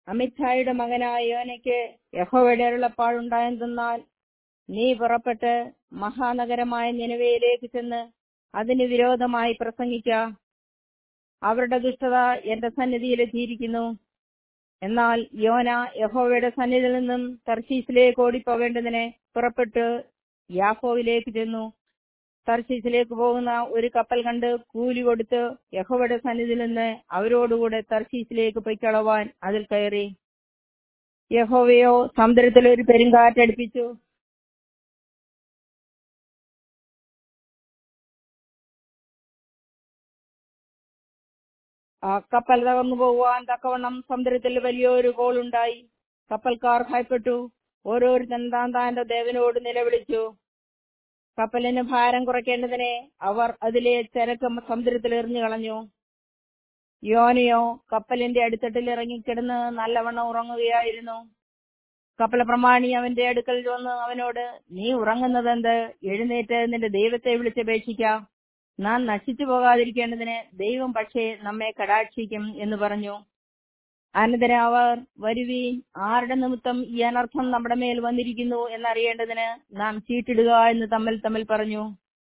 അമിത്സായുടെ മകനായ യോനയ്ക്ക് യഹോവയുടെ അരുളപ്പാടുണ്ടായെന്നാൽ നീ പുറപ്പെട്ട് മഹാനഗരമായ നിലവയിലേക്ക് ചെന്ന് അതിന് വിരോധമായി പ്രസംഗിക്ക അവരുടെ ദുഷ്ടത എന്റെ സന്നിധിയിൽ എത്തിയിരിക്കുന്നു എന്നാൽ യോന യഹോവയുടെ സന്നിധിയിൽ നിന്നും തർശീസിലേക്ക് ഓടിപ്പോവേണ്ടതിന് പുറപ്പെട്ട് യാഹോവിലേക്ക് ചെന്നു തർശീസിലേക്ക് പോകുന്ന ഒരു കപ്പൽ കണ്ട് കൂലി കൊടുത്ത് യഹോവയുടെ സന്നിധിയിൽ നിന്ന് അവരോടുകൂടെ തർശീസിലേക്ക് പൊയ്ക്കളവാൻ അതിൽ കയറി യഹോവയോ സമുദ്രത്തിൽ ഒരു പെരുങ്കാറ്റടിപ്പിച്ചു ആ കപ്പൽ തകർന്നു പോകുവാൻ തക്കവണ്ണം സമുദ്രത്തിൽ വലിയൊരു കോളുണ്ടായി കപ്പൽക്കാർ ഭയപ്പെട്ടു ഓരോരുത്തൻ താൻ താന്റെ ദേവനോട് നിലവിളിച്ചു കപ്പലിന് ഭാരം കുറയ്ക്കേണ്ടതിനെ അവർ അതിലെ ചരക്ക് സമുദ്രത്തിൽ എറിഞ്ഞു കളഞ്ഞു യോനയോ കപ്പലിന്റെ അടിത്തട്ടിൽ ഇറങ്ങിക്കിടന്ന് നല്ലവണ്ണം ഉറങ്ങുകയായിരുന്നു കപ്പല പ്രമാണി അവന്റെ അടുക്കൽ വന്ന് അവനോട് നീ ഉറങ്ങുന്നതെന്ത് എഴുന്നേറ്റ് നിന്റെ ദൈവത്തെ വിളിച്ചപേക്ഷിക്കാം നാം നശിച്ചു പോകാതിരിക്കേണ്ടതിന് ദൈവം പക്ഷേ നമ്മെ കടാക്ഷിക്കും എന്ന് പറഞ്ഞു അനന്തരം അവർ വരുവീൻ ആരുടെ നിമിത്തം ഈ അനർത്ഥം നമ്മുടെ മേൽ വന്നിരിക്കുന്നു എന്നറിയേണ്ടതിന് നാം ചീട്ടിടുക എന്ന് തമ്മിൽ തമ്മിൽ പറഞ്ഞു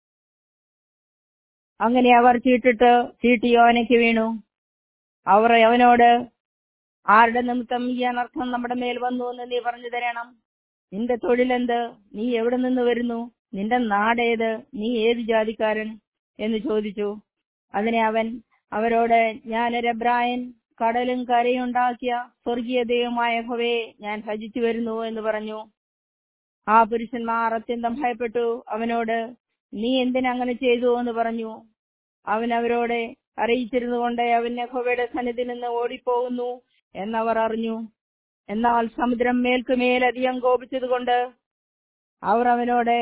അങ്ങനെ അവർ ചീട്ടിട്ട് ചീട്ടി യോനയ്ക്ക് വീണു അവർ അവനോട് ആരുടെ നിമിത്തം ഈ അനർത്ഥം നമ്മുടെ മേൽ വന്നു എന്ന് നീ പറഞ്ഞു തരണം നിന്റെ തൊഴിലെന്ത് നീ എവിടെ നിന്ന് വരുന്നു നിന്റെ നാടേത് നീ ഏത് ജാതിക്കാരൻ എന്ന് ചോദിച്ചു അതിനെ അവൻ അവരോട് ഞാനൊരു എബ്രായൻ കടലും കരയുണ്ടാക്കിയ സ്വർഗീയ ദൈവമായ ഹോവേ ഞാൻ ഭജിച്ചു വരുന്നു എന്ന് പറഞ്ഞു ആ പുരുഷന്മാർ അത്യന്തം ഭയപ്പെട്ടു അവനോട് നീ എന്തിനങ്ങനെ ചെയ്തു എന്ന് പറഞ്ഞു അവൻ അവരോട് അറിയിച്ചിരുന്നു കൊണ്ട് അവൻ യഹോവയുടെ സന്നിധിയിൽ നിന്ന് ഓടിപ്പോകുന്നു എന്നവർ അറിഞ്ഞു എന്നാൽ സമുദ്രം മേൽക്കുമേൽ അധികം കോപിച്ചതുകൊണ്ട് അവർ അവനോട്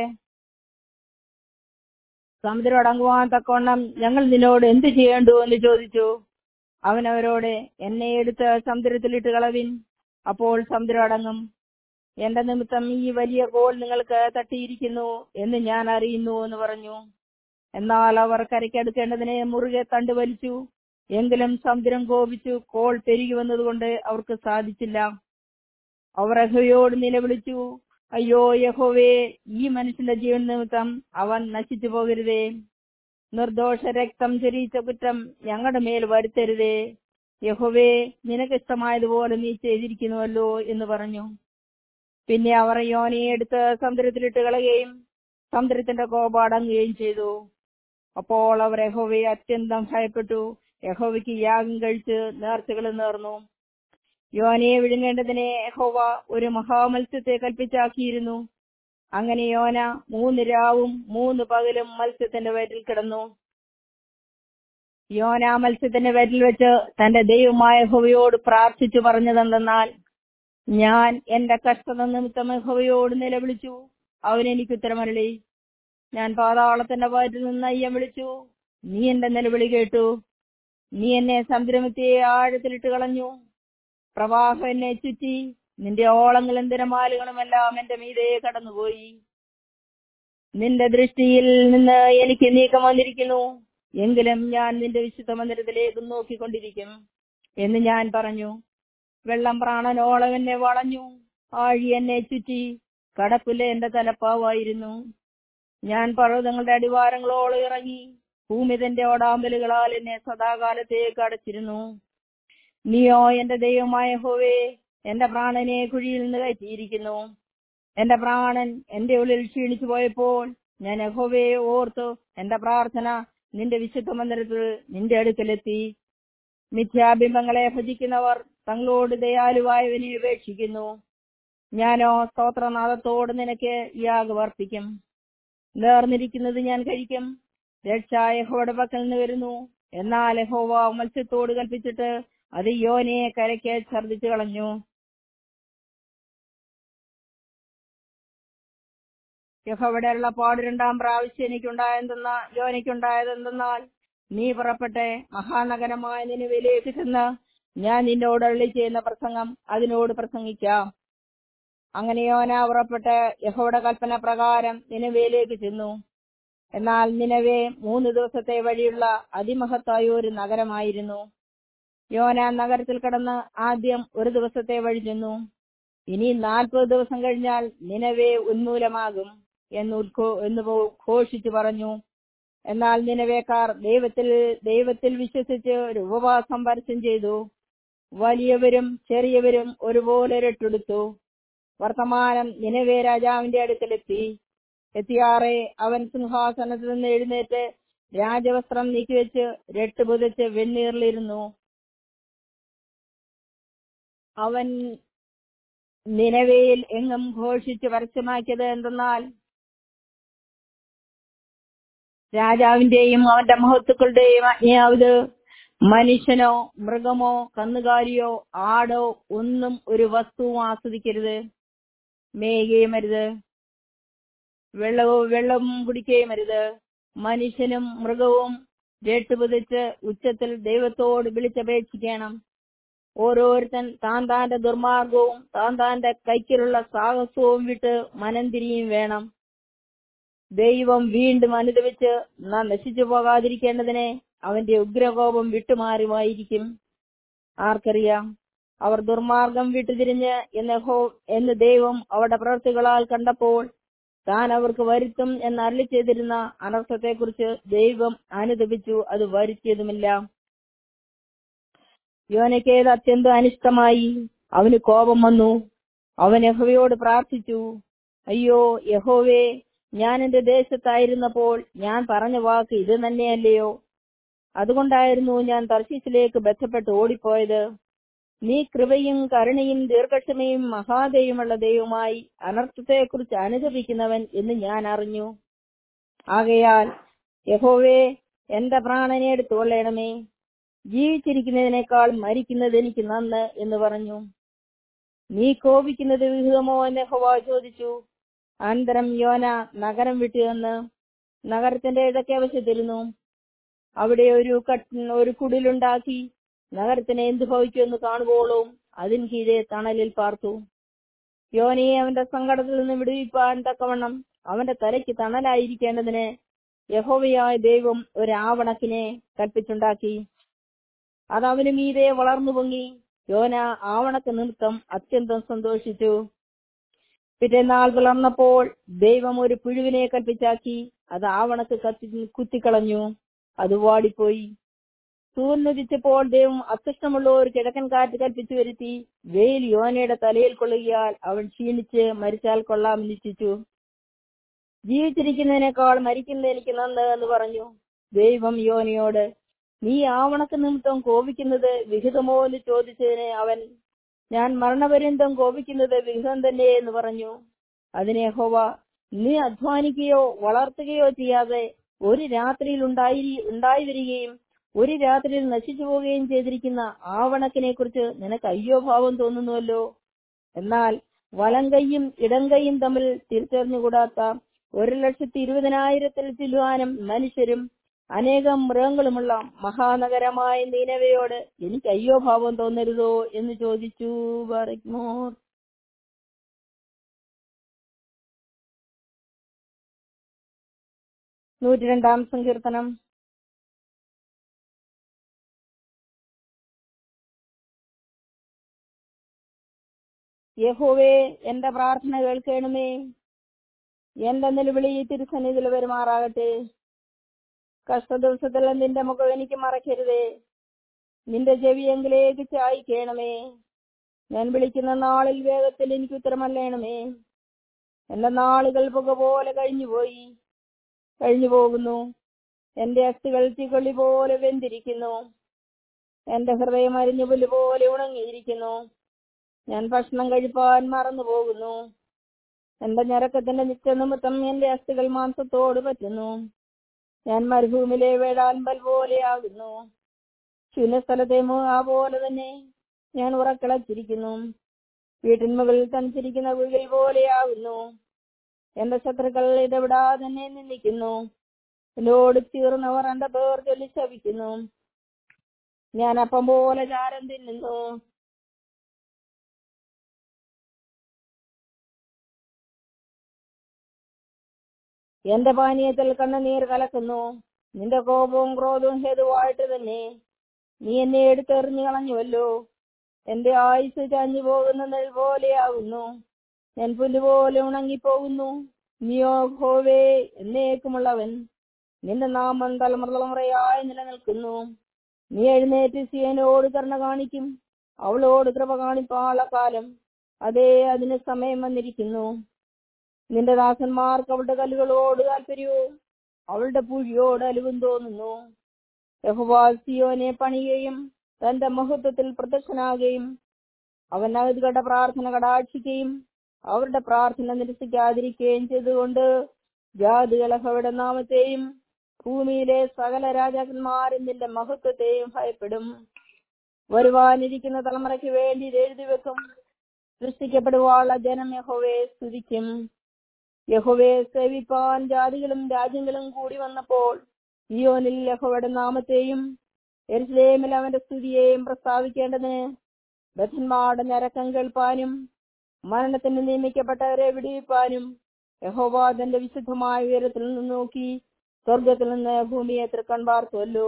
സമുദ്രം അടങ്ങുവാൻ തക്കവണ്ണം ഞങ്ങൾ നിന്നോട് എന്ത് ചെയ്യേണ്ടു എന്ന് ചോദിച്ചു അവൻ അവരോട് എന്നെ എടുത്ത് സമുദ്രത്തിലിട്ട് കളവിൻ അപ്പോൾ സമുദ്രം അടങ്ങും എന്റെ നിമിത്തം ഈ വലിയ കോൾ നിങ്ങൾക്ക് തട്ടിയിരിക്കുന്നു എന്ന് ഞാൻ അറിയുന്നു എന്ന് പറഞ്ഞു എന്നാൽ അവർ കരയ്ക്കടുക്കേണ്ടതിനെ മുറുകെ തണ്ട് വലിച്ചു എങ്കിലും സമുദ്രം കോപിച്ചു കോൾ പെരുകി വന്നതുകൊണ്ട് അവർക്ക് സാധിച്ചില്ല അവർ യഹോവയോട് നിലവിളിച്ചു അയ്യോ യഹോവേ ഈ മനുഷ്യന്റെ ജീവൻ നിമിത്തം അവൻ നശിച്ചു പോകരുതേ നിർദോഷ രക്തം ചൊരിയിച്ച കുറ്റം ഞങ്ങളുടെ മേൽ വരുത്തരുതേ യഹോവേ നിനക്കിഷ്ടമായതുപോലെ നീ ചെയ്തിരിക്കുന്നുവല്ലോ എന്ന് പറഞ്ഞു പിന്നെ അവർ യോനയെ എടുത്ത് സമുദ്രത്തിലിട്ട് കളയുകയും സമുദ്രത്തിന്റെ കോപം അടങ്ങുകയും ചെയ്തു അപ്പോൾ അവർ യഹോവയെ അത്യന്തം ഭയപ്പെട്ടു യഹോവയ്ക്ക് യാഗം കഴിച്ച് നേർച്ചകൾ നേർന്നു യോനയെ വിഴുങ്ങേണ്ടതിനെ യഹോവ ഒരു മഹാമത്സ്യത്തെ കൽപ്പിച്ചാക്കിയിരുന്നു അങ്ങനെ യോന മൂന്ന് രാവും മൂന്ന് പകലും മത്സ്യത്തിന്റെ വയറ്റിൽ കിടന്നു യോന മത്സ്യത്തിന്റെ വയറ്റിൽ വെച്ച് തന്റെ ദൈവമായ ഹോവയോട് പ്രാർത്ഥിച്ചു പറഞ്ഞതെന്തെന്നാൽ ഞാൻ എന്റെ കഷ്ടത നിമിത്തം ഹോവയോട് നിലവിളിച്ചു അവൻ എനിക്ക് ഉത്തരമരളി ഞാൻ പാതാളത്തിന്റെ വയറ്റിൽ നിന്ന് അയ്യം വിളിച്ചു നീ എന്റെ നിലവിളി കേട്ടു നീ എന്നെ സമുദ്രമത്തിയെ ആഴത്തിലിട്ട് കളഞ്ഞു പ്രവാഹം എന്നെ ചുറ്റി നിന്റെ ഓളങ്ങളും തിരമാലുകളുമെല്ലാം എന്റെ മീതെ കടന്നുപോയി നിന്റെ ദൃഷ്ടിയിൽ നിന്ന് എനിക്ക് നീക്കം വന്നിരിക്കുന്നു എങ്കിലും ഞാൻ നിന്റെ വിശുദ്ധ മന്ദിരത്തിലേക്ക് നോക്കിക്കൊണ്ടിരിക്കും എന്ന് ഞാൻ പറഞ്ഞു വെള്ളം പ്രാണനോളം എന്നെ വളഞ്ഞു ആഴി എന്നെ ചുറ്റി കടപ്പിലെ എന്റെ തലപ്പാവായിരുന്നു ഞാൻ പർവ്വതങ്ങളുടെ അടിവാരങ്ങളോളം ഇറങ്ങി ഭൂമി തന്റെ ഓടാമ്പലുകളാൽ എന്നെ സദാകാലത്തേക്ക് അടച്ചിരുന്നു നീയോ എന്റെ ദൈവമായ ഹോവേ എന്റെ പ്രാണനെ കുഴിയിൽ നിന്ന് കയറ്റിയിരിക്കുന്നു എന്റെ പ്രാണൻ എന്റെ ഉള്ളിൽ ക്ഷീണിച്ചു പോയപ്പോൾ ഞാൻ യഹോവയെ ഓർത്തു എന്റെ പ്രാർത്ഥന നിന്റെ വിശുദ്ധ മന്ദിരത്തിൽ നിന്റെ അടുക്കലെത്തി മിഥ്യാബിംബങ്ങളെ ഭജിക്കുന്നവർ തങ്ങളോട് ദയാലുവായവനെ ഉപേക്ഷിക്കുന്നു ഞാനോ സ്തോത്രനാഥത്തോട് നിനക്ക് യാഗ് വർപ്പിക്കും നേർന്നിരിക്കുന്നത് ഞാൻ കഴിക്കും രക്ഷ യഹോയുടെ പക്കൽ നിന്ന് വരുന്നു എന്നാൽ യഹോവ മത്സ്യത്തോട് കൽപ്പിച്ചിട്ട് അത് യോനയെ കരയ്ക്ക് ഛർദിച്ചു കളഞ്ഞു യഹോവയുടെ ഉള്ളപ്പാട് രണ്ടാം പ്രാവശ്യം എനിക്കുണ്ടായതെന്ന യോനയ്ക്കുണ്ടായതെന്തെന്നാൽ നീ പുറപ്പെട്ടെ മഹാനഗരമായ നിനുവിലേക്ക് ചെന്ന് ഞാൻ നിന്നോട് അള്ളി ചെയ്യുന്ന പ്രസംഗം അതിനോട് പ്രസംഗിക്കാം അങ്ങനെ യോന പുറപ്പെട്ട് യഹോയുടെ കൽപ്പന പ്രകാരം നിലവയിലേക്ക് ചെന്നു എന്നാൽ നിലവെ മൂന്ന് ദിവസത്തെ വഴിയുള്ള അതിമഹത്തായ ഒരു നഗരമായിരുന്നു യോന നഗരത്തിൽ കടന്ന് ആദ്യം ഒരു ദിവസത്തെ വഴി ചെന്നു ഇനി നാൽപ്പത് ദിവസം കഴിഞ്ഞാൽ നിലവെ ഉന്മൂലമാകും എന്ന് ഉദ്ഘോ എന്ന് ഘോഷിച്ചു പറഞ്ഞു എന്നാൽ നിലവേക്കാർ ദൈവത്തിൽ ദൈവത്തിൽ വിശ്വസിച്ച് ഒരു ഉപവാസം പരസ്യം ചെയ്തു വലിയവരും ചെറിയവരും ഒരുപോലെ രട്ടെടുത്തു വർത്തമാനം നിലവേ രാജാവിന്റെ അടുക്കലെത്തി എത്തിയാറെ അവൻ സിംഹാസനത്തിൽ നിന്ന് എഴുന്നേറ്റ് രാജവസ്ത്രം നീക്കിവെച്ച് രട്ട് പുതച്ച് വെണ്ണീറിലിരുന്നു അവൻ നിലവയിൽ എങ്ങും ഘോഷിച്ച് പരസ്യമാക്കിയത് എന്തെന്നാൽ രാജാവിന്റെയും അവന്റെ മഹത്തുക്കളുടെയും ആജ്ഞയാവത് മനുഷ്യനോ മൃഗമോ കന്നുകാലിയോ ആടോ ഒന്നും ഒരു വസ്തുവും ആസ്വദിക്കരുത് മേയുകയും അരുത് വെള്ളവും വെള്ളം കുടിക്കുകയും അരുത് മനുഷ്യനും മൃഗവും രട്ടുപതിച്ച് ഉച്ചത്തിൽ ദൈവത്തോട് വിളിച്ചപേക്ഷിക്കണം ഓരോരുത്തൻ താൻ താന്റെ ദുർമാർഗവും താൻ താന്റെ കൈക്കിലുള്ള സാഹസവും വിട്ട് മനം തിരിയും വേണം ദൈവം വീണ്ടും അനുദവിച്ച് നാം നശിച്ചു പോകാതിരിക്കേണ്ടതിനെ അവന്റെ ഉഗ്രകോപം വിട്ടുമാറുമായിരിക്കും ആർക്കറിയാം അവർ ദുർമാർഗം വിട്ടുതിരിഞ്ഞ് എന്ന് ഹോ എന്ന് ദൈവം അവരുടെ പ്രവൃത്തികളാൽ കണ്ടപ്പോൾ താൻ അവർക്ക് വരുത്തും എന്ന് അരളി ചെയ്തിരുന്ന അനർത്ഥത്തെക്കുറിച്ച് ദൈവം അനുദപിച്ചു അത് വരുത്തിയതുമില്ല യോനയ്ക്കേത് അത്യന്തം അനിഷ്ടമായി അവന് കോപം വന്നു അവൻ യഹോവയോട് പ്രാർത്ഥിച്ചു അയ്യോ യഹോവേ ഞാൻ എന്റെ ദേശത്തായിരുന്നപ്പോൾ ഞാൻ പറഞ്ഞ വാക്ക് ഇത് തന്നെയല്ലയോ അതുകൊണ്ടായിരുന്നു ഞാൻ തർശീസിലേക്ക് ബന്ധപ്പെട്ട് ഓടിപ്പോയത് നീ കൃപയും കരുണയും ദീർഘക്ഷമയും മഹാദയുമുള്ള ദൈവമായി അനർത്ഥത്തെക്കുറിച്ച് അനുദപിക്കുന്നവൻ എന്ന് ഞാൻ അറിഞ്ഞു ആകയാൽ യഹോവേ എന്റെ പ്രാണനെ എടുത്തുകൊള്ളണമേ ജീവിച്ചിരിക്കുന്നതിനേക്കാൾ മരിക്കുന്നത് എനിക്ക് നന്ന് എന്ന് പറഞ്ഞു നീ കോപിക്കുന്നത് വിഹിതമോ എന്ന് ഹോവ ചോദിച്ചു അനന്തരം യോന നഗരം വിട്ടുവന്ന് നഗരത്തിന്റെ ഇടയ്ക്ക് വശത്തിരുന്നു അവിടെ ഒരു കട്ട് ഒരു കുടിലുണ്ടാക്കി നഗരത്തിന് എന്ത് ഭവിക്കുമെന്ന് കാണുവോളും അതിന് കീഴെ തണലിൽ പാർത്തു യോനയെ അവന്റെ സങ്കടത്തിൽ നിന്ന് വിടുവിപ്പാൻ തക്കവണ്ണം അവന്റെ തലയ്ക്ക് തണലായിരിക്കേണ്ടതിന് യഹോവയായ ദൈവം ഒരു ആവണക്കിനെ കൽപ്പിച്ചുണ്ടാക്കി അത് അവന് മീതെ വളർന്നു പൊങ്ങി യോന ആവണക്ക് നിമിത്തം അത്യന്തം സന്തോഷിച്ചു പിറ്റേന്നാൾ വളർന്നപ്പോൾ ദൈവം ഒരു പുഴുവിനെ കൽപ്പിച്ചാക്കി അത് ആവണക്ക് കത്തി കുത്തിക്കളഞ്ഞു അത് വാടിപ്പോയി സൂര്യനുദിച്ചപ്പോൾ ദൈവം അത്യുഷ്ടമുള്ള ഒരു കിഴക്കൻ കാറ്റ് കൽപ്പിച്ചു വരുത്തി വെയിൽ യോനയുടെ തലയിൽ കൊള്ളുകയാൽ അവൻ ക്ഷീണിച്ച് മരിച്ചാൽ കൊള്ളാമെന്ന് നിശ്ചിച്ചു ജീവിച്ചിരിക്കുന്നതിനേക്കാൾ മരിക്കുന്നത് എനിക്ക് നന്ന് എന്ന് പറഞ്ഞു ദൈവം യോനയോട് നീ ആവണക്ക് നിമിത്തം കോപിക്കുന്നത് വിഹിതമോ എന്ന് ചോദിച്ചതിന് അവൻ ഞാൻ മരണപര്യന്തം കോപിക്കുന്നത് വിഹിതം തന്നെ എന്ന് പറഞ്ഞു അതിനെ ഹോവ നീ അധ്വാനിക്കുകയോ വളർത്തുകയോ ചെയ്യാതെ ഒരു രാത്രിയിൽ ഉണ്ടായി ഉണ്ടായി വരികയും ഒരു രാത്രിയിൽ നശിച്ചു പോവുകയും ചെയ്തിരിക്കുന്ന ആവണക്കിനെ കുറിച്ച് നിനക്ക് അയ്യോ ഭാവം തോന്നുന്നുവല്ലോ എന്നാൽ വലം കൈയും ഇടം കൈയും തമ്മിൽ തിരിച്ചറിഞ്ഞുകൂടാത്ത ഒരു ലക്ഷത്തി ഇരുപതിനായിരത്തിൽ ചില്ലുവാനും മനുഷ്യരും അനേകം മൃഗങ്ങളുമുള്ള മഹാനഗരമായ നീനവയോട് എനിക്ക് അയ്യോ ഭാവം തോന്നരുതോ എന്ന് ചോദിച്ചു പറയ്മോർ നൂറ്റി രണ്ടാം സങ്കീർത്തനം യഹോവേ എന്റെ പ്രാർത്ഥന കേൾക്കണമേ എന്റെ നിലവിളി തിരുസന്നിധിയിൽ വരുമാറാകട്ടെ കഷ്ടദിവസത്തിൽ നിന്റെ മുഖം എനിക്ക് മറക്കരുതേ നിന്റെ ചെവിയെങ്കിലേക്ക് ചായ്ക്കണമേ ഞാൻ വിളിക്കുന്ന നാളിൽ വേഗത്തിൽ എനിക്ക് ഉത്തരമല്ലേണമേ എന്റെ നാളുകൾ പുക പോലെ കഴിഞ്ഞുപോയി കഴിഞ്ഞു പോകുന്നു എന്റെ അസ്ഥികൾ ചികൊള്ളി പോലെ വെന്തിരിക്കുന്നു എന്റെ ഹൃദയം അരിഞ്ഞു പുല്ല് പോലെ ഉണങ്ങിയിരിക്കുന്നു ഞാൻ ഭക്ഷണം കഴിപ്പാൻ മറന്നു പോകുന്നു എന്റെ ഞരക്കത്തിന്റെ നിത്യനിമിത്തം എന്റെ അസ്ഥികൾ മാംസത്തോട് പറ്റുന്നു ഞാൻ മരുഭൂമിയിലെ വേടാൻപൽ പോലെയാകുന്നു ശൂന്യസ്ഥലത്തെ ആ പോലെ തന്നെ ഞാൻ ഉറക്കിളച്ചിരിക്കുന്നു വീട്ടിന്മുകളിൽ തനിച്ചിരിക്കുന്ന കുഴികൾ പോലെയാകുന്നു എന്റെ ശത്രുക്കൾ ഇടപെടാതെ തന്നെ നിന്ദിക്കുന്നു എന്നോട് തീർന്നവർ എന്റെ പേർ ചൊല്ലി ശപിക്കുന്നു ഞാൻ അപ്പം പോലെ ചാരം തിന്നുന്നു എന്റെ പാനീയത്തിൽ കണ്ണുനീർ കലക്കുന്നു നിന്റെ കോപവും ക്രോധവും ഹേതുവായിട്ട് തന്നെ നീ എന്നെ എടുത്തെറിഞ്ഞു കളഞ്ഞുവല്ലോ എന്റെ ആയുസ് ചാഞ്ഞു പോകുന്നത് പോലെയാകുന്നു ഞാൻ പുല്ലുപോലെ ഉണങ്ങിപ്പോകുന്നു നീയോ ഹോവേ എന്നേക്കുമുള്ളവൻ നിന്റെ നാമം തലമുറ തലമുറയായി നിലനിൽക്കുന്നു നീ എഴുന്നേറ്റ് സിയനോട് കരുണ കാണിക്കും അവളോട് കൃപ കാണിപ്പാള കാലം അതേ അതിന് സമയം വന്നിരിക്കുന്നു നിന്റെ ദാസന്മാർക്ക് അവളുടെ കല്ലുകളോട് താല്പര്യവും അവളുടെ പുഴിയോട് അലിവും തോന്നുന്നു യഹോവ സിയോനെ പണിയുകയും തന്റെ മഹത്വത്തിൽ പ്രദർശനാകുകയും അവൻ അഗതികളുടെ പ്രാർത്ഥന കടാക്ഷിക്കുകയും അവരുടെ പ്രാർത്ഥന നിരസിക്കാതിരിക്കുകയും ചെയ്തുകൊണ്ട് ജാതികൾ യഹോവയുടെ നാമത്തെയും ഭൂമിയിലെ സകല രാജാക്കന്മാരും നിന്റെ മഹത്വത്തെയും ഭയപ്പെടും വരുവാനിരിക്കുന്ന തലമുറയ്ക്ക് വേണ്ടി ഇത് എഴുതി വെക്കും സൃഷ്ടിക്കപ്പെടുവാനുള്ള ജനം യഹോവയെ സ്തുതിക്കും യഹോവയെ സേവിപ്പാൻ ജാതികളും രാജ്യങ്ങളും കൂടി വന്നപ്പോൾ സിയോനിൽ യഹോവയുടെ നാമത്തെയും എരുസലേമിൽ അവന്റെ സ്തുതിയെയും പ്രസ്താവിക്കേണ്ടതിന് ബദ്ധന്മാരുടെ ഞരക്കം കേൾപ്പാനും മരണത്തിന് നിയമിക്കപ്പെട്ടവരെ വിടുവിപ്പാനും യഹോവ തന്റെ വിശുദ്ധമായ ഉയരത്തിൽ നിന്ന് നോക്കി സ്വർഗത്തിൽ നിന്ന് ഭൂമിയെ തൃക്കൺ പാർത്തുവല്ലോ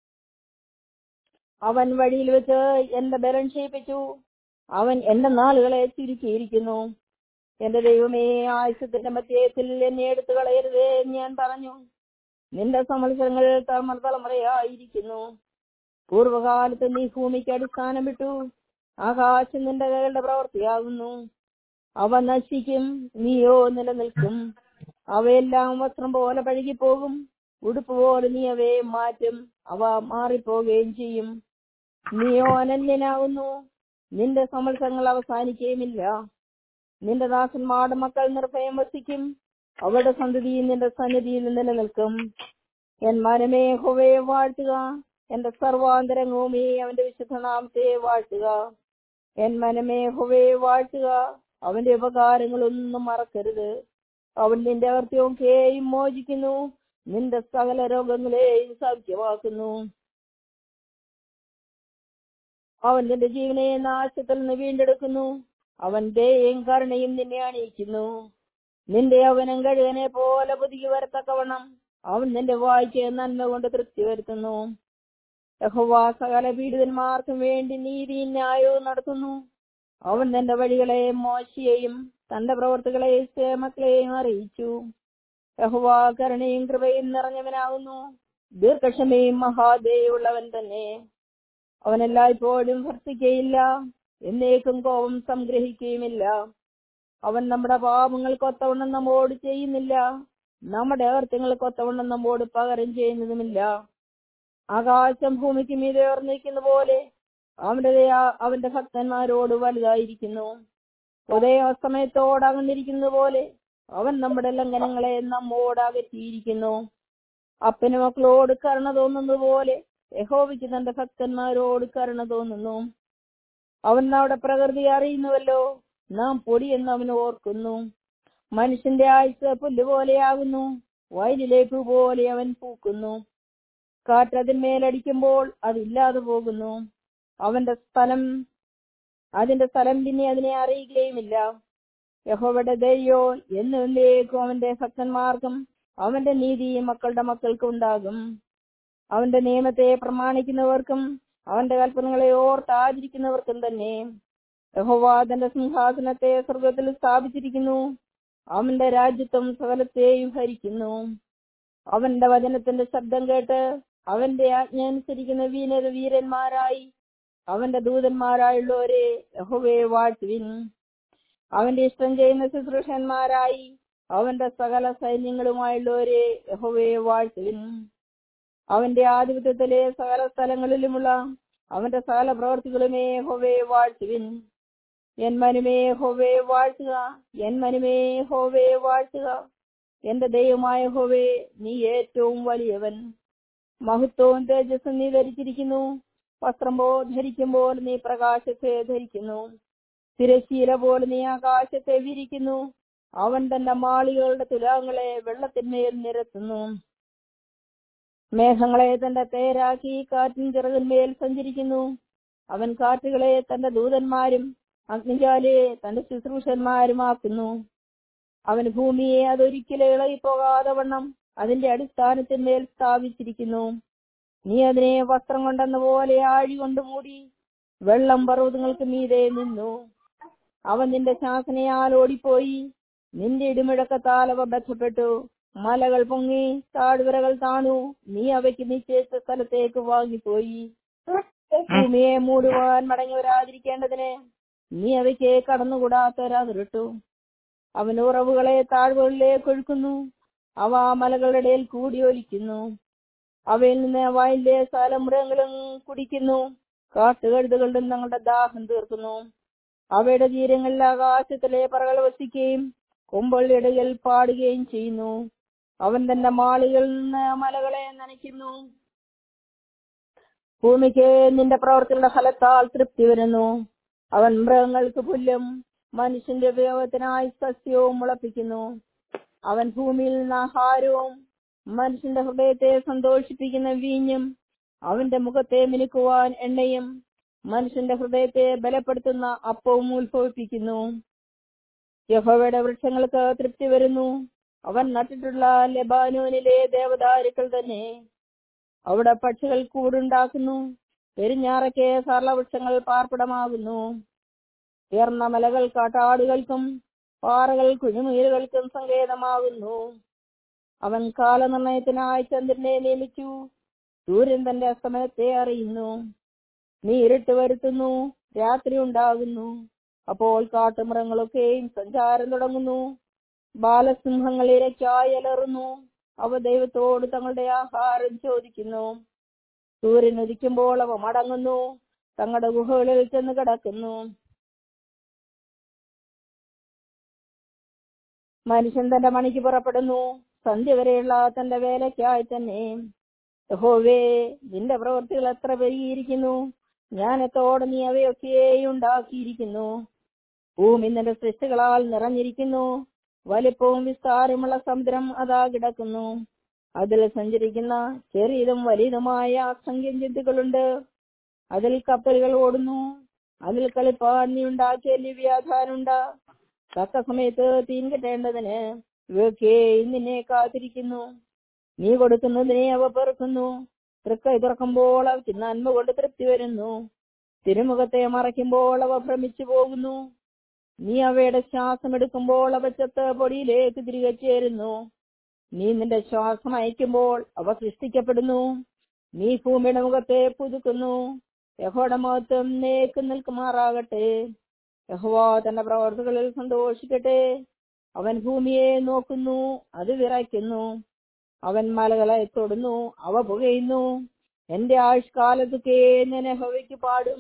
അവൻ വഴിയിൽ വെച്ച് എന്റെ ബലം ക്ഷയിപ്പിച്ചു അവൻ എന്റെ നാളുകളെ ചുരുക്കിയിരിക്കുന്നു എന്റെ ദൈവമേ ആയുസത്തിന്റെ മധ്യത്തിൽ എന്നെ എടുത്തു കളയരുതേ എന്ന് ഞാൻ പറഞ്ഞു നിന്റെ സംവത്സരങ്ങൾ തലമുറ തലമുറയായിരിക്കുന്നു പൂർവകാലത്ത് നീ ഭൂമിക്ക് അടിസ്ഥാനം വിട്ടു ആകാശം നിന്റെ കൈകളുടെ പ്രവൃത്തിയാകുന്നു അവ നശിക്കും നീയോ നിലനിൽക്കും അവയെല്ലാം വസ്ത്രം പോലെ പഴകിപ്പോകും ഉടുപ്പ് പോലെ നീ അവയെ മാറ്റും അവ മാറിപ്പോകുകയും ചെയ്യും നീയോ അനന്യനാകുന്നു നിന്റെ സംവത്സരങ്ങൾ അവസാനിക്കുകയുമില്ല നിന്റെ ദാസന്മാരുടെ മക്കൾ നിർഭയം വസിക്കും അവരുടെ സന്തതി നിന്റെ സന്നിധിയിൽ നിലനിൽക്കും എൻ മനമേ ഹോവയെ വാഴ്ത്തുക എന്റെ സർവാന്തരംഗവുമേ അവന്റെ വിശുദ്ധനാമത്തെ വാഴ്ത്തുക എൻ മനമേ ഹോവയെ വാഴ്ത്തുക അവന്റെ ഉപകാരങ്ങളൊന്നും മറക്കരുത് അവൻ നിന്റെ അകർത്യമൊക്കെയും മോചിക്കുന്നു നിന്റെ സകല രോഗങ്ങളെയും സൗഖ്യമാക്കുന്നു അവൻ നിന്റെ ജീവനെ നാശത്തിൽ നിന്ന് വീണ്ടെടുക്കുന്നു അവൻ ദയയും കരുണയും നിന്നെ അണിയിക്കുന്നു നിന്റെ അവനം കഴുകനെ പോലെ പുതുക്കി വരത്തക്കവണ്ണം അവൻ നിന്റെ വായിക്ക് നന്മ കൊണ്ട് തൃപ്തി വരുത്തുന്നു യഹോവ സകല പീഡിതന്മാർക്കും വേണ്ടി നീതി ന്യായവും നടത്തുന്നു അവൻ തന്റെ വഴികളെ മോശയെയും തന്റെ പ്രവർത്തികളെ സേമക്കളെയും അറിയിച്ചു യഹോവ കരുണയും കൃപയും നിറഞ്ഞവനാകുന്നു ദീർഘക്ഷമയും മഹാദേയുള്ളവൻ തന്നെ അവൻ എല്ലായ്പ്പോഴും ഭർത്തിക്കയില്ല എന്നേക്കും കോപം സംഗ്രഹിക്കുകയുമില്ല അവൻ നമ്മുടെ പാപങ്ങൾക്കൊത്തവണ്ണം നമ്മോട് ചെയ്യുന്നില്ല നമ്മുടെ അകൃത്യങ്ങൾക്കൊത്തവണ്ണം നമ്മോട് പകരം ചെയ്യുന്നതുമില്ല ആകാശം ഭൂമിക്ക് മീതെ ഉയർന്നിരിക്കുന്ന പോലെ അവന്റെ ദയ അവന്റെ ഭക്തന്മാരോട് വലുതായിരിക്കുന്നു ഉദയാസ്തമയത്തോട് അകന്നിരിക്കുന്നത് പോലെ അവൻ നമ്മുടെ ലംഘനങ്ങളെ നമ്മോട് അകറ്റിയിരിക്കുന്നു അപ്പന് മക്കളോട് കരുണ തോന്നുന്നത് പോലെ യഹോവയ്ക്ക് തന്റെ ഭക്തന്മാരോട് കരുണ തോന്നുന്നു അവൻ നമ്മുടെ പ്രകൃതി അറിയുന്നുവല്ലോ നാം പൊടിയെന്ന് അവൻ ഓർക്കുന്നു മനുഷ്യന്റെ ആയുസ് പുല്ലുപോലെയാകുന്നു വയലിലെ പൂ പോലെ അവൻ പൂക്കുന്നു കാറ്റ് അതിന്മേലടിക്കുമ്പോൾ അതില്ലാതെ പോകുന്നു അവന്റെ സ്ഥലം അതിന്റെ സ്ഥലം പിന്നെ അതിനെ അറിയുകയുമില്ല യഹോവയുടെ ദയോ എന്നേക്കും അവന്റെ ഭക്തന്മാർക്കും അവന്റെ നീതി മക്കളുടെ മക്കൾക്കും ഉണ്ടാകും അവന്റെ നിയമത്തെ പ്രമാണിക്കുന്നവർക്കും അവന്റെ കൽപ്പനകളെ ഓർത്താചരിക്കുന്നവർക്കും തന്നെ യഹോവ തന്റെ സിംഹാസനത്തെ സ്വർഗത്തിൽ സ്ഥാപിച്ചിരിക്കുന്നു അവന്റെ രാജ്യത്വം സകലത്തെയും ഭരിക്കുന്നു അവന്റെ വചനത്തിന്റെ ശബ്ദം കേട്ട് അവന്റെ ആജ്ഞ അനുസരിക്കുന്ന വീനര വീരന്മാരായി അവന്റെ ദൂതന്മാരായുള്ളവരെ യഹോവയെ വാഴ്ത്തുവിൻ അവന്റെ ഇഷ്ടം ചെയ്യുന്ന ശുശ്രൂഷന്മാരായി അവന്റെ സകല സൈന്യങ്ങളുമായുള്ളവരെ യഹോവയെ വാഴ്ത്തുവിൻ അവന്റെ ആധിപത്യത്തിലെ സകല സ്ഥലങ്ങളിലുമുള്ള അവന്റെ സകല പ്രവർത്തികളുമേ ഹോവയെ വാഴ്ത്തുവിൻ എൻ മനുമേ ഹോവയെ വാഴ്ത്തുക എൻ മനുമേ ഹോവയെ വാഴ്ത്തുക എന്റെ ദൈവമായ ഹോവേ നീ ഏറ്റവും വലിയവൻ മഹത്വവും തേജസ്സും നീ ധരിച്ചിരിക്കുന്നു വസ്ത്രം പോ ധരിക്കുമ്പോൾ നീ പ്രകാശത്തെ ധരിക്കുന്നു തിരശീല പോലെ നീ ആകാശത്തെ വിരിക്കുന്നു അവൻ തന്റെ മാളികളുടെ തുലാങ്ങളെ വെള്ളത്തിന്മേൽ നിരത്തുന്നു മേഘങ്ങളെ തന്റെ തേരാക്കി കാറ്റിൻ ചിറകിന്മേൽ സഞ്ചരിക്കുന്നു അവൻ കാറ്റുകളെ തന്റെ ദൂതന്മാരും അഗ്നിജാലയെ തന്റെ ശുശ്രൂഷന്മാരുമാക്കുന്നു അവൻ ഭൂമിയെ അതൊരിക്കലും ഇളകിപ്പോകാതെ വണ്ണം അതിന്റെ അടിസ്ഥാനത്തിന്മേൽ സ്ഥാപിച്ചിരിക്കുന്നു നീ അതിനെ വസ്ത്രം കൊണ്ടെന്ന പോലെ ആഴി കൊണ്ട് മൂടി വെള്ളം പർവ്വതങ്ങൾക്ക് മീതെ നിന്നു അവൻ നിന്റെ ശാസനയാൽ ഓടിപ്പോയി നിന്റെ ഇടിമുഴക്കത്താൽ അവ ബന്ധപ്പെട്ടു മലകൾ പൊങ്ങി താഴ്വരകൾ താണു നീ അവയ്ക്ക് നിശ്ചയിച്ച സ്ഥലത്തേക്ക് വാങ്ങിപ്പോയി ഭൂമിയെ മൂടുവാൻ മടങ്ങി വരാതിരിക്കേണ്ടതിന് നീ അവയ്ക്ക് കടന്നുകൂടാത്തരാതിട്ടു അവൻ ഉറവുകളെ താഴ്വകളിലേക്ക് ഒഴുക്കുന്നു അവ മലകളുടെ ഇടയിൽ കൂടിയൊലിക്കുന്നു അവയിൽ നിന്ന് വയലിലെ സ്ഥലമൃഗങ്ങളും കുടിക്കുന്നു കാട്ടുകഴുതുകളും തങ്ങളുടെ ദാഹം തീർക്കുന്നു അവയുടെ തീരങ്ങളിൽ ആകാശത്തിലെ പറകൾ വസിക്കുകയും കൊമ്പള്ളിടകൾ പാടുകയും ചെയ്യുന്നു അവൻ തന്റെ മാളികളിൽ നിന്ന് മലകളെ നനയ്ക്കുന്നു ഭൂമിക്ക് നിന്റെ പ്രവർത്തികളുടെ ഫലത്താൽ തൃപ്തി വരുന്നു അവൻ മൃഗങ്ങൾക്ക് പുല്ലും മനുഷ്യന്റെ ഉപയോഗത്തിനായി സസ്യവും മുളപ്പിക്കുന്നു അവൻ ഭൂമിയിൽ നിന്ന് ആഹാരവും മനുഷ്യന്റെ ഹൃദയത്തെ സന്തോഷിപ്പിക്കുന്ന വീഞ്ഞും അവന്റെ മുഖത്തെ മിനുക്കുവാൻ എണ്ണയും മനുഷ്യന്റെ ഹൃദയത്തെ ബലപ്പെടുത്തുന്ന അപ്പവും ഉത്ഭവിപ്പിക്കുന്നു യഹോവയുടെ വൃക്ഷങ്ങൾക്ക് തൃപ്തി വരുന്നു അവൻ നട്ടിട്ടുള്ള ലെബാനോനിലെ ദേവദാരുക്കൾ തന്നെ അവിടെ പക്ഷികൾ കൂടുണ്ടാക്കുന്നു പെരിഞ്ഞാറയ്ക്ക് സർളവൃക്ഷങ്ങൾ പാർപ്പിടമാകുന്നു ഉയർന്ന മലകൾ കാട്ടാടുകൾക്കും പാറകൾ കുഴിമുയലുകൾക്കും സങ്കേതമാകുന്നു അവൻ കാലനിർണയത്തിനായി ചന്ദ്രനെ നിയമിച്ചു സൂര്യൻ തന്റെ അസ്തമനത്തെ അറിയുന്നു നീ ഇരുട്ട് വരുത്തുന്നു രാത്രി ഉണ്ടാകുന്നു അപ്പോൾ കാട്ടുമൃഗങ്ങളൊക്കെയും സഞ്ചാരം തുടങ്ങുന്നു ബാലസിംഹങ്ങൾ ഇരയ്ക്കായി അലറുന്നു അവ ദൈവത്തോട് തങ്ങളുടെ ആഹാരം ചോദിക്കുന്നു സൂര്യൻ ഉദിക്കുമ്പോൾ അവ മടങ്ങുന്നു തങ്ങളുടെ ഗുഹകളിൽ ചെന്ന് കിടക്കുന്നു മനുഷ്യൻ തന്റെ മണിക്ക് പുറപ്പെടുന്നു സന്ധ്യ വരെയുള്ള തന്റെ വേലയ്ക്കായി തന്നെ യഹോവേ നിന്റെ പ്രവൃത്തികൾ എത്ര പെരുകിയിരിക്കുന്നു ജ്ഞാനത്തോടെ നീ അവയൊക്കെയും ഉണ്ടാക്കിയിരിക്കുന്നു ഭൂമി നിന്റെ സൃഷ്ടികളാൽ നിറഞ്ഞിരിക്കുന്നു വലിപ്പവും വിസ്താരമുള്ള സമുദ്രം അതാ കിടക്കുന്നു അതിൽ സഞ്ചരിക്കുന്ന ചെറിയതും വലിയതുമായ അസംഖ്യം ജന്തുക്കളുണ്ട് അതിൽ കപ്പലുകൾ ഓടുന്നു അതിൽ കളിപ്പാൻ നീ ഉണ്ടാക്കിയ ലിവ്യാധാനുണ്ട് തക്ക സമയത്ത് തീൻ കിട്ടേണ്ടതിന് ഇവയൊക്കെ നിന്നെ കാത്തിരിക്കുന്നു നീ കൊടുക്കുന്നതിനെ അവ പെറുക്കുന്നു തൃക്കൈ തുറക്കുമ്പോൾ അവയ്ക്ക് നന്മ കൊണ്ട് തൃപ്തി വരുന്നു തിരുമുഖത്തെ മറയ്ക്കുമ്പോൾ അവ ഭ്രമിച്ചു പോകുന്നു നീ അവയുടെ ശ്വാസം എടുക്കുമ്പോൾ അവ ചത്ത് പൊടിയിലേക്ക് തിരികെ ചേരുന്നു നീ നിന്റെ ശ്വാസം അയക്കുമ്പോൾ അവ സൃഷ്ടിക്കപ്പെടുന്നു നീ ഭൂമിയുടെ മുഖത്തെ പുതുക്കുന്നു യഹോയുടെ മഹത്വം നേക്ക് നിൽക്കുമാറാകട്ടെ യഹോവ തന്റെ പ്രവർത്തികളിൽ സന്തോഷിക്കട്ടെ അവൻ ഭൂമിയെ നോക്കുന്നു അത് വിറയ്ക്കുന്നു അവൻ മലകളെ തൊടുന്നു അവ പുകയുന്നു എന്റെ ആയുഷ്കാലത്തൊക്കെ ഞാൻ യഹോവയ്ക്ക് പാടും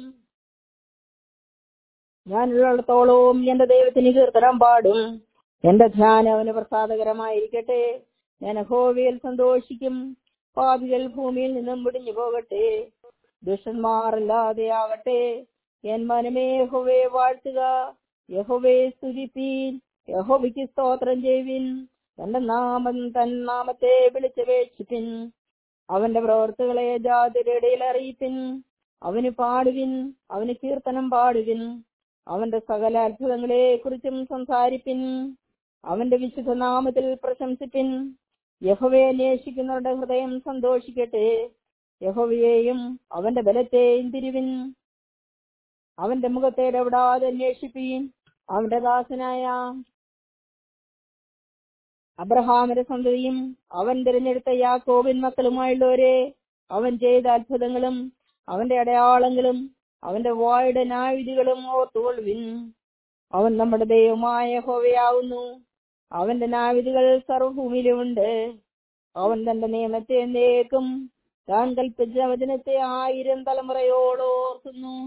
ഞാനുള്ളിടത്തോളവും എന്റെ ദൈവത്തിന് കീർത്തനം പാടും എന്റെ ധ്യാനം അവന് പ്രസാദകരമായിരിക്കട്ടെ ഞാൻ യഹോവയിൽ സന്തോഷിക്കും പാപികൾ ഭൂമിയിൽ നിന്നും മുടിഞ്ഞു പോകട്ടെ ദുഷ്ടന്മാരല്ലാതെ ആകട്ടെ എൻ മനമേ യഹോവയെ വാഴ്ത്തുക യഹോവയെ സ്തുതിപ്പീൻ യഹോവയ്ക്ക് സ്തോത്രം ചെയ്യുവിൻ തന്റെ നാമം തൻ നാമത്തെ വിളിച്ചപേക്ഷിപ്പിൻ അവന്റെ പ്രവർത്തികളെ ജാതിയുടെ ഇടയിൽ അറിയിപ്പിൻ അവന് പാടുവിൻ അവന് കീർത്തനം പാടുവിൻ അവന്റെ സകല അത്ഭുതങ്ങളെ കുറിച്ചും സംസാരിപ്പിൻ അവന്റെ വിശുദ്ധ നാമത്തിൽ പ്രശംസിപ്പിൻ യഹോവയെ അന്വേഷിക്കുന്നവരുടെ ഹൃദയം സന്തോഷിക്കട്ടെ യഹോവയെയും അവന്റെ ബലത്തെയും തിരിവിൻ അവന്റെ മുഖത്തെ ഇടപെടാതെ അന്വേഷിപ്പീൻ അവന്റെ ദാസനായ അബ്രഹാമിന്റെ സന്തതിയും അവൻ തിരഞ്ഞെടുത്ത യാക്കോബിൻ മക്കളുമായുള്ളവരെ അവൻ ചെയ്ത അത്ഭുതങ്ങളും അവന്റെ അടയാളങ്ങളും അവന്റെ വായുടെ ന്യായവിധികളും ഓർത്തുകൊള്ളുവിൻ അവൻ നമ്മുടെ ദൈവമായ ഹോവയാവുന്നു അവന്റെ ന്യായവിധികൾ സർവഭൂമിയിലുമുണ്ട് അവൻ തന്റെ നിയമത്തെ എന്നേക്കും താൻ കൽപ്പിച്ച വചനത്തെ ആയിരം തലമുറയോട് ഓർക്കുന്നു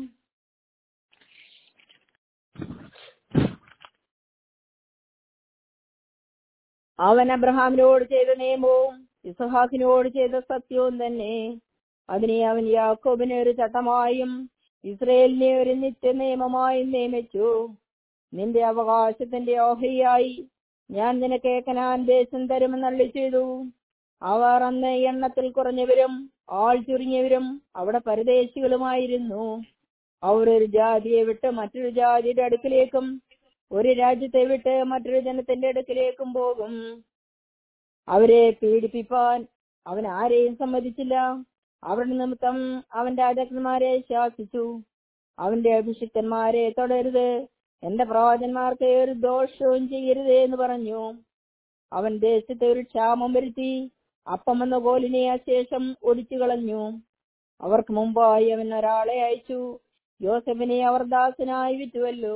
അവൻ അബ്രഹാമിനോട് ചെയ്ത നിയമവും ഇസഹാക്കിനോട് ചെയ്ത സത്യവും തന്നെ അതിനെ അവൻ യാക്കോബിനെ ഒരു ചട്ടമായും ഇസ്രയേലിനെ ഒരു നിത്യ നിയമമായും നിയമിച്ചു നിന്റെ അവകാശത്തിന്റെ ഓഹരിയായി ഞാൻ നിനക്ക് കനാൻ ദേശം തരുമെന്നള്ളി ചെയ്തു അവർ അന്ന് എണ്ണത്തിൽ കുറഞ്ഞവരും ആൾ ചുരുങ്ങിയവരും അവിടെ പരദേശികളുമായിരുന്നു അവർ ഒരു ജാതിയെ വിട്ട് മറ്റൊരു ജാതിയുടെ അടുക്കിലേക്കും ഒരു രാജ്യത്തെ വിട്ട് മറ്റൊരു ജനത്തിന്റെ അടുക്കിലേക്കും പോകും അവരെ പീഡിപ്പിപ്പാൻ അവൻ ആരെയും സമ്മതിച്ചില്ല അവരുടെ നിമിത്തം അവൻ രാജാക്കന്മാരെ ശാസിച്ചു അവന്റെ അഭിഷിക്തന്മാരെ തൊടരുത് എന്റെ പ്രവാചന്മാർക്ക് ഒരു ദോഷവും ചെയ്യരുത് എന്ന് പറഞ്ഞു അവൻ ദേശത്തെ ഒരു ക്ഷാമം വരുത്തി അപ്പം എന്ന കോലിനെ അശേഷം ഒടിച്ചു കളഞ്ഞു അവർക്ക് മുമ്പായി അവൻ ഒരാളെ അയച്ചു യോസഫിനെ അവർ ദാസനായി വിറ്റുവല്ലോ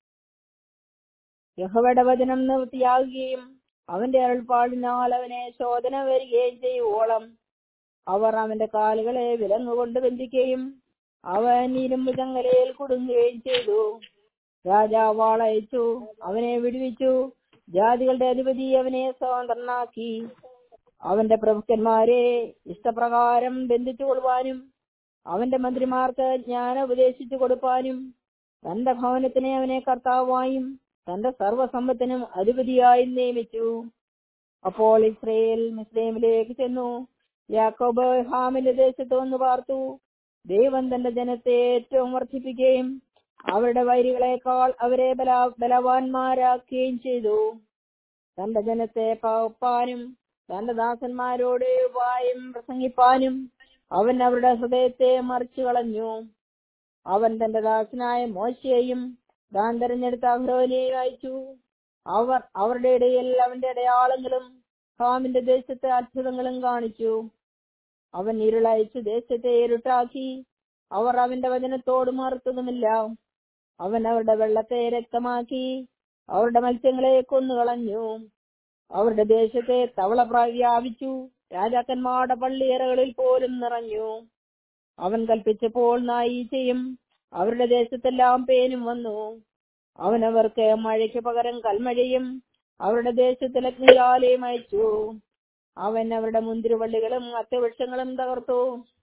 യഹോവയുടെ വചനം നിവൃത്തിയാകുകയും അവന്റെ അരുൾപ്പാടിനാൽ അവനെ ശോധന വരികയും ചെയ്യുവോളം അവർ അവന്റെ കാലുകളെ വിലങ്ങുകൊണ്ട് ബന്ധിക്കുകയും അവൻ ഇരുമ്പ് ചങ്ങലയിൽ കുടുങ്ങുകയും ചെയ്തു രാജാവ് ആളയച്ചു അവനെ വിടുവിച്ചു ജാതികളുടെ അധിപതി അവനെ സ്വതന്ത്രനാക്കി അവന്റെ പ്രഭുക്കന്മാരെ ഇഷ്ടപ്രകാരം ബന്ധിച്ചു കൊള്ളുവാനും അവന്റെ മന്ത്രിമാർക്ക് ജ്ഞാനം ഉപദേശിച്ചു കൊടുപ്പാനും തന്റെ ഭവനത്തിനെ അവനെ കർത്താവായും തന്റെ സർവസമ്പത്തിനും അധിപതിയായും നിയമിച്ചു അപ്പോൾ ഇസ്രയേൽ മിസ്രൈമിലേക്ക് ചെന്നു യാക്കോബ് ഹാമിന്റെ ദേശത്ത് വന്ന് പാർത്തു ദൈവം തന്റെ ജനത്തെ ഏറ്റവും വർദ്ധിപ്പിക്കുകയും അവരുടെ വൈരികളെക്കാൾ അവരെ ബല ബലവാന്മാരാക്കുകയും ചെയ്തു തന്റെ ജനത്തെ പാപ്പാനും തന്റെ ദാസന്മാരോട് ഉപായം പ്രസംഗിപ്പാനും അവൻ അവരുടെ ഹൃദയത്തെ മറിച്ചു കളഞ്ഞു അവൻ തന്റെ ദാസനായ മോശയെയും താൻ തെരഞ്ഞെടുത്ത അഹ്റോനെയും അയച്ചു അവർ അവരുടെ ഇടയിൽ അവന്റെ അടയാളങ്ങളും ഹാമിന്റെ ദേശത്തെ അത്ഭുതങ്ങളും കാണിച്ചു അവൻ ഇരുളയച്ചു ദേശത്തെ ഇരുട്ടാക്കി അവർ അവന്റെ വചനത്തോട് മറുത്തതുമില്ല അവൻ അവരുടെ വെള്ളത്തെ രക്തമാക്കി അവരുടെ മത്സ്യങ്ങളെ കൊന്നുകളഞ്ഞു അവരുടെ ദേശത്തെ തവള വ്യാപിച്ചു രാജാക്കന്മാരുടെ പള്ളിയറകളിൽ പോലും നിറഞ്ഞു അവൻ കൽപ്പിച്ചപ്പോൾ നായീച്ചയും അവരുടെ ദേശത്തെല്ലാം പേനും വന്നു അവൻ അവർക്ക് മഴയ്ക്ക് പകരം കൽമഴയും അവരുടെ ദേശത്തിൽ അഗ്നിജാലയും അയച്ചു അവൻ അവരുടെ മുന്തിരിവള്ളികളും അത്യവൃക്ഷങ്ങളും തകർത്തു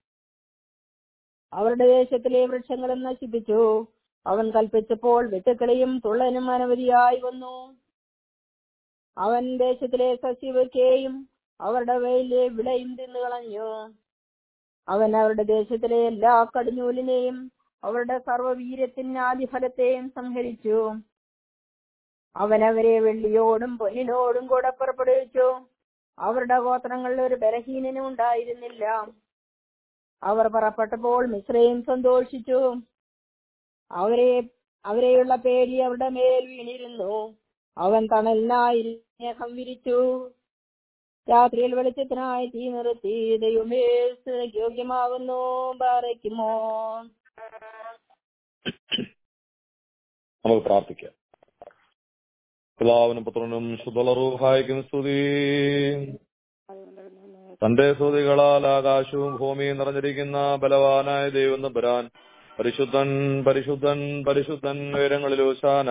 അവരുടെ ദേശത്തിലെ വൃക്ഷങ്ങളും നശിപ്പിച്ചു അവൻ കൽപ്പിച്ചപ്പോൾ വെട്ടുക്കിളിയും തുള്ളനും അനവധിയായി വന്നു അവൻ ദേശത്തിലെ സസ്യവയ്ക്കുകയും അവരുടെ വെയിലെ വിളയും തിന്നുകളഞ്ഞു അവൻ അവരുടെ ദേശത്തിലെ എല്ലാ കടിഞ്ഞൂലിനെയും അവരുടെ സർവവീര്യത്തിന് ആദിഫലത്തെയും സംഹരിച്ചു അവൻ അവരെ വെള്ളിയോടും പൊന്നിനോടും കൂടെ പുറപ്പെടുവിച്ചു അവരുടെ ഗോത്രങ്ങളിൽ ഒരു ബലഹീനനും ഉണ്ടായിരുന്നില്ല അവർ പുറപ്പെട്ടപ്പോൾ മിശ്രയും സന്തോഷിച്ചു അവരെ അവരെയുള്ള പേടി അവരുടെ മേൽ വീണിരുന്നു അവൻ തണലിനായി സ്നേഹം വിരിച്ചു രാത്രിയിൽ വെളിച്ചത്തിനായി തീ നിർത്തി ദൈവമേ യോഗ്യമാകുന്നു പാറയ്ക്കുമോ നമുക്ക് പ്രാർത്ഥിക്കാം പിതാവിനും പുത്രനും ശുദ്ധളറൂഹായിക്കും സ്തുതി തന്റെ സ്തുതികളാൽ ആകാശവും ഭൂമിയും നിറഞ്ഞിരിക്കുന്ന ബലവാനായ ദൈവം നമ്പുരാൻ പരിശുദ്ധൻ പരിശുദ്ധൻ പരിശുദ്ധൻ ഉയരങ്ങളിൽ ഊശാന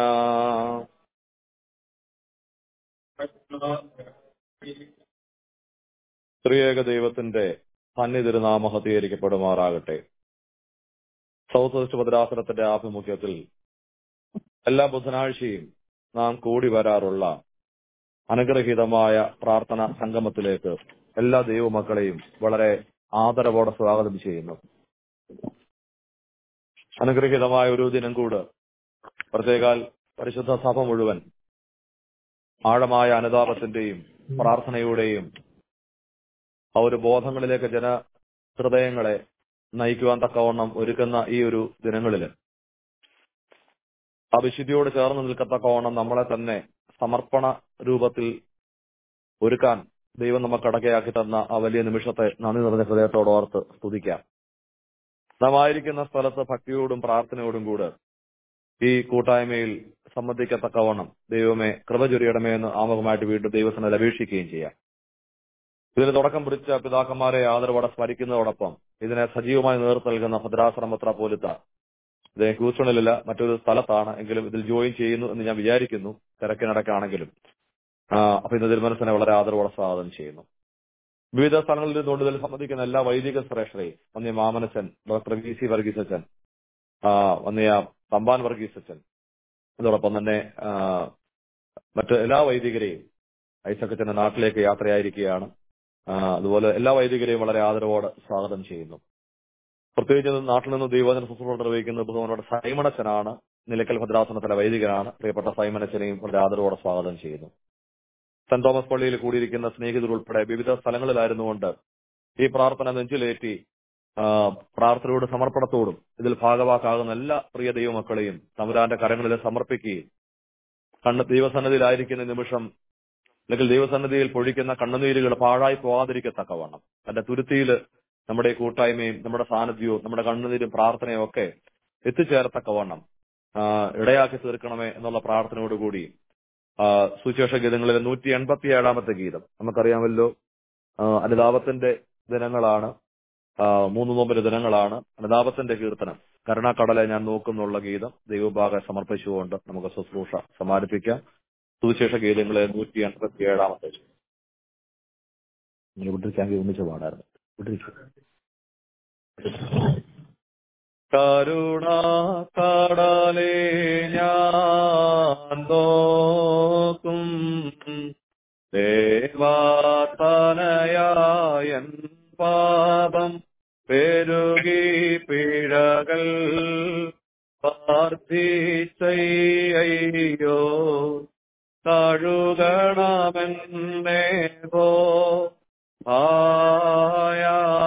ത്രിയേക ദൈവത്തിന്റെ സന്നിധിരുനാമ ഹതീകരിക്കപ്പെടുമാറാകട്ടെ സൗത്ത് വെസ്റ്റ് ഭദ്രാസനത്തിന്റെ ആഭിമുഖ്യത്തിൽ എല്ലാ ബുധനാഴ്ചയും നാം കൂടി വരാറുള്ള അനുഗ്രഹീതമായ പ്രാർത്ഥന സംഗമത്തിലേക്ക് എല്ലാ ദൈവമക്കളെയും വളരെ ആദരവോടെ സ്വാഗതം ചെയ്യുന്നു അനുഗ്രഹീതമായ ഒരു ദിനം കൂട് പ്രത്യേകാൽ പരിശുദ്ധ സഭ മുഴുവൻ ആഴമായ അനുതാപത്തിന്റെയും പ്രാർത്ഥനയുടെയും ആ ഒരു ബോധങ്ങളിലേക്ക് ജന ഹൃദയങ്ങളെ നയിക്കുവാൻ തക്കവണ്ണം ഒരുക്കുന്ന ഈ ഒരു ദിനങ്ങളില് ആ വിശുദ്ധിയോട് ചേർന്ന് നിൽക്കത്തക്കവണ്ണം നമ്മളെ തന്നെ സമർപ്പണ രൂപത്തിൽ ഒരുക്കാൻ ദൈവം നമുക്ക് അടക്കയാക്കി തന്ന ആ വലിയ നിമിഷത്തെ നന്ദി നിറഞ്ഞ ഹൃദയത്തോട് ഓർത്ത് സ്തുതിക്കാം നാം ആയിരിക്കുന്ന സ്ഥലത്ത് ഭക്തിയോടും പ്രാർത്ഥനയോടും കൂടെ ഈ കൂട്ടായ്മയിൽ സംബന്ധിക്കത്തക്കവണ്ണം ദൈവമേ കൃപ ചൊരിയണമേ എന്ന് ആമുഖമായിട്ട് വീണ്ടും ദൈവത്തിന് അപേക്ഷിക്കുകയും ചെയ്യാം ഇതിന് തുടക്കം പിടിച്ച പിതാക്കന്മാരെ ആദരവോടെ സ്മരിക്കുന്നതോടൊപ്പം ഇതിനെ സജീവമായി നേതൃത്വം നൽകുന്ന ഭദ്രാശ്രമത്ര പോലത്ത അദ്ദേഹം ഹ്യൂസ്റ്റണിലില്ല മറ്റൊരു സ്ഥലത്താണ് എങ്കിലും ഇതിൽ ജോയിൻ ചെയ്യുന്നു എന്ന് ഞാൻ വിചാരിക്കുന്നു തിരക്കിനിടക്കാണെങ്കിലും അപ്പൊ ഇന്ന് തിരുമനസിനെ വളരെ ആദരവോടെ സ്വാഗതം ചെയ്യുന്നു വിവിധ സ്ഥലങ്ങളിൽ നിന്നുകൊണ്ട് ഇതിൽ സംബന്ധിക്കുന്ന എല്ലാ വൈദിക ശ്രേഷ്ഠരെയും വന്നിയ മാമനച്ചൻ ഡോക്ടർ വി സി വർഗീസ് അച്ഛൻ വന്നിയ തമ്പാൻ വർഗീസ് അച്ഛൻ അതോടൊപ്പം തന്നെ മറ്റ് എല്ലാ വൈദികരെയും ഐസക്കച്ചന്റെ നാട്ടിലേക്ക് യാത്രയായിരിക്കുകയാണ് അതുപോലെ എല്ലാ വൈദികരെയും വളരെ ആദരവോടെ സ്വാഗതം ചെയ്യുന്നു പ്രത്യേകിച്ച് നാട്ടിൽ നിന്ന് ദൈവജന ശുശ്രൂഷ നിർവഹിക്കുന്ന ബഹുമാനോട് സൈമണച്ചനാണ് നിലക്കൽ ഭദ്രാസനത്തിലെ വൈദികനാണ് പ്രിയപ്പെട്ട സൈമനച്ചനെയും വളരെ ആദരവോടെ സ്വാഗതം ചെയ്യുന്നു സെന്റ് തോമസ് പള്ളിയിൽ കൂടിയിരിക്കുന്ന സ്നേഹിതർ ഉൾപ്പെടെ വിവിധ സ്ഥലങ്ങളിലായിരുന്നുകൊണ്ട് ഈ പ്രാർത്ഥന നെഞ്ചിലേറ്റി ആ, പ്രാർത്ഥനയോടും സമർപ്പണത്തോടും ഇതിൽ ഭാഗവാക്കാകുന്ന എല്ലാ പ്രിയ ദൈവമക്കളെയും തമ്പുരാന്റെ കരങ്ങളിൽ സമർപ്പിക്കുകയും കണ്ണ് ദൈവസന്നിധിയിലായിരിക്കുന്ന നിമിഷം അല്ലെങ്കിൽ ദൈവസന്നിധിയിൽ പൊഴിക്കുന്ന കണ്ണുനീരുകൾ പാഴായി പോകാതിരിക്കത്തക്കവണ്ണം തന്റെ തുരുത്തിയിൽ നമ്മുടെ ഈ കൂട്ടായ്മയും നമ്മുടെ സാന്നിധ്യവും നമ്മുടെ കണ്ണുനീരും പ്രാർത്ഥനയും ഒക്കെ എത്തിച്ചേരത്തക്കവണ്ണം ആ, ഇടയാക്കി തീർക്കണമേ എന്നുള്ള പ്രാർത്ഥനയോടുകൂടി ആ, സുവിശേഷ ഗീതങ്ങളിലെ നൂറ്റി എൺപത്തി ഏഴാമത്തെ ഗീതം നമുക്കറിയാമല്ലോ ആ, അനുതാപത്തിന്റെ ദിനങ്ങളാണ് ആ, മൂന്ന് നോമ്പിന്റെ ദിനങ്ങളാണ് അനുതാപത്തിന്റെ കീർത്തനം കരുണാക്കടലെ ഞാൻ നോക്കുന്നുള്ള ഗീതം ദൈവഭാഗം സമർപ്പിച്ചുകൊണ്ട് നമുക്ക് ശുശ്രൂഷ സമാപിപ്പിക്കാം സുവിശേഷ ഗീതങ്ങളെ നൂറ്റി എൺപത്തി ഏഴാമത്തെ വിട്ടിരിക്കാമെങ്കിൽ ഒന്നിച്ച് പാടായിരുന്നു വിട്ടിരിക്കും കരുണ കടലേ ഞാൻ നോക്കും ദേവാതനയായൻ പാപം പെരുകി പിഴകൾ പ്രാർത്ഥിച്ചയ്യോ കഴുകണമെന്നേ പോ ആയ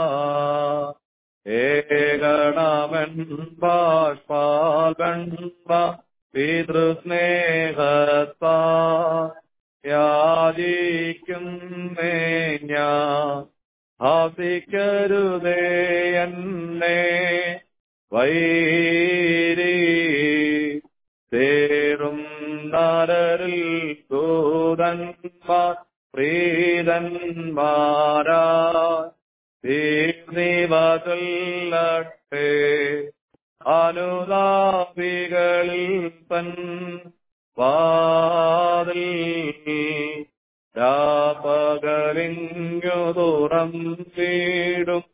ഏകണമെൻ ബാഷ്പാൽബ പിതൃസ്നേഹത്താ യാചിക്കുന്നേ ഞാൻ ആസിക്കരുതേ എന്നെ വൈരി തേറും നരരിൽ ദൂതന്മാർ പ്രീതന്മാരാ തീർന്നിവതല്ലട്ടെ അനുതാപികളിൽ തൻ വാതിൽ രാപകലിങ്ങു തുറം വീടും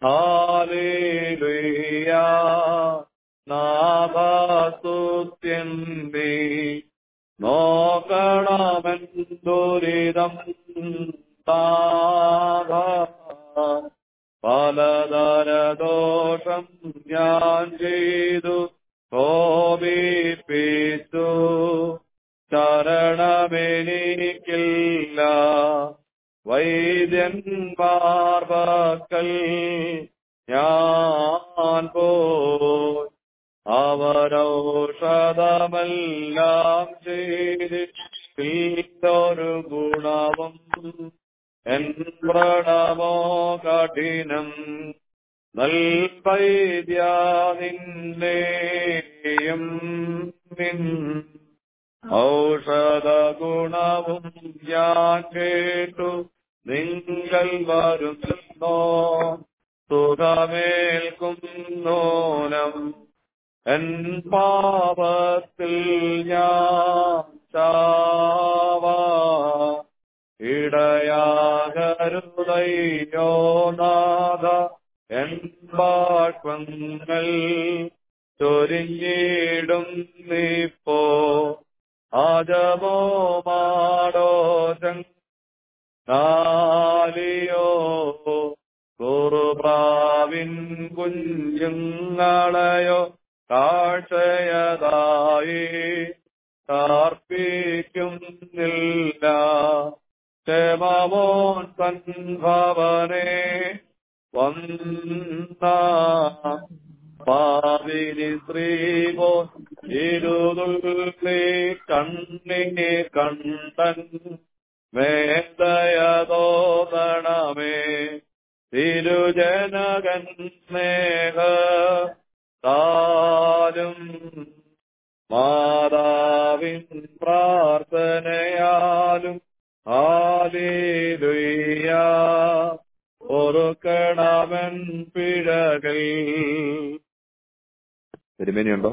ഹാലേലുയ നാഭാസ്തുത്യന്തി നോക്കണമെൻ ദുരിതം താത പലതരദോഷം ഞാൻ ചെയ്തു കോപിപ്പിച്ചു ശരണമെനിക്കില്ല വൈദ്യന്മാർവക്കൽ ഞാൻ പോയി അവരൗഷധമെല്ലാം ചെയ്തിട്ടൊരു ഗുണവും എൻ വ്രണമോ കഠിനം നൽവൈദ്യാനിന്നെയും നിൻ ഔഷധ ഗുണവും ഞാൻ കേട്ടു നിങ്ങൾ വരുന്നോ സുഖമേൽക്കും നോനം എൻ പാപത്തിൽ ഞാൻ ചാവാ ഇടയാകരുതയ്യോ നാഥ എൻ ബാഷ്പങ്ങൾ ചൊരിഞ്ഞിടും നീപ്പോ ആജമോ മാടോ നാലിയോ കുറുപ്രാവിൻ കുഞ്ഞുങ്ങളെയോ കാഴ്ചയതായി താർപ്പിക്കുന്നില്ല ക്ഷേമമോൻ സൻഭവനെ വന്ന പാവിനി സ്ത്രീപോ ഇരുതുള്ളി കണ്ണിനെ കണ്ടൻ മേന്തയതോതണമേ തിരുജനകൻ സ്നേഹ താലും മാതാവിൻ പ്രാർത്ഥനയാലും ആലേലുയ്യ പൊറുക്കണവൻ പിഴകൾ തിരുമേനിയുണ്ടോ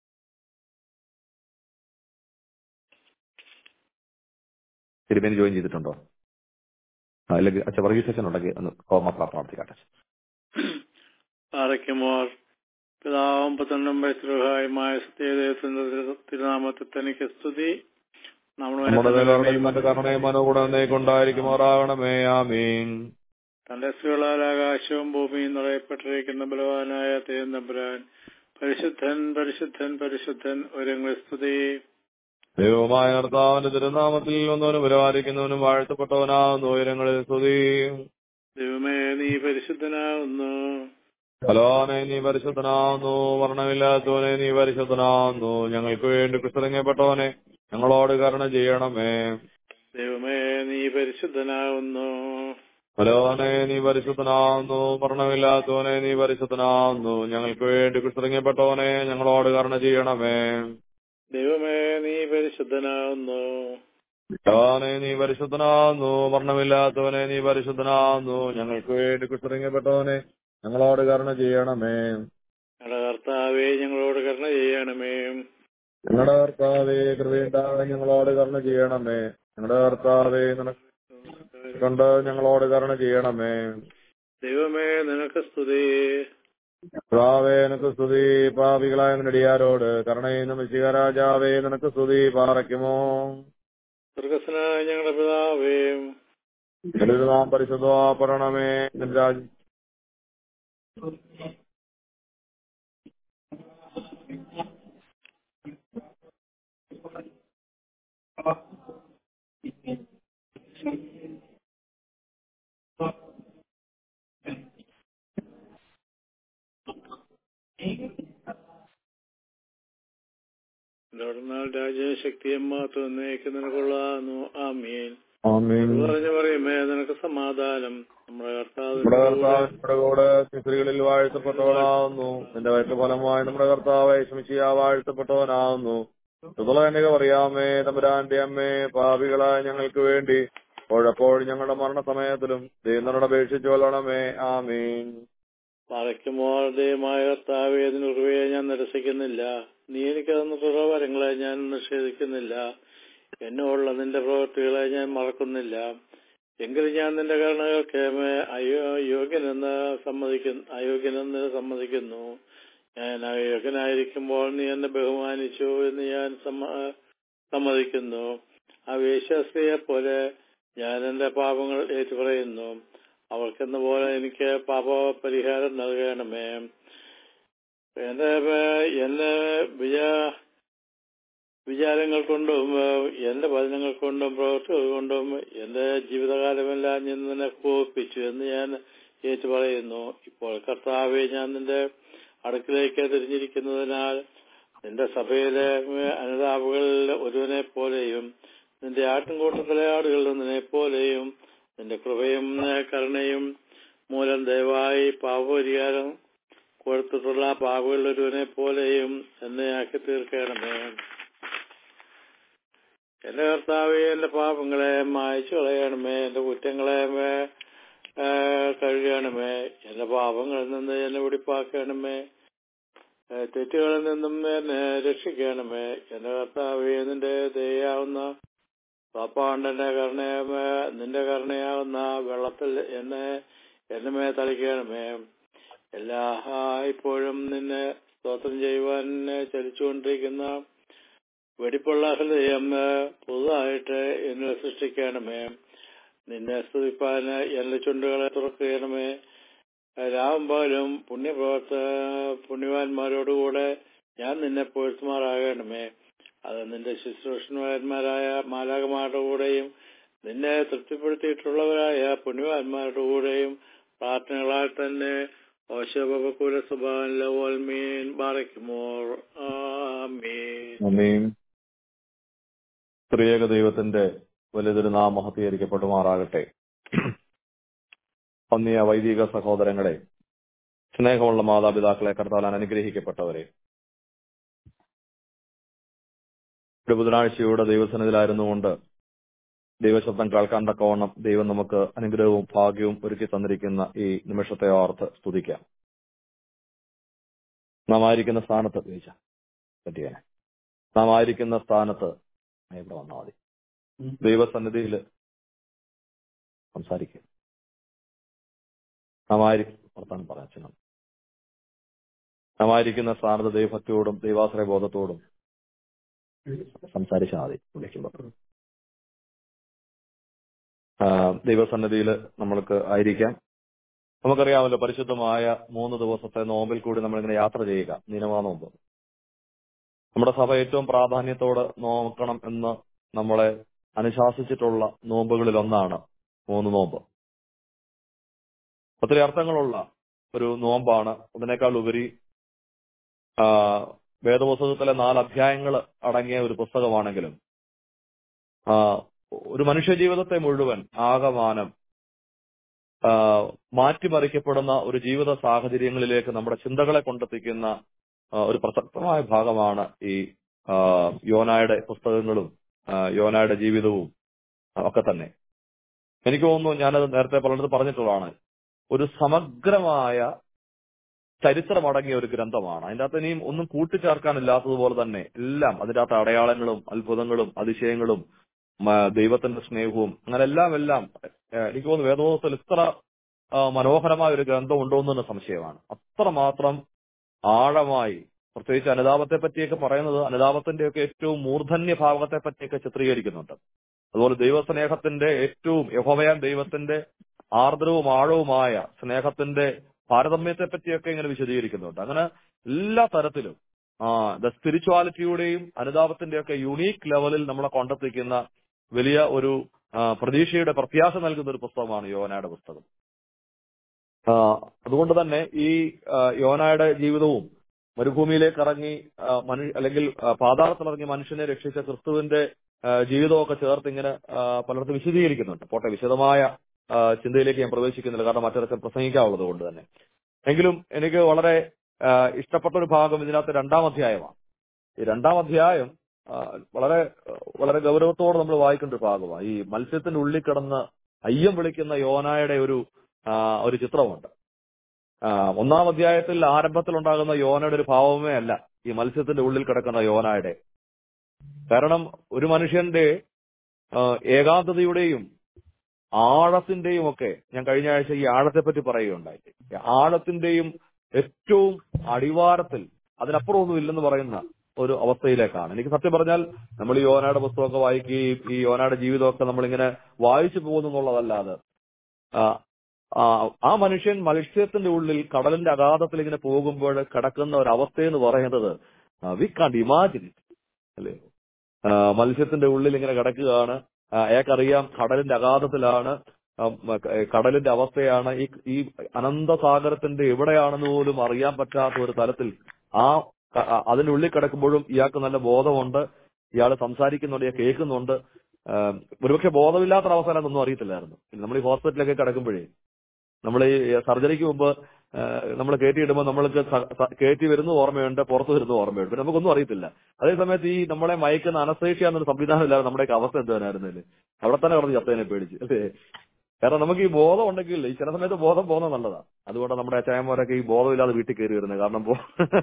തിരുമേനി ജോയിൻ ചെയ്തിട്ടുണ്ടോ ആ, അല്ലെങ്കിൽ അച്ഛൻ വർഗീസ് അച്ഛൻ ഉണ്ടെങ്കിൽ ഒന്ന് ഹോമ പ്രാർത്ഥിക്കാട്ടെ പാറയ്ക്കുമോർ പിതാവും പുത്രനും പരിശ്രഹായുമായ സത്യദേവത്തിന്റെ തിരുനാമത്തിൽ തനിക്ക് സ്തുതി നമ്മുടെ മേലോടെയും മറ്റു കരുണയും മനോകൂടെ കൊണ്ടായിരിക്കുമാറാകണമേ ആമീൻ തന്റെ സ്ത്രീകളാൽ ആകാശവും ഭൂമിയും നിറയപ്പെട്ടിരിക്കുന്ന ബലവാനായ തേന്തമ്പുരാൻ പരിശുദ്ധൻ പരിശുദ്ധൻ പരിശുദ്ധൻ ഒരുങ്ങൾ സ്തുതി ദൈവമായ കർത്താവിന്റെ തിരുനാമത്തിൽ ഒന്നവനും പരിപാലിക്കുന്നവനും വാഴ്ത്തപ്പെട്ടവനാകുന്ന ഉയരങ്ങളിൽ സ്തുതി ദൈവമേ നീ പരിശുദ്ധനാകുന്നു ഫലോനെ നീ പരിശുദ്ധനാവുന്നു വർണ്ണമില്ലാത്തവനെ നീ പരിശുദ്ധനാവുന്നു ഞങ്ങൾക്ക് വേണ്ടി കുസ്തരങ്ങപ്പെട്ടവനെ ഞങ്ങളോട് കരുണ ചെയ്യണമേ ദൈവമേ നീ പരിശുദ്ധനാകുന്നു ഫലോനെ നീ പരിശുദ്ധനാവുന്നു വർണ്ണമില്ലാത്തവനെ നീ പരിശുദ്ധനാവുന്നു ഞങ്ങൾക്ക് വേണ്ടി കുസ്തരങ്ങപ്പെട്ടവനെ ഞങ്ങളോട് കരുണ ചെയ്യണമേ ദൈവമേ നീ പരിശുദ്ധനാകുന്നു ഫലോനെ നീ പരിശുദ്ധനാവുന്നു വർണ്ണമില്ലാത്തവനെ നീ പരിശുദ്ധനാവുന്നു ഞങ്ങൾക്ക് വേണ്ടി കുസ്തരങ്ങപ്പെട്ടവനെ ഞങ്ങളോട് കരുണ ചെയ്യണമേ ഞങ്ങളുടെ കർത്താവേ ഞങ്ങളോട് കരുണ ചെയ്യണമേ ഞങ്ങളുടെ കർത്താവേ കൃപയുണ്ടാകാൻ ഞങ്ങളോട് കരുണ ചെയ്യണമേ ഞങ്ങളുടെ കർത്താവേ നിനക്ക് കണ്ട് ഞങ്ങളോട് കരുണ ചെയ്യണമേ ദൈവമേ നിനക്ക് സ്തുതി കർത്താവേ നിനക്ക് സ്തുതി പാപികളായ നെടിയാരോട് കരുണയുന്ന മിശിക രാജാവേ നിനക്ക് സ്തുതി പാറയ്ക്കുമോ സ്വർഗസ്നായ ഞങ്ങളുടെ പിതാവേ നിന്റെ നാം പരിശുദ്ധപ്പെടണമേ നിന്റെ രാജ തുടർന്നാൽ രാജ്യശക്തിയും മാത്രം എന്നേക്ക് നിനക്കൊള്ളാന്നു ആമീൻ ആമീൻ പറഞ്ഞു പറയുമേ നിനക്ക് സമാധാനം നമ്മുടെ നമ്മുടെ കർത്താവ് കർത്താവ് നമ്മുടെ കൂടെ സ്ത്രീകളിൽ വാഴ്ത്തപ്പെട്ടവനാകുന്നു നിന്റെ വയറ്റ് ഫലമായി നമ്മുടെ കർത്താവ് ശമിച്ചിയ വാഴ്ത്തപ്പെട്ടവനാകുന്നു സുതളനിക പറയാമേ തമ്പുരാന്റെ അമ്മേ പാപികളായ ഞങ്ങൾക്ക് വേണ്ടി ഓഴപ്പോഴും ഞങ്ങളുടെ മരണസമയത്തിലും ദൈവനോട് അപേക്ഷിച്ചു കൊള്ളണമേ ആമീൻ മറയ്ക്കുമ്പോൾ ദൈവമായ കർത്താവേ അതിന് കൃപയെ ഞാൻ നിരസിക്കുന്നില്ല നീ എനിക്ക് തന്നിട്ടുള്ള വരങ്ങളെ ഞാൻ നിഷേധിക്കുന്നില്ല എന്നോടുള്ള നിന്റെ പ്രവൃത്തികളെ ഞാൻ മറക്കുന്നില്ല എങ്കിലും ഞാൻ നിന്റെ കരുണകൾക്ക് അയോ അയോഗ്യനെന്ന് സമ്മതിക്കുന്നു അയോഗ്യനെന്ന് സമ്മതിക്കുന്നു ഞാൻ അയോഗ്യനായിരിക്കുമ്പോൾ നീ എന്നെ ബഹുമാനിച്ചു എന്ന് ഞാൻ സമ്മ- സമ്മതിക്കുന്നു ആ വേശ്യാസ്ത്രീയെ പോലെ ഞാൻ എന്റെ പാപങ്ങൾ ഏറ്റുപറയുന്നു അവൾക്കെന്ന പോലെ എനിക്ക് പാപപരിഹാരം നൽകണമേ എന്റെ പേ- എന്നെ വിചാ വിചാരങ്ങൾ കൊണ്ടും ഏഹ്, എന്റെ വചനങ്ങൾ കൊണ്ടും പ്രവൃത്തികൾ കൊണ്ടും എന്റെ ജീവിതകാലമെല്ലാം ഞാൻ നിന്നെ കോപിച്ചു എന്ന് ഞാൻ ഏറ്റു പറയുന്നു ഇപ്പോൾ കർത്താവെ ഞാൻ നിന്റെ അടുക്കിലേക്ക് തിരിഞ്ഞിരിക്കുന്നതിനാൽ നിന്റെ സഭയിലെ ഏഹ്, അനുതാപകളിൽ ഒരുവനെ പോലെയും നിന്റെ ആട്ടിൻകൂട്ടത്തിലെ ആടുകളിൽ ഒന്നിനെ പോലെയും നിന്റെ കൃപയും ഏഹ്, കരുണയും മൂലം ദയവായി പാപപരിഹാരം കൊടുത്തിട്ടുള്ള പാപങ്ങളിൽ ഒരുവനെ പോലെയും എന്നെ ആക്കി തീർക്കണമേ എന്റെ കർത്താവെ എന്റെ പാപങ്ങളെ മായച്ചു കളയണമേ എന്റെ കുറ്റങ്ങളെ ഏ, കഴുകണമേ എന്റെ പാപങ്ങളിൽ നിന്ന് എന്നെ വെടിപ്പാക്കണമേ ഏ, തെറ്റുകളിൽ നിന്നും എന്നെ രക്ഷിക്കണമേ എന്റെ കർത്താവെ നിന്റെ ദയാവുന്ന പാപ്പാണ്ടന്റെ കരുണയമേ നിന്റെ കരുണയാവുന്ന വെള്ളത്തിൽ എന്നെ എന്നെ മേ തളിക്കണമേ എല്ലാ ഇപ്പോഴും നിന്നെ സ്തോത്രം ചെയ്യുവാൻ എന്നെ ചലിച്ചുകൊണ്ടിരിക്കുന്ന വെടിപ്പുള്ള ഹൃദയം ഏഹ്, പുതുതായിട്ട് എന്നിൽ സൃഷ്ടിക്കണമേ നിന്നെ സ്തുതിപ്പാൻ എന്റെ ചുണ്ടുകളെ തുറക്കണമേ രാവുമ്പോലും പുണ്യപ്രവർത്ത പുണ്യവാന്മാരോടുകൂടെ ഞാൻ നിന്നെ പൊഴുത്തുമാറാകണമേ അത് നിന്റെ ശുശ്രൂഷന്മാരായ മാലാകമാരുടെ കൂടെയും നിന്നെ തൃപ്തിപ്പെടുത്തിയിട്ടുള്ളവരായ പുണ്യവാന്മാരുടെ കൂടെയും പ്രാർത്ഥനകളാൽ തന്നെ ഓശോപകുല സുബാൻ ലവോൽമീൻ ബാറയ്ക്കുമോർ ആമീൻ ആമീൻ ത്രിയേക ദൈവത്തിന്റെ വലിയ തിരുനാം മഹത്തീകരിക്കപ്പെടുമാറാകട്ടെ പന്നിയ വൈദിക സഹോദരങ്ങളെ സ്നേഹമുള്ള മാതാപിതാക്കളെ കർത്താലാൻ അനുഗ്രഹിക്കപ്പെട്ടവരെ ഒരു ബുധനാഴ്ചയുടെ ദൈവസനത്തിലായിരുന്നുകൊണ്ട് ദൈവശബ്ദം കേൾക്കാൻ തക്കവണ്ണം ദൈവം നമുക്ക് അനുഗ്രഹവും ഭാഗ്യവും ഒരുക്കി തന്നിരിക്കുന്ന ഈ നിമിഷത്തെ ഓർത്ത് സ്തുതിക്കാം നാം ആയിരിക്കുന്ന സ്ഥാനത്ത് ചോദിച്ച പറ്റിയേനെ നാം ആയിരിക്കുന്ന സ്ഥാനത്ത് ഇവിടെ വന്നാൽ മതി ദൈവസന്നിധിയിൽ സംസാരിക്കുക നാം ആയിരിക്കും വർത്താനം പറയാം ചിന്നം നാം ആയിരിക്കുന്ന സ്ഥാനത്ത് ദൈവഭക്തിയോടും ദൈവാശ്രയ ബോധത്തോടും സംസാരിച്ചാൽ മതി വിളിക്കുമ്പോൾ ആ, ദൈവസന്നിധിയിൽ നമ്മൾക്ക് ആയിരിക്കാം നമുക്കറിയാമല്ലോ പരിശുദ്ധമായ മൂന്ന് ദിവസത്തെ നോമ്പിൽ കൂടി നമ്മളിങ്ങനെ യാത്ര ചെയ്യുക നിയമ നോമ്പ് നമ്മുടെ സഭ ഏറ്റവും പ്രാധാന്യത്തോടെ നോക്കണം എന്ന് നമ്മളെ അനുശാസിച്ചിട്ടുള്ള നോമ്പുകളിൽ ഒന്നാണ് മൂന്ന് നോമ്പ് ഒത്തിരി അർത്ഥങ്ങളുള്ള ഒരു നോമ്പാണ് അതിനേക്കാൾ ഉപരി ആ, വേദപുസ്തകത്തിലെ നാല് അധ്യായങ്ങൾ അടങ്ങിയ ഒരു പുസ്തകമാണെങ്കിലും ആ, ഒരു മനുഷ്യ ജീവിതത്തെ മുഴുവൻ ആകമാനം ആ, മാറ്റിമറിക്കപ്പെടുന്ന ഒരു ജീവിത സാഹചര്യങ്ങളിലേക്ക് നമ്മുടെ ചിന്തകളെ കൊണ്ടെത്തിക്കുന്ന ആ, ഒരു പ്രസക്തമായ ഭാഗമാണ് ഈ ആ, യോനായുടെ പുസ്തകങ്ങളും ആ, യോനായുടെ ജീവിതവും ആ, ഒക്കെ തന്നെ എനിക്ക് തോന്നുന്നു ഞാനത് നേരത്തെ പലയിടത്ത് പറഞ്ഞിട്ടുള്ളതാണ് ഒരു സമഗ്രമായ ചരിത്രമടങ്ങിയ ഒരു ഗ്രന്ഥമാണ് അതിന്റെ അകത്ത് ഇനിയും ഒന്നും കൂട്ടിച്ചേർക്കാനില്ലാത്തതുപോലെ തന്നെ എല്ലാം അതിന്റെ അകത്ത് അടയാളങ്ങളും അത്ഭുതങ്ങളും അതിശയങ്ങളും മ- ദൈവത്തിന്റെ സ്നേഹവും അങ്ങനെ എല്ലാം എല്ലാം ഏഹ് എനിക്ക് തോന്നുന്നു വേദോസത്തിൽ ഇത്ര ആ, മനോഹരമായ ഒരു ഗ്രന്ഥം ഉണ്ടോ എന്ന് തന്നെ സംശയമാണ് അത്രമാത്രം ആഴമായി പ്രത്യേകിച്ച് അനുതാപത്തെ പറ്റിയൊക്കെ പറയുന്നത് അനുതാപത്തിന്റെയൊക്കെ ഏറ്റവും മൂർധന്യ ഭാവത്തെ പറ്റിയൊക്കെ ചിത്രീകരിക്കുന്നുണ്ട് അതുപോലെ ദൈവസ്നേഹത്തിന്റെ ഏറ്റവും യഹോവയാൻ ദൈവത്തിന്റെ ആർദ്രവും ആഴവുമായ സ്നേഹത്തിന്റെ താരതമ്യത്തെ പറ്റിയൊക്കെ ഇങ്ങനെ വിശദീകരിക്കുന്നുണ്ട് അങ്ങനെ എല്ലാ തരത്തിലും ആ ദ സ്പിരിച്വാലിറ്റിയുടെയും അനുതാപത്തിന്റെയൊക്കെ യുണീക്ക് ലെവലിൽ നമ്മളെ കൊണ്ടെത്തിക്കുന്ന വലിയ ഒരു ആ, പ്രതീക്ഷയുടെ പ്രത്യാശ നൽകുന്ന ഒരു പുസ്തകമാണ് യോനയുടെ പുസ്തകം ആ, അതുകൊണ്ട് തന്നെ ഈ ആ, യോനയുടെ ജീവിതവും മരുഭൂമിയിലേക്ക് ഇറങ്ങി ആ, മനു അല്ലെങ്കിൽ ആ, പാതാളത്തിലിറങ്ങി മനുഷ്യനെ രക്ഷിച്ച ക്രിസ്തുവിന്റെ ആ, ജീവിതമൊക്കെ ചേർത്ത് ഇങ്ങനെ ആ, പലർക്കും വിശദീകരിക്കുന്നുണ്ട് പോട്ടെ വിശദമായ ആ, ചിന്തയിലേക്ക് ഞാൻ പ്രവേശിക്കുന്നില്ല കാരണം മറ്റൊരക്കം പ്രസംഗിക്കാവുള്ളത് കൊണ്ട് തന്നെ എങ്കിലും എനിക്ക് വളരെ ആ, ഇഷ്ടപ്പെട്ട ഒരു ഭാഗം ഇതിനകത്ത് രണ്ടാം അധ്യായമാണ് ഈ രണ്ടാം അധ്യായം ആ, വളരെ വളരെ ഗൗരവത്തോടെ നമ്മൾ വായിക്കേണ്ട ഒരു ഭാഗമാണ് ഈ മത്സ്യത്തിന്റെ ഉള്ളിൽ കിടന്ന് അയ്യം വിളിക്കുന്ന യോനായുടെ ഒരു ആ, ഒരു ചിത്രമുണ്ട് ആ, ഒന്നാം അധ്യായത്തിൽ ആരംഭത്തിൽ ഉണ്ടാകുന്ന യോനയുടെ ഒരു ഭാവമേ അല്ല ഈ മത്സ്യത്തിന്റെ ഉള്ളിൽ കിടക്കുന്ന യോനായുടെ കാരണം ഒരു മനുഷ്യന്റെ ആ, ഏകാന്തതയുടെയും ആഴത്തിന്റെയും ഒക്കെ ഞാൻ കഴിഞ്ഞ ആഴ്ച ഈ ആഴത്തെ പറ്റി പറയുകയുണ്ടായി ഈ ആഴത്തിന്റെയും ഏറ്റവും അടിവാരത്തിൽ അതിനപ്പുറം ഒന്നും ഇല്ലെന്ന് പറയുന്ന ഒരു അവസ്ഥയിലേക്കാണ് എനിക്ക് സത്യം പറഞ്ഞാൽ നമ്മൾ ഈ യോനയുടെ പുസ്തകമൊക്കെ വായിക്കുകയും ഈ യോനയുടെ ജീവിതമൊക്കെ നമ്മളിങ്ങനെ വായിച്ചു പോകുന്നു എന്നുള്ളതല്ലാതെ ആ, ആ, ആ മനുഷ്യൻ മത്സ്യത്തിന്റെ ഉള്ളിൽ കടലിന്റെ അഗാധത്തിൽ ഇങ്ങനെ പോകുമ്പോൾ കിടക്കുന്ന ഒരു അവസ്ഥയെന്ന് പറയുന്നത് വി കാണ്ട് ഇമാജിൻ അല്ലേ ആ, മത്സ്യത്തിന്റെ ഉള്ളിൽ ഇങ്ങനെ കിടക്കുകയാണ് ആ, അയാൾക്കറിയാം കടലിന്റെ അഗാധത്തിലാണ് ആ, മ- ക- കടലിന്റെ അവസ്ഥയാണ് ഈ ഈ അനന്തസാഗരത്തിന്റെ എവിടെയാണെന്ന് പോലും അറിയാൻ പറ്റാത്ത ഒരു തലത്തിൽ ആ ക- ആ, അതിനുള്ളിൽ കിടക്കുമ്പോഴും ഇയാൾക്ക് നല്ല ബോധമുണ്ട് ഇയാൾ സംസാരിക്കുന്നുണ്ട് ഇയാൾ കേൾക്കുന്നുണ്ട് ആ, ഒരുപക്ഷെ ബോധമില്ലാത്ത അവസ്ഥയിലൊന്നും അറിയത്തില്ലായിരുന്നു നമ്മൾ ഈ ഹോസ്പിറ്റലൊക്കെ കിടക്കുമ്പോഴേ നമ്മൾ ഈ സർജറിക്ക് മുമ്പ് നമ്മൾ കയറ്റിയിടുമ്പോൾ നമ്മൾക്ക് സ- സ- കയറ്റി വരുന്ന ഓർമ്മയുണ്ട് പുറത്തു വരുന്ന ഓർമ്മയുണ്ട് പിന്നെ നമുക്കൊന്നും അറിയത്തില്ല അതേ സമയത്ത് ഈ നമ്മളെ മയക്കുന്ന അനസ്തേഷ്യ എന്നൊരു സംവിധാനം ഇല്ലാതെ നമ്മുടെയൊക്കെ അവസ്ഥ എന്തുവനായിരുന്നില്ലേ അവിടെ തന്നെ കിടന്ന് ചത്തേനെ പേടിച്ച് അല്ലേ കാരണം നമുക്ക് ഈ ബോധം ഉണ്ടെങ്കിൽ ഈ ചില സമയത്ത് ബോധം പോകുന്നത് നല്ലതാണ് അതുകൊണ്ട് നമ്മുടെ അച്ചായന്മാരൊക്കെ ഈ ബോധമില്ലാതെ വീട്ടിൽ കയറി വരുന്നത് കാരണം ബോ-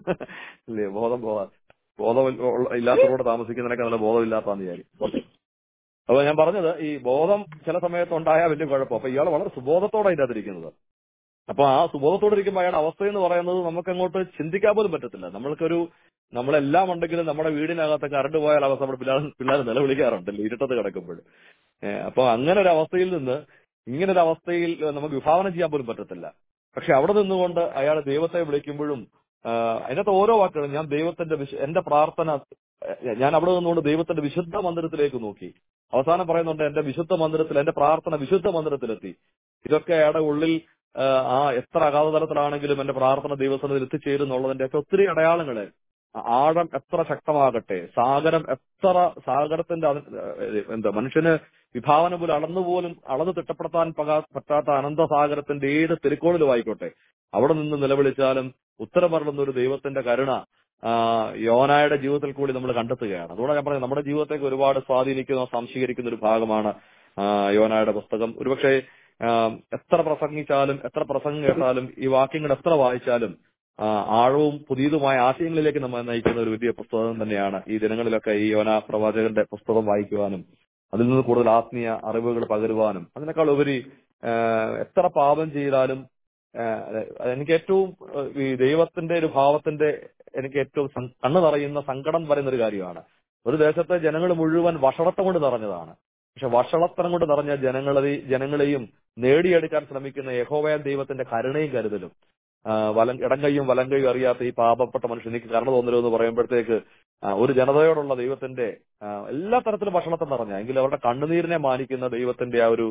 ഇല്ലേ ബോധം പോവാൻ ബോധം ഇല്ലാത്തവരോട് താമസിക്കുന്നതിനൊക്കെ നല്ല ബോധമില്ലാത്താന്ന് വിചാരിക്കും അപ്പൊ ഞാൻ പറഞ്ഞത് ഈ ബോധം ചില സമയത്ത് ഉണ്ടായാൽ വലിയ കുഴപ്പം അപ്പൊ ഇയാൾ വളരെ സുബോധത്തോടെ അതിന്റെ അകത്തിരിക്കുന്നത് അപ്പൊ ആ സുബോധത്തോടെ ഇരിക്കുമ്പോൾ അയാളുടെ അവസ്ഥ എന്ന് പറയുന്നത് നമുക്ക് അങ്ങോട്ട് ചിന്തിക്കാൻ പോലും പറ്റത്തില്ല നമ്മൾക്കൊരു നമ്മളെല്ലാം ഉണ്ടെങ്കിലും നമ്മുടെ വീടിനകത്ത് കറണ്ട് പോയാൽ അവസ്ഥ നമ്മുടെ പിള്ളേർ പിള്ളേർ നിലവിളിക്കാറുണ്ടല്ലോ ഇരുട്ടത്ത് കിടക്കുമ്പോൾ ഏഹ് അപ്പൊ അങ്ങനെ ഒരു അവസ്ഥയിൽ നിന്ന് ഇങ്ങനെ ഒരു അവസ്ഥയിൽ നമുക്ക് വിഭാവനം ചെയ്യാൻ പോലും പറ്റത്തില്ല പക്ഷെ അവിടെ നിന്നുകൊണ്ട് അയാൾ ദൈവത്തെ വിളിക്കുമ്പോഴും ആഹ് അതിനകത്ത് ഓരോ വാക്കുകളും ഞാൻ ദൈവത്തിന്റെ വിശ- എന്റെ പ്രാർത്ഥന ഏഹ് ഞാൻ അവിടെ നിന്നുകൊണ്ട് ദൈവത്തിന്റെ വിശുദ്ധ മന്ദിരത്തിലേക്ക് നോക്കി അവസാനം പറയുന്നുണ്ട് എന്റെ വിശുദ്ധ മന്ദിരത്തിൽ എന്റെ പ്രാർത്ഥന വിശുദ്ധ മന്ദിരത്തിലെത്തി ഇതൊക്കെ അയാളുടെ ഉള്ളിൽ ആഹ് ആ എത്ര അഗാധതലത്തിലാണെങ്കിലും എന്റെ പ്രാർത്ഥന ദൈവസനത്തിൽ എത്തിച്ചേരുന്നുള്ളതിന്റെ ഒക്കെ ഒത്തിരി അടയാളങ്ങള് ആഴം എത്ര ശക്തമാകട്ടെ സാഗരം എത്ര സാഗരത്തിന്റെ അത് ഏഹ് എന്താ മനുഷ്യന് വിഭാവന പോലും അളന്നുപോലും അളന്ന് തിട്ടപ്പെടുത്താൻ പകാ- പറ്റാത്ത അനന്തസാഗരത്തിന്റെ ഏത് തെരുക്കോണിലും ആയിക്കോട്ടെ അവിടെ നിന്ന് നിലവിളിച്ചാലും ഉത്തരമറളുന്ന ഒരു ദൈവത്തിന്റെ കരുണ ആ, യോനായുടെ ജീവിതത്തിൽ കൂടി നമ്മൾ കണ്ടെത്തുകയാണ് അതുകൊണ്ട് ഞാൻ പറഞ്ഞത് നമ്മുടെ ജീവിതത്തേക്ക് ഒരുപാട് സ്വാധീനിക്കുന്ന സംശീകരിക്കുന്ന ഒരു ഭാഗമാണ് ആ, യോനായുടെ പുസ്തകം ഒരുപക്ഷെ ആ, എത്ര പ്രസംഗിച്ചാലും എത്ര പ്രസംഗം കേട്ടാലും ഈ വാക്യങ്ങൾ എത്ര വായിച്ചാലും ആ, ആഴവും പുതിയതുമായ ആശയങ്ങളിലേക്ക് നമ്മെ നയിക്കുന്ന ഒരു വലിയ പുസ്തകം തന്നെയാണ് ഈ ദിനങ്ങളിലൊക്കെ ഈ യോന പ്രവാചകന്റെ പുസ്തകം വായിക്കുവാനും അതിൽ നിന്ന് കൂടുതൽ ആത്മീയ അറിവുകൾ പകരുവാനും അതിനേക്കാൾ ഉപരി ആ, എത്ര പാപം ചെയ്താലും ആ, എനിക്ക് ഏറ്റവും ആ, ഈ ദൈവത്തിന്റെ ഒരു ഭാവത്തിന്റെ എനിക്ക് ഏറ്റവും സം- കണ്ണ് നിറയുന്ന സങ്കടം പറയുന്ന ഒരു കാര്യമാണ് ഒരു ദേശത്തെ ജനങ്ങൾ മുഴുവൻ വഷളത്തം കൊണ്ട് നിറഞ്ഞതാണ് പക്ഷെ വഷളത്തരം കൊണ്ട് നിറഞ്ഞ ജനങ്ങളെ ജനങ്ങളെയും നേടിയെടുക്കാൻ ശ്രമിക്കുന്ന യഹോവയ ദൈവത്തിന്റെ കരുണയും കരുതലും ആ, വലം ഇടം കൈയും വലം കൈയും അറിയാത്ത ഈ പാപപ്പെട്ട മനുഷ്യൻ എനിക്ക് കരുണ തോന്നലോ എന്ന് പറയുമ്പോഴത്തേക്ക് ആ, ഒരു ജനതയോടുള്ള ദൈവത്തിന്റെ ആ, എല്ലാ തരത്തിലും ഭക്ഷണത്തെ നിറഞ്ഞ എങ്കിൽ അവരുടെ കണ്ണുനീരിനെ മാനിക്കുന്ന ദൈവത്തിന്റെ ആ ഒരു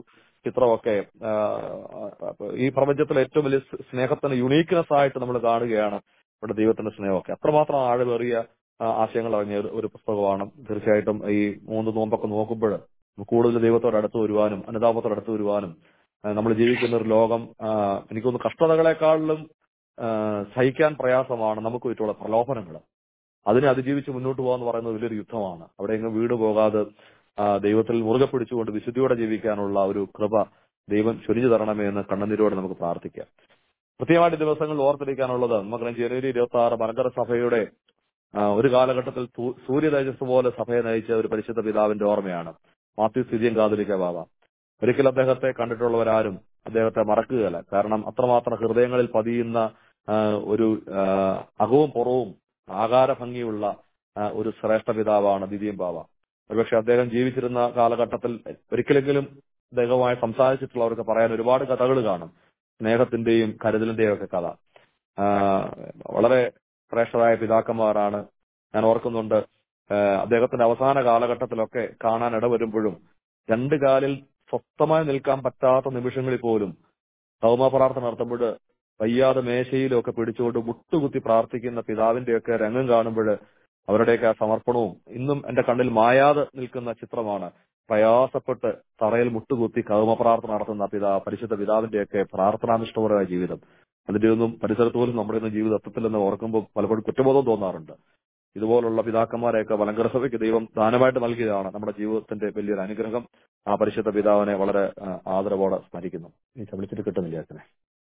ചിത്രമൊക്കെ ആ, അപ്പൊ ഈ പ്രപഞ്ചത്തിലെ ഏറ്റവും വലിയ സ് സ്നേഹത്തിന് യുണീക്നെസ് ആയിട്ട് നമ്മൾ കാണുകയാണ് ഇവിടെ ദൈവത്തിന്റെ സ്നേഹമൊക്കെ അത്രമാത്രം ആഴമേറിയ ആ, ആശയങ്ങൾ അടങ്ങിയ ഒരു- ഒരു പുസ്തകമാണ് തീർച്ചയായിട്ടും ഈ മൂന്ന് നോമ്പൊക്കെ നോക്കുമ്പോൾ കൂടുതൽ ദൈവത്തോട് അടുത്ത് വരുവാനും അനുതാപത്തോട് അടുത്ത് വരുവാനും നമ്മൾ ജീവിക്കുന്ന ഒരു ലോകം ആ, എനിക്ക് തോന്നുന്നു കഷ്ടതകളെക്കാളിലും ആ, സഹിക്കാൻ പ്രയാസമാണ് നമുക്ക് ചുറ്റുമുള്ള പ്രലോഭനങ്ങൾ അതിനെ അതിജീവിച്ച് മുന്നോട്ട് പോകാന്ന് പറയുന്നത് വലിയൊരു യുദ്ധമാണ് അവിടെ എങ്ങും വീട് പോകാതെ ആ, ദൈവത്തിൽ മുറുകെ പിടിച്ചുകൊണ്ട് വിശുദ്ധിയോടെ ജീവിക്കാനുള്ള ഒരു കൃപ ദൈവം ചൊരിഞ്ഞു തരണമേ എന്ന് കണ്ണുനീരോടെ നമുക്ക് പ്രാർത്ഥിക്കാം പ്രത്യേകമായിട്ട് ദിവസങ്ങളിൽ ഓർത്തിരിക്കാനുള്ളത് നമുക്കറിയാം ജനുവരി ഇരുപത്തി ആറ് മലങ്കര സഭയുടെ ആ, ഒരു കാലഘട്ടത്തിൽ സൂ- സൂര്യ തേജസ് പോലെ സഭയെ നയിച്ച ഒരു പരിശുദ്ധ പിതാവിന്റെ ഓർമ്മയാണ് മാത്യു സ്ഥിതിയും കാതലിക്ക ബാബ ഒരിക്കൽ അദ്ദേഹത്തെ കണ്ടിട്ടുള്ളവരാരും അദ്ദേഹത്തെ മറക്കുകയല്ല കാരണം അത്രമാത്രം ഹൃദയങ്ങളിൽ പതിയുന്ന ആ, ഒരു ആ, അകവും പുറവും ആകാര ഭംഗിയുള്ള ആ, ഒരു ശ്രേഷ്ഠ പിതാവാണ് ദിദിയം ബാബ ഒരുപക്ഷെ അദ്ദേഹം ജീവിച്ചിരുന്ന കാലഘട്ടത്തിൽ ഒരിക്കലെങ്കിലും അദ്ദേഹവുമായി സംസാരിച്ചിട്ടുള്ളവർക്ക് പറയാൻ ഒരുപാട് കഥകൾ കാണും സ്നേഹത്തിന്റെയും കരുതലിന്റെയും ഒക്കെ കഥ ആ, വളരെ ശ്രേഷ്ഠരായ പിതാക്കന്മാരാണ് ഞാൻ ഓർക്കുന്നുണ്ട് ആ, അദ്ദേഹത്തിന്റെ അവസാന കാലഘട്ടത്തിലൊക്കെ കാണാൻ ഇടവരുമ്പോഴും രണ്ട് കാലിൽ സ്വസ്ഥമായി നിൽക്കാൻ പറ്റാത്ത നിമിഷങ്ങളിൽ പോലും സൗമ പ്രാർത്ഥന നടത്തുമ്പോൾ വയ്യാതെ മേശയിലും ഒക്കെ പിടിച്ചുകൊണ്ട് മുട്ടുകുത്തി പ്രാർത്ഥിക്കുന്ന പിതാവിന്റെയൊക്കെ രംഗം കാണുമ്പോൾ അവരുടെയൊക്കെ ആ സമർപ്പണവും ഇന്നും എന്റെ കണ്ണിൽ മായാതെ നിൽക്കുന്ന ചിത്രമാണ് പ്രയാസപ്പെട്ട് തറയിൽ മുട്ടുകുത്തി കൗമ പ്രാർത്ഥന നടത്തുന്ന പിതാ പരിശുദ്ധ പിതാവിന്റെയൊക്കെ പ്രാർത്ഥനാനിഷ്ഠപരമായ ജീവിതം അതിന്റെ ഒന്നും പരിസരത്ത് പോലും നമ്മുടെ ഒന്നും ജീവിതത്തിലെന്ന് ഓർക്കുമ്പോൾ പലപ്പോഴും കുറ്റബോധം തോന്നാറുണ്ട് ഇതുപോലുള്ള പിതാക്കന്മാരെയൊക്കെ മലങ്കര സഭയ്ക്ക് ദൈവം ദാനമായിട്ട് നൽകിയതാണ് നമ്മുടെ ജീവിതത്തിന്റെ വലിയൊരു അനുഗ്രഹം ആ പരിശുദ്ധ പിതാവിനെ വളരെ ആ, ആദരവോടെ സ്മരിക്കുന്നു ഈ വിളിച്ചിട്ട് കിട്ടുന്നില്ല അച്ഛനെ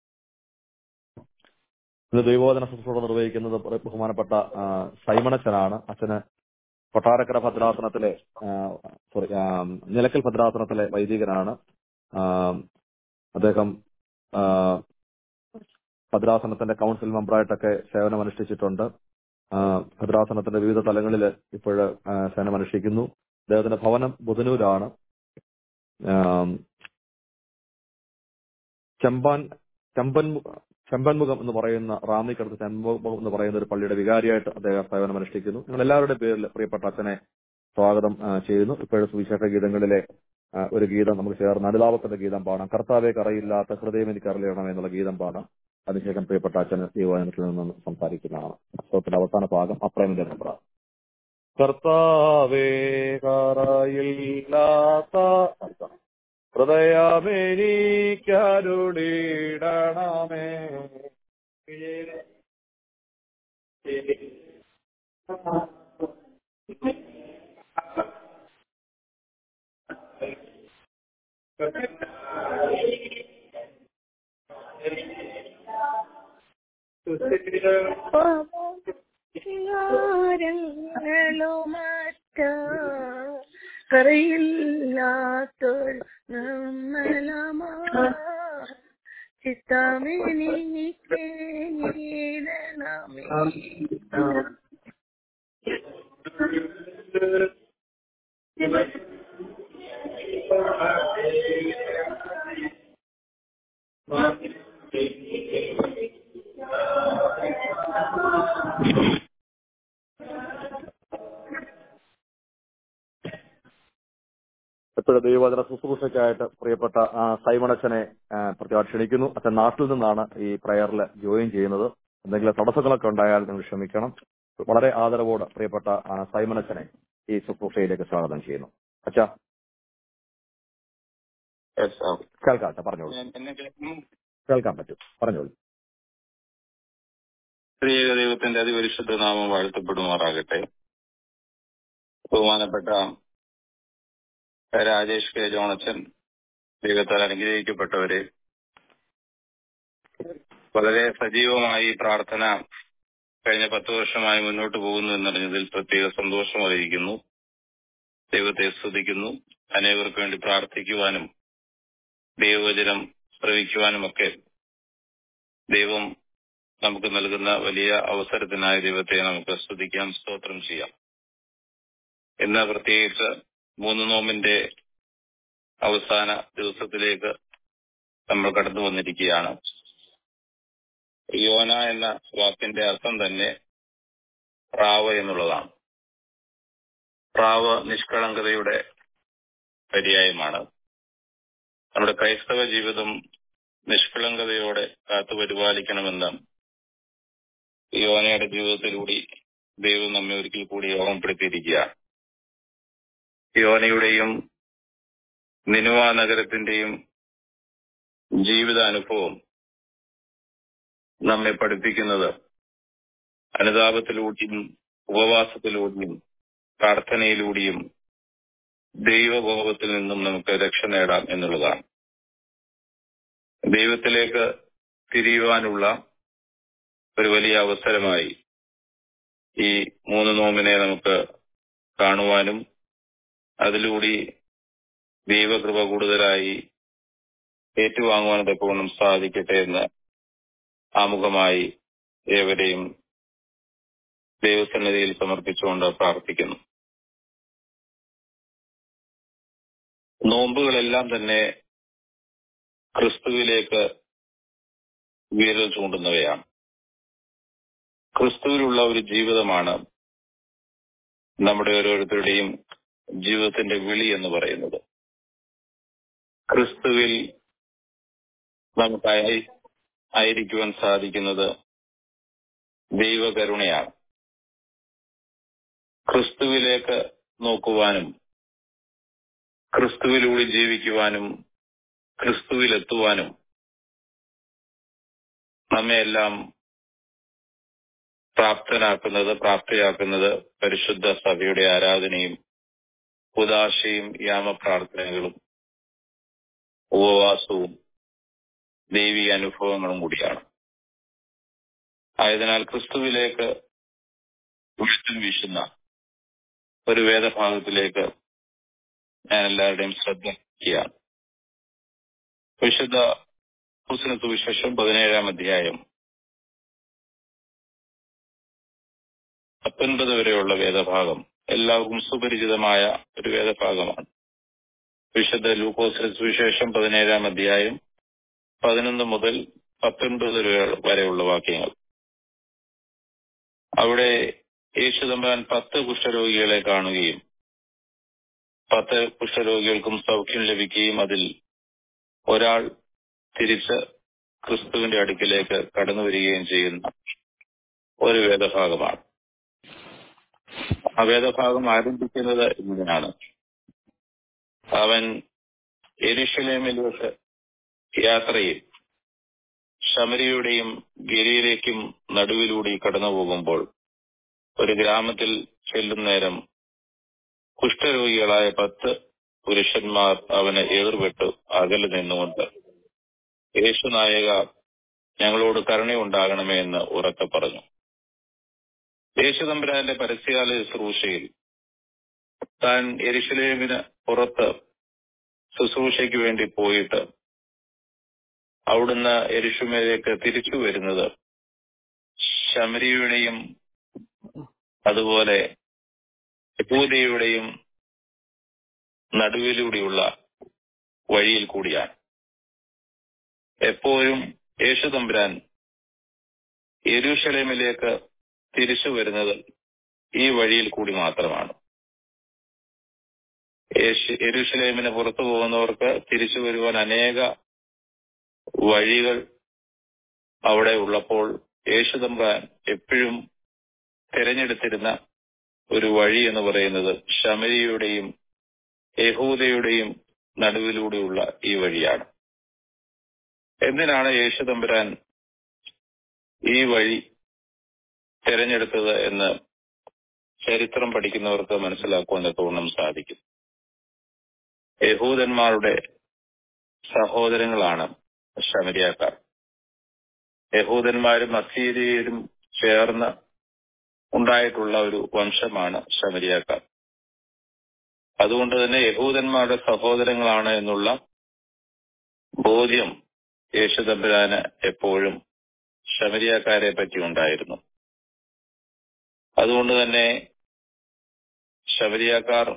ഇന്ന് ദൈവോധന ശുശ്രൂഷ നിർവഹിക്കുന്നത് ബഹുമാനപ്പെട്ട ആ, സൈമണച്ചനാണ് അച്ഛന് കൊട്ടാരക്കര ഭദ്രാസനത്തിലെ സോറി നിലക്കൽ ഭദ്രാസനത്തിലെ വൈദികനാണ് ആ, അദ്ദേഹം ആ, ഭദ്രാസനത്തിന്റെ കൗൺസിൽ മെമ്പറായിട്ടൊക്കെ സേവനമനുഷ്ഠിച്ചിട്ടുണ്ട് ആ, ഭദ്രാസനത്തിന്റെ വിവിധ തലങ്ങളിൽ ഇപ്പോഴ് സേവനമനുഷ്ഠിക്കുന്നു അദ്ദേഹത്തിന്റെ ഭവനം ബുധനൂരാണ് ആം, ചെമ്പാൻ ചെമ്പൻ ചെമ്പൻമുഖം എന്ന് പറയുന്ന റാന്നിക്കടുത്ത് ചെമ്പൻമുഖം എന്ന് പറയുന്ന ഒരു പള്ളിയുടെ വികാരിയായിട്ട് അദ്ദേഹം സേവനം അനുഷ്ഠിക്കുന്നു നിങ്ങൾ എല്ലാവരുടെയും പേരിൽ പ്രിയപ്പെട്ട അച്ഛനെ സ്വാഗതം ആ, ചെയ്യുന്നു ഇപ്പോഴും സുവിശേഷ ഗീതങ്ങളിലെ ആ, ഒരു ഗീതം നമുക്ക് ചേർന്ന് അനുതാപത്തിന്റെ ഗീതം പാടാം കർത്താവെ കറയില്ലാത്ത ഹൃദയം എനിക്ക് അറിയണം എന്നുള്ള ഗീതം പാടാം അതിനുശേഷം പ്രിയപ്പെട്ട അച്ഛന് ദൈവവചനത്തിൽ നിന്ന് സംസാരിക്കുന്നതാണ് പുസ്തകത്തിന്റെ അവസാന ഭാഗം അപ്രേമിന്റെ നമ്പർ കർത്താവേ കറയില്ലാത്ത ഹൃദയമെനിക്കരുളിടണമേ ാരങ്ങളുമറ്റ കറയില്ലാത്തോൾ നമ്മളമാ ചിത്തമിനിക്ക് നീടണമേ എപ്പോഴും ദൈവവചന ശുശ്രൂഷയ്ക്കായിട്ട് പ്രിയപ്പെട്ട ആ, സൈമൺ അച്ഛനെ ആ, പ്രത്യേകം ക്ഷണിക്കുന്നു അച്ഛൻ നാട്ടിൽ നിന്നാണ് ഈ പ്രയറിൽ ജോയിൻ ചെയ്യുന്നത് എന്തെങ്കിലും തടസ്സങ്ങളൊക്കെ ഉണ്ടായാൽ നിങ്ങൾ ക്ഷമിക്കണം വളരെ ആദരവോട് പ്രിയപ്പെട്ട ആ, സൈമൺ അച്ഛനെ ഈ ശുശ്രൂഷയിലേക്ക് സ്വാഗതം ചെയ്യുന്നു അച്ഛാ കേൾക്കാം അച്ഛാ പറഞ്ഞോളൂ കേൾക്കാൻ പറ്റും പറഞ്ഞോളൂ സ്ത്രീക ദൈവത്തിന്റെ അതിപരിശുദ്ധ നാമം വാഴ്ത്തപ്പെടുമാറാകട്ടെ ബഹുമാനപ്പെട്ട രാജേഷ് കെ ജോണച്ചൻ ദൈവത്താൽ അനുഗ്രഹിക്കപ്പെട്ടവരെ വളരെ സജീവമായി ഈ പ്രാർത്ഥന കഴിഞ്ഞ പത്ത് വർഷമായി മുന്നോട്ട് പോകുന്നു എന്നറിഞ്ഞതിൽ പ്രത്യേക സന്തോഷം അറിയിക്കുന്നു ദൈവത്തെ സ്തുതിക്കുന്നു അനേകർക്ക് വേണ്ടി പ്രാർത്ഥിക്കുവാനും ദൈവവചനം ശ്രവിക്കുവാനുമൊക്കെ ദൈവം നമുക്ക് നൽകുന്ന വലിയ അവസരത്തിനായി ദൈവത്തെ നമുക്ക് സ്തുതിക്കാം സ്തോത്രം ചെയ്യാം ഇന്ന് പ്രത്യേകിച്ച് മൂന്ന് നോമിന്റെ അവസാന ദിവസത്തിലേക്ക് നമ്മൾ കടന്നു വന്നിരിക്കുകയാണ് യോന എന്ന വാക്കിന്റെ അർത്ഥം തന്നെ പ്രാവ് എന്നുള്ളതാണ് പ്രാവ് നിഷ്കളങ്കതയുടെ പര്യായമാണ് നമ്മുടെ ക്രൈസ്തവ ജീവിതം നിഷ്കളങ്കതയോടെ കാത്തു പരിപാലിക്കണമെന്ന് യോനയുടെ ജീവിതത്തിലൂടെ ദൈവം നമ്മെ ഒരിക്കൽ കൂടി ഓർമ്മപ്പെടുത്തിയിരിക്കുകയാണ് യോനയുടെയും നിനുവ നഗരത്തിന്റെയും ജീവിതാനുഭവം നമ്മെ പഠിപ്പിക്കുന്നത് അനുതാപത്തിലൂടെയും ഉപവാസത്തിലൂടെയും പ്രാർത്ഥനയിലൂടെയും ദൈവകോപത്തിൽ നിന്നും നമുക്ക് രക്ഷ നേടാം എന്നുള്ളതാണ് ദൈവത്തിലേക്ക് തിരിയുവാനുള്ള ഒരു വലിയ അവസരമായി ഈ മൂന്ന് നോമ്പിനെ നമുക്ക് കാണുവാനും അതിലൂടെ ദൈവകൃപ കൂടുതലായി ഏറ്റുവാങ്ങുവാൻ തക്കവണ്ണം സാധിക്കട്ടെ എന്ന് ആമുഖമായി ഏവരെയും ദൈവസന്നിധിയിൽ സമർപ്പിച്ചുകൊണ്ട് പ്രാർത്ഥിക്കുന്നു നോമ്പുകളെല്ലാം തന്നെ ക്രിസ്തുവിലേക്ക് വിരൽ ചൂണ്ടുന്നവയാണ് ക്രിസ്തുവിലുള്ള ഒരു ജീവിതമാണ് നമ്മുടെ ഓരോരുത്തരുടെയും ജീവിതത്തിന്റെ വിളി എന്ന് പറയുന്നത് ക്രിസ്തുവിൽ നമുക്കായി ആയിരിക്കുവാൻ സാധിക്കുന്നത് ദൈവകരുണയാണ് ക്രിസ്തുവിലേക്ക് നോക്കുവാനും ക്രിസ്തുവിലൂടെ ജീവിക്കുവാനും ക്രിസ്തുവിലെത്തുവാനും നമ്മെയെല്ലാം പ്രാപ്തനാക്കുന്നത് പ്രാപ്തിയാക്കുന്നത് പരിശുദ്ധ സഭയുടെ ആരാധനയും ഉദാശയും യാമപ്രാർത്ഥനകളും ഉപവാസവും ദൈവീയ അനുഭവങ്ങളും കൂടിയാണ് ആയതിനാൽ ക്രിസ്തുവിലേക്ക് വിഷ്ണു വീശുന്ന ഒരു വേദഭാഗത്തിലേക്ക് ഞാൻ എല്ലാവരുടെയും ശ്രദ്ധിക്കുകയാണ് വിശുദ്ധ ഹുസ്ന സുവിശേഷം പതിനേഴാം അധ്യായം പത്തൊൻപത് വരെയുള്ള വേദഭാഗം എല്ലാവർക്കും സുപരിചിതമായ ഒരു വേദഭാഗമാണ് വിശുദ്ധ ലൂക്കോസിന് സുവിശേഷം പതിനേഴാം അധ്യായം പതിനൊന്ന് മുതൽ പത്തൊൻപത് വരെയുള്ള വാക്യങ്ങൾ അവിടെ യേശുദമ്പൻ പത്ത് കുഷ്ഠരോഗികളെ കാണുകയും പത്ത് കുഷ്ഠരോഗികൾക്കും സൗഖ്യം ലഭിക്കുകയും അതിൽ ഒരാൾ തിരിച്ച് ക്രിസ്തുവിന്റെ അടുക്കിലേക്ക് കടന്നു വരികയും ചെയ്യുന്ന ഒരു വേദഭാഗമാണ് ആ വേദഭാഗം ആരംഭിക്കുന്നത് ഇങ്ങനെയാണ് അവൻ എരുഷലേമിലേക്ക് യാത്രയിൽ ശമരിയുടെയും ഗലിയിലേക്കും നടുവിലൂടെ കടന്നു പോകുമ്പോൾ ഒരു ഗ്രാമത്തിൽ ചെല്ലും നേരം കുഷ്ഠരോഗികളായ പത്ത് പുരുഷന്മാർ അവനെ എതിർവിട്ടു അകലെ നിന്നുകൊണ്ട് യേശുനായക ഞങ്ങളോട് കരുണയുണ്ടാകണമേ എന്ന് ഉറക്കെ പറഞ്ഞു യേശുതമ്പുരാന്റെ പരസ്യകാല ശുശ്രൂഷയിൽ താൻ എരിശിലേമിന് പുറത്ത് ശുശ്രൂഷയ്ക്ക് വേണ്ടി പോയിട്ട് അവിടുന്ന് എരിശുമേലേക്ക് തിരിച്ചു വരുന്നത് ശമരിയുടെയും അതുപോലെ യഹൂദയുടെയും നടുവിലൂടെയുള്ള വഴിയിൽ കൂടിയാണ് എപ്പോഴും യേശുതമ്പുരാൻ യെരൂഷലേമിലേക്ക് തിരിച്ചു വരുന്നത് ഈ വഴിയിൽ കൂടി മാത്രമാണ് യെരൂഷലേമിന് പുറത്തു പോകുന്നവർക്ക് തിരിച്ചു വരുവാൻ അനേക വഴികൾ അവിടെ ഉള്ളപ്പോൾ യേശുതമ്പ്രാൻ എപ്പോഴും തിരഞ്ഞെടുത്തിരുന്ന ഒരു വഴി എന്ന് പറയുന്നത് ശമരിയുടെയും യഹൂദയുടെയും നടുവിലൂടെയുള്ള ഈ വഴിയാണ് എന്തിനാണ് യേശുതമ്പുരാൻ ഈ വഴി തിരഞ്ഞെടുത്തത് എന്ന് ചരിത്രം പഠിക്കുന്നവർക്ക് മനസ്സിലാക്കുവാൻ തോന്നും സാധിക്കും യഹൂദന്മാരുടെ സഹോദരങ്ങളാണ് ശമരിയാക്കാർ യഹൂദന്മാരും അസീരിയരും ചേർന്ന് ഉണ്ടായിട്ടുള്ള ഒരു വംശമാണ് ശമരിയാക്കാർ അതുകൊണ്ട് തന്നെ യഹൂദന്മാരുടെ സഹോദരങ്ങളാണ് എന്നുള്ള ബോധ്യം യേശുദമ്പുരാന് എപ്പോഴും ശമരിയാക്കാരെ പറ്റി ഉണ്ടായിരുന്നു അതുകൊണ്ട് തന്നെ ശബരിയാക്കാർ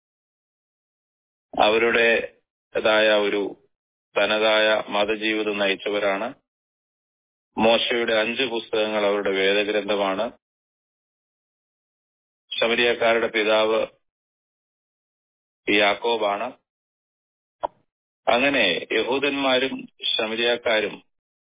അവരുടേതായ ഒരു തനതായ മതജീവിതം നയിച്ചവരാണ് മോശയുടെ അഞ്ച് പുസ്തകങ്ങൾ അവരുടെ വേദഗ്രന്ഥമാണ് ശബരിയക്കാരുടെ പിതാവ് യാക്കോബാണ് അങ്ങനെ യഹൂദന്മാരും ശമരിയാക്കാരും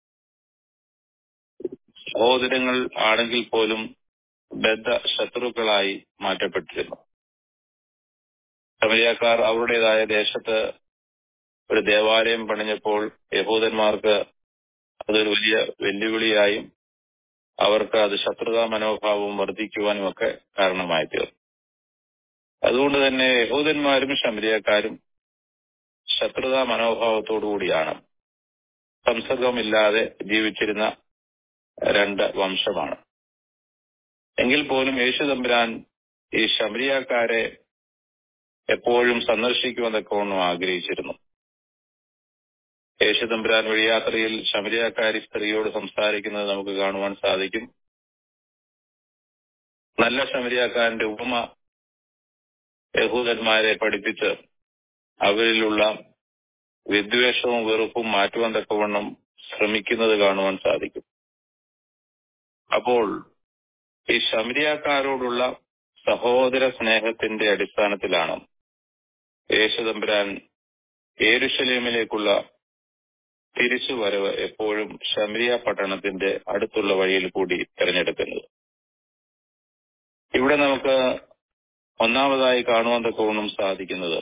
സഹോദരങ്ങൾ ആണെങ്കിൽ പോലും ബദ്ധ ശത്രുക്കളായി മാറ്റപ്പെട്ടിരുന്നു ശമരിയാക്കാർ അവരുടേതായ ദേശത്ത് ഒരു ദേവാലയം പണിഞ്ഞപ്പോൾ യഹൂദന്മാർക്ക് അതൊരു വലിയ വെല്ലുവിളിയായും അവർക്ക് അത് ശത്രുതാ മനോഭാവവും വർദ്ധിക്കുവാനും ഒക്കെ കാരണമായി തീർന്നു അതുകൊണ്ട് തന്നെ യഹൂദന്മാരും ശമരിയക്കാരും ശത്രുതാ മനോഭാവത്തോടുകൂടിയാണ് സംസർഗമില്ലാതെ ജീവിച്ചിരുന്ന രണ്ട് വംശമാണ് എങ്കിൽ പോലും യേശു തമ്പുരാൻ ഈ ശമരിയാക്കാരെ എപ്പോഴും സന്ദർശിക്കുമെന്നൊക്കെ ഒന്നും ആഗ്രഹിച്ചിരുന്നു യേശു തമ്പുരാൻ വഴിയാത്രയിൽ ശമരിയാക്കാരി സ്ത്രീയോട് സംസാരിക്കുന്നത് നമുക്ക് കാണുവാൻ സാധിക്കും നല്ല ശമരിയാക്കാരന്റെ ഉപമ യഹൂദന്മാരെ പഠിപ്പിച്ച് അവരിലുള്ള വിദ്വേഷവും വെറുപ്പും മാറ്റുവാൻ തക്കവണ്ണം ശ്രമിക്കുന്നത് കാണുവാൻ സാധിക്കും അപ്പോൾ ഈ ശമരിയാക്കാരോടുള്ള സഹോദര സ്നേഹത്തിന്റെ അടിസ്ഥാനത്തിലാണ് യേശുദമ്പുരാൻ ഏരുശലേമിലേക്കുള്ള തിരിച്ചുവരവ് എപ്പോഴും ശമരിയ പട്ടണത്തിന്റെ അടുത്തുള്ള വഴിയിൽ കൂടി തിരഞ്ഞെടുക്കുന്നത് ഇവിടെ നമുക്ക് ഒന്നാമതായി കാണുവാൻ തക്കവണ്ണം സാധിക്കുന്നത്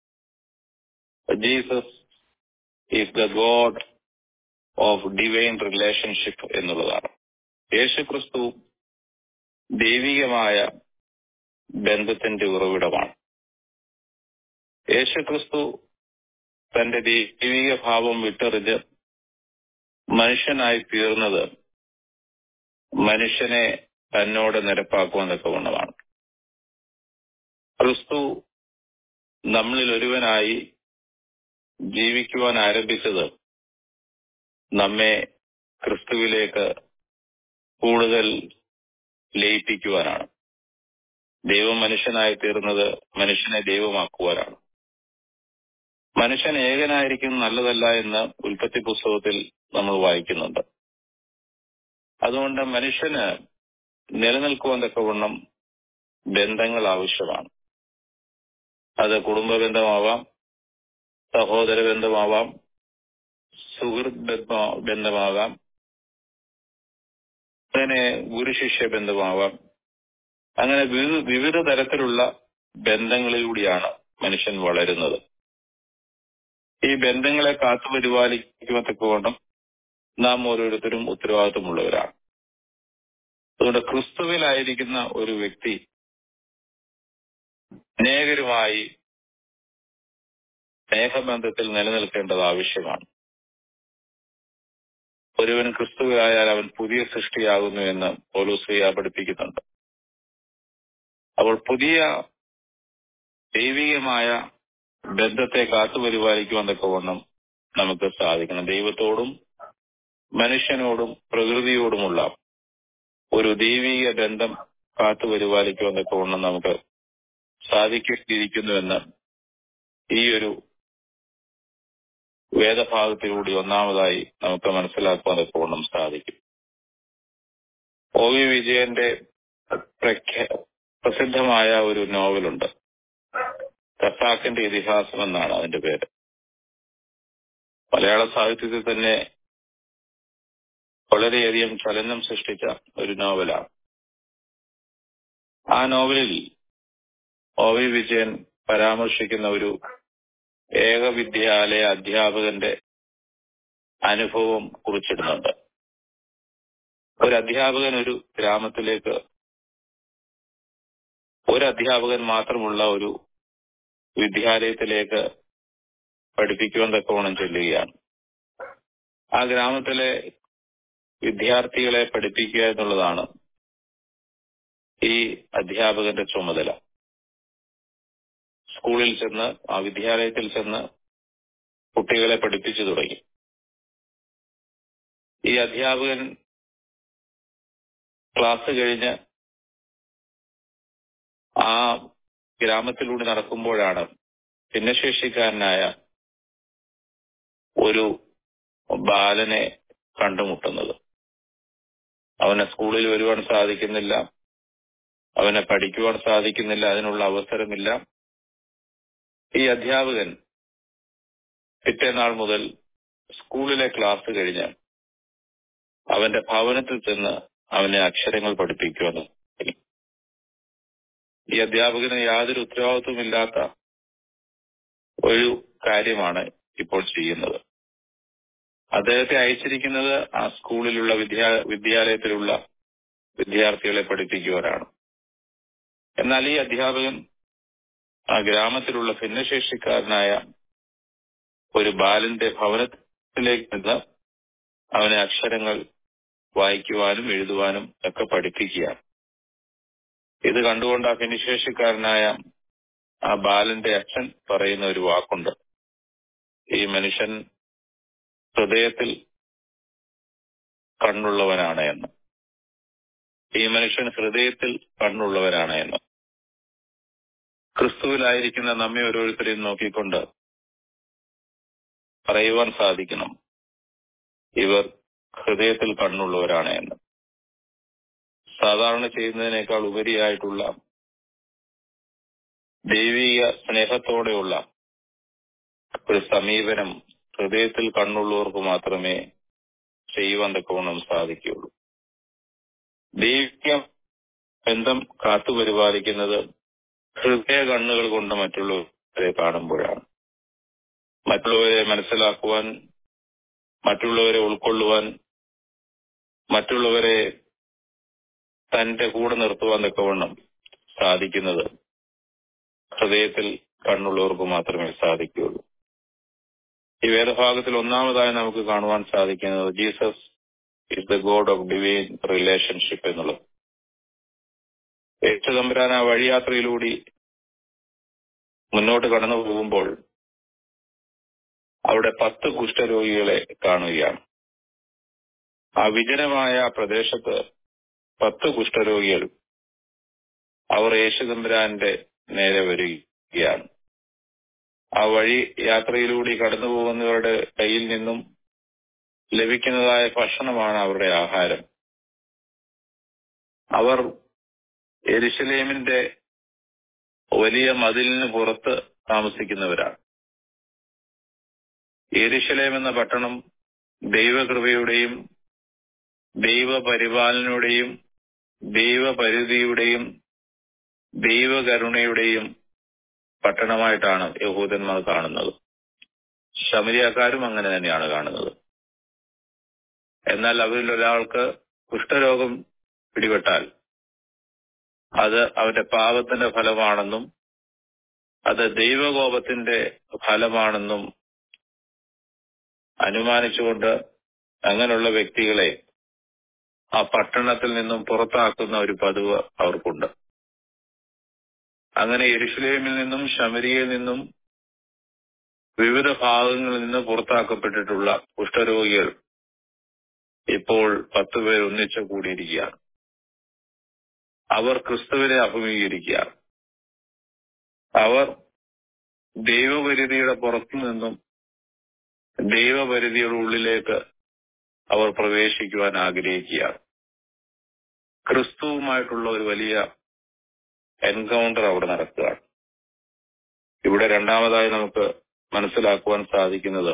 Jesus is the God of divine relationship എന്നുള്ളതാണ് യേശുക്രിസ്തു ദൈവികമായ ബന്ധത്തിന്റെ ഉറവിടമാണ് യേശുക്രിസ്തു തന്റെ ദൈവിക ഭാവം വിട്ടെറിഞ്ഞ് മനുഷ്യനായി തീർന്നത് മനുഷ്യനെ തന്നോട് നിരപ്പാക്കുവാൻ തക്കവണ്ണമാണ് ക്രിസ്തു നമ്മളിൽ ഒരുവനായി ജീവിക്കുവാൻ ആരംഭിച്ചത് നമ്മെ ക്രിസ്തുവിലേക്ക് കൂടുതൽ ലയിപ്പിക്കുവാനാണ് ദൈവം മനുഷ്യനായി തീർന്നത് മനുഷ്യനെ ദൈവമാക്കുവാനാണ് മനുഷ്യൻ ഏകനായിരിക്കും നല്ലതല്ല എന്ന് ഉൽപ്പത്തി പുസ്തകത്തിൽ നമ്മൾ വായിക്കുന്നുണ്ട് അതുകൊണ്ട് മനുഷ്യന് നിലനിൽക്കുവാൻ തക്കവണ്ണം ബന്ധങ്ങൾ ആവശ്യമാണ് അത് കുടുംബ ബന്ധമാവാം സഹോദര ബന്ധമാവാം സുഹൃത്ത് ബന്ധമാകാം അങ്ങനെ ഗുരുശിഷ്യ ബന്ധമാവാം അങ്ങനെ വിവിധ തരത്തിലുള്ള ബന്ധങ്ങളിലൂടെയാണ് മനുഷ്യൻ വളരുന്നത് ഈ ബന്ധങ്ങളെ കാത്തു പരിപാലിക്കുമത്തക്കവണ്ണം നാം ഓരോരുത്തരും ഉത്തരവാദിത്വമുള്ളവരാണ് അതുകൊണ്ട് ക്രിസ്തുവിലായിരിക്കുന്ന ഒരു വ്യക്തി അനേകരുമായി സ്നേഹബന്ധത്തിൽ നിലനിൽക്കേണ്ടത് ആവശ്യമാണ് ഒരുവൻ ക്രിസ്തുവിലായാൽ അവൻ പുതിയ സൃഷ്ടിയാകുന്നു എന്ന് പോലൂസ്ലിയ പഠിപ്പിക്കുന്നുണ്ട് അപ്പോൾ പുതിയ ദൈവികമായ ബന്ധത്തെ കാത്തുപരിപാലിക്കുവാൻ തക്കവണ്ണം നമുക്ക് സാധിക്കണം ദൈവത്തോടും മനുഷ്യനോടും പ്രകൃതിയോടുമുള്ള ഒരു ദൈവിക ബന്ധം കാത്തുപരിപാലിക്കുവാൻ തക്കവണ്ണം നമുക്ക് സാധിക്കിയിരിക്കുന്നുവെന്ന് ഈ ഒരു വേദഭാഗത്തിലൂടെ ഒന്നാമതായി നമുക്ക് മനസ്സിലാക്കുവാൻ തക്കവണ്ണം സാധിക്കും ഒ വി വിജയന്റെ പ്രസിദ്ധമായ ഒരു നോവലുണ്ട് ഖസാക്കിന്റെ ഇതിഹാസം എന്നാണ് അതിന്റെ പേര് മലയാള സാഹിത്യത്തിൽ തന്നെ വളരെയധികം ചലനം സൃഷ്ടിച്ച ഒരു നോവലാണ് ആ നോവലിൽ ഒ വി വിജയൻ പരാമർശിക്കുന്ന ഒരു ഏകവിദ്യാലയ അധ്യാപകന്റെ അനുഭവം കുറിച്ചിടുന്നുണ്ട് ഒരു അധ്യാപകൻ ഒരു ഗ്രാമത്തിലേക്ക് ഒരു അധ്യാപകൻ മാത്രമുള്ള ഒരു വിദ്യാലയത്തിലേക്ക് പഠിപ്പിക്കുവാൻ തക്കവണ്ണം ചെല്ലുകയാണ് ആ ഗ്രാമത്തിലെ വിദ്യാർത്ഥികളെ പഠിപ്പിക്കുക എന്നുള്ളതാണ് ഈ അധ്യാപകന്റെ ചുമതല സ്കൂളിൽ ചെന്ന് ആ വിദ്യാലയത്തിൽ ചെന്ന് കുട്ടികളെ പഠിപ്പിച്ചു തുടങ്ങി ഈ അധ്യാപകൻ ക്ലാസ് കഴിഞ്ഞ് ആ ഗ്രാമത്തിലൂടെ നടക്കുമ്പോഴാണ് ഭിന്നശേഷിക്കാരനായ ഒരു ബാലനെ കണ്ടുമുട്ടുന്നത് അവനെ സ്കൂളിൽ വരുവാൻ സാധിക്കുന്നില്ല അവനെ പഠിക്കുവാൻ സാധിക്കുന്നില്ല അതിനുള്ള അവസരമില്ല ഈ അധ്യാപകൻ പിറ്റേനാൾ മുതൽ സ്കൂളിലെ ക്ലാസ് കഴിഞ്ഞ് അവന്റെ ഭവനത്തിൽ ചെന്ന് അവനെ അക്ഷരങ്ങൾ പഠിപ്പിക്കുമെന്ന് ഈ അധ്യാപകന് യാതൊരു ഉത്തരവാദിത്വമില്ലാത്ത ഒരു കാര്യമാണ് ഇപ്പോൾ ചെയ്യുന്നത് അദ്ദേഹത്തെ അയച്ചിരിക്കുന്നത് ആ സ്കൂളിലുള്ള വിദ്യാ വിദ്യാലയത്തിലുള്ള വിദ്യാർത്ഥികളെ പഠിപ്പിക്കുവാനാണ് എന്നാൽ ഈ അധ്യാപകൻ ആ ഗ്രാമത്തിലുള്ള ഭിന്നശേഷിക്കാരനായ ഒരു ബാലന്റെ ഭവനത്തിലേക്ക് നിന്ന് അവനെ അക്ഷരങ്ങൾ വായിക്കുവാനും എഴുതുവാനും ഒക്കെ പഠിപ്പിക്കുകയാണ് ഇത് കണ്ടുകൊണ്ട് ആ ഭിന്നശേഷിക്കാരനായ ആ ബാലന്റെ അച്ഛൻ പറയുന്ന ഒരു വാക്കുണ്ട് ഈ മനുഷ്യൻ ഹൃദയത്തിൽ കണ്ണുള്ളവനാണ് എന്ന് ഈ മനുഷ്യൻ ഹൃദയത്തിൽ കണ്ണുള്ളവനാണ് എന്ന് ക്രിസ്തുവിലായിരിക്കുന്ന നമ്മെ ഓരോരുത്തരെയും നോക്കിക്കൊണ്ട് പറയുവാൻ സാധിക്കണം ഇവർ ഹൃദയത്തിൽ കണ്ണുള്ളവരാണ് എന്ന് സാധാരണ ചെയ്യുന്നതിനേക്കാൾ ഉപരിയായിട്ടുള്ള ദൈവിക സ്നേഹത്തോടെയുള്ള ഒരു സമീപനം ഹൃദയത്തിൽ കണ്ണുള്ളവർക്ക് മാത്രമേ ചെയ്യുവാൻ തക്കവണ്ണം സാധിക്കുകയുള്ളൂ ദൈവിക ബന്ധം കാത്തുപരിപാലിക്കുന്നത് ഹൃദയ കണ്ണുകൾ കൊണ്ട് മറ്റുള്ളവരെ കാണുമ്പോഴാണ് മറ്റുള്ളവരെ മനസ്സിലാക്കുവാൻ മറ്റുള്ളവരെ ഉൾക്കൊള്ളുവാൻ മറ്റുള്ളവരെ തന്റെ കൂടെ നിർത്തുവാൻ തക്കവണ്ണം സാധിക്കുന്നത് ഹൃദയത്തിൽ കണ്ണുള്ളവർക്ക് മാത്രമേ സാധിക്കുകയുള്ളൂ ഈ വേദഭാഗത്തിൽ ഒന്നാമതായി നമുക്ക് കാണുവാൻ സാധിക്കുന്നത് Jesus is the God of divine relationship എന്നുള്ളത് യേശുതമ്പുരാൻ ആ വഴിയാത്രയിലൂടെ മുന്നോട്ട് കടന്നു പോകുമ്പോൾ അവിടെ പത്ത് കുഷ്ഠരോഗികളെ കാണുകയാണ് ആ വിജനമായ പ്രദേശത്ത് പത്ത് കുഷ്ഠരോഗികൾ അവർ യേശുതമ്പുരാന്റെ നേരെ വരികയാണ് ആ വഴി യാത്രയിലൂടെ കടന്നു പോകുന്നവരുടെ കയ്യിൽ നിന്നും ലഭിക്കുന്നതായ ഭക്ഷണമാണ് അവരുടെ ആഹാരം അവർ എരുശലേമിന്റെ വലിയ മതിലിന് പുറത്ത് താമസിക്കുന്നവരാണ് എരുശലേം എന്ന പട്ടണം ദൈവകൃപയുടെയും ദൈവപരിപാലനയുടെയും ദൈവപരിധിയുടെയും ദൈവകരുണയുടെയും പട്ടണമായിട്ടാണ് യഹൂദന്മാർ കാണുന്നത് ശമരിയാക്കാരും അങ്ങനെ തന്നെയാണ് കാണുന്നത് എന്നാൽ അവരിൽ ഒരാൾക്ക് കുഷ്ഠരോഗം പിടിപെട്ടാൽ അത് അവന്റെ പാപത്തിന്റെ ഫലമാണെന്നും അത് ദൈവകോപത്തിന്റെ ഫലമാണെന്നും അനുമാനിച്ചുകൊണ്ട് അങ്ങനെയുള്ള വ്യക്തികളെ ആ പട്ടണത്തിൽ നിന്നും പുറത്താക്കുന്ന ഒരു പതിവ് അവർക്കുണ്ട് അങ്ങനെ യെരുഷലേമിൽ നിന്നും ശമരിയിൽ നിന്നും വിവിധ ഭാഗങ്ങളിൽ നിന്ന് പുറത്താക്കപ്പെട്ടിട്ടുള്ള കുഷ്ഠരോഗികൾ ഇപ്പോൾ പത്തുപേർ ഒന്നിച്ചു കൂടിയിരിക്കുകയാണ് അവർ ക്രിസ്തുവിനെ അഭിമുഖീകരിക്കുകയാണ് അവർ ദൈവപരിധിയുടെ പുറത്തു നിന്നും ദൈവപരിധിയുടെ ഉള്ളിലേക്ക് അവർ പ്രവേശിക്കുവാൻ ആഗ്രഹിക്കുകയാണ് ക്രിസ്തുവുമായിട്ടുള്ള ഒരു വലിയ എൻകൗണ്ടർ അവിടെ നടക്കുകയാണ് ഇവിടെ രണ്ടാമതായി നമുക്ക് മനസ്സിലാക്കുവാൻ സാധിക്കുന്നത്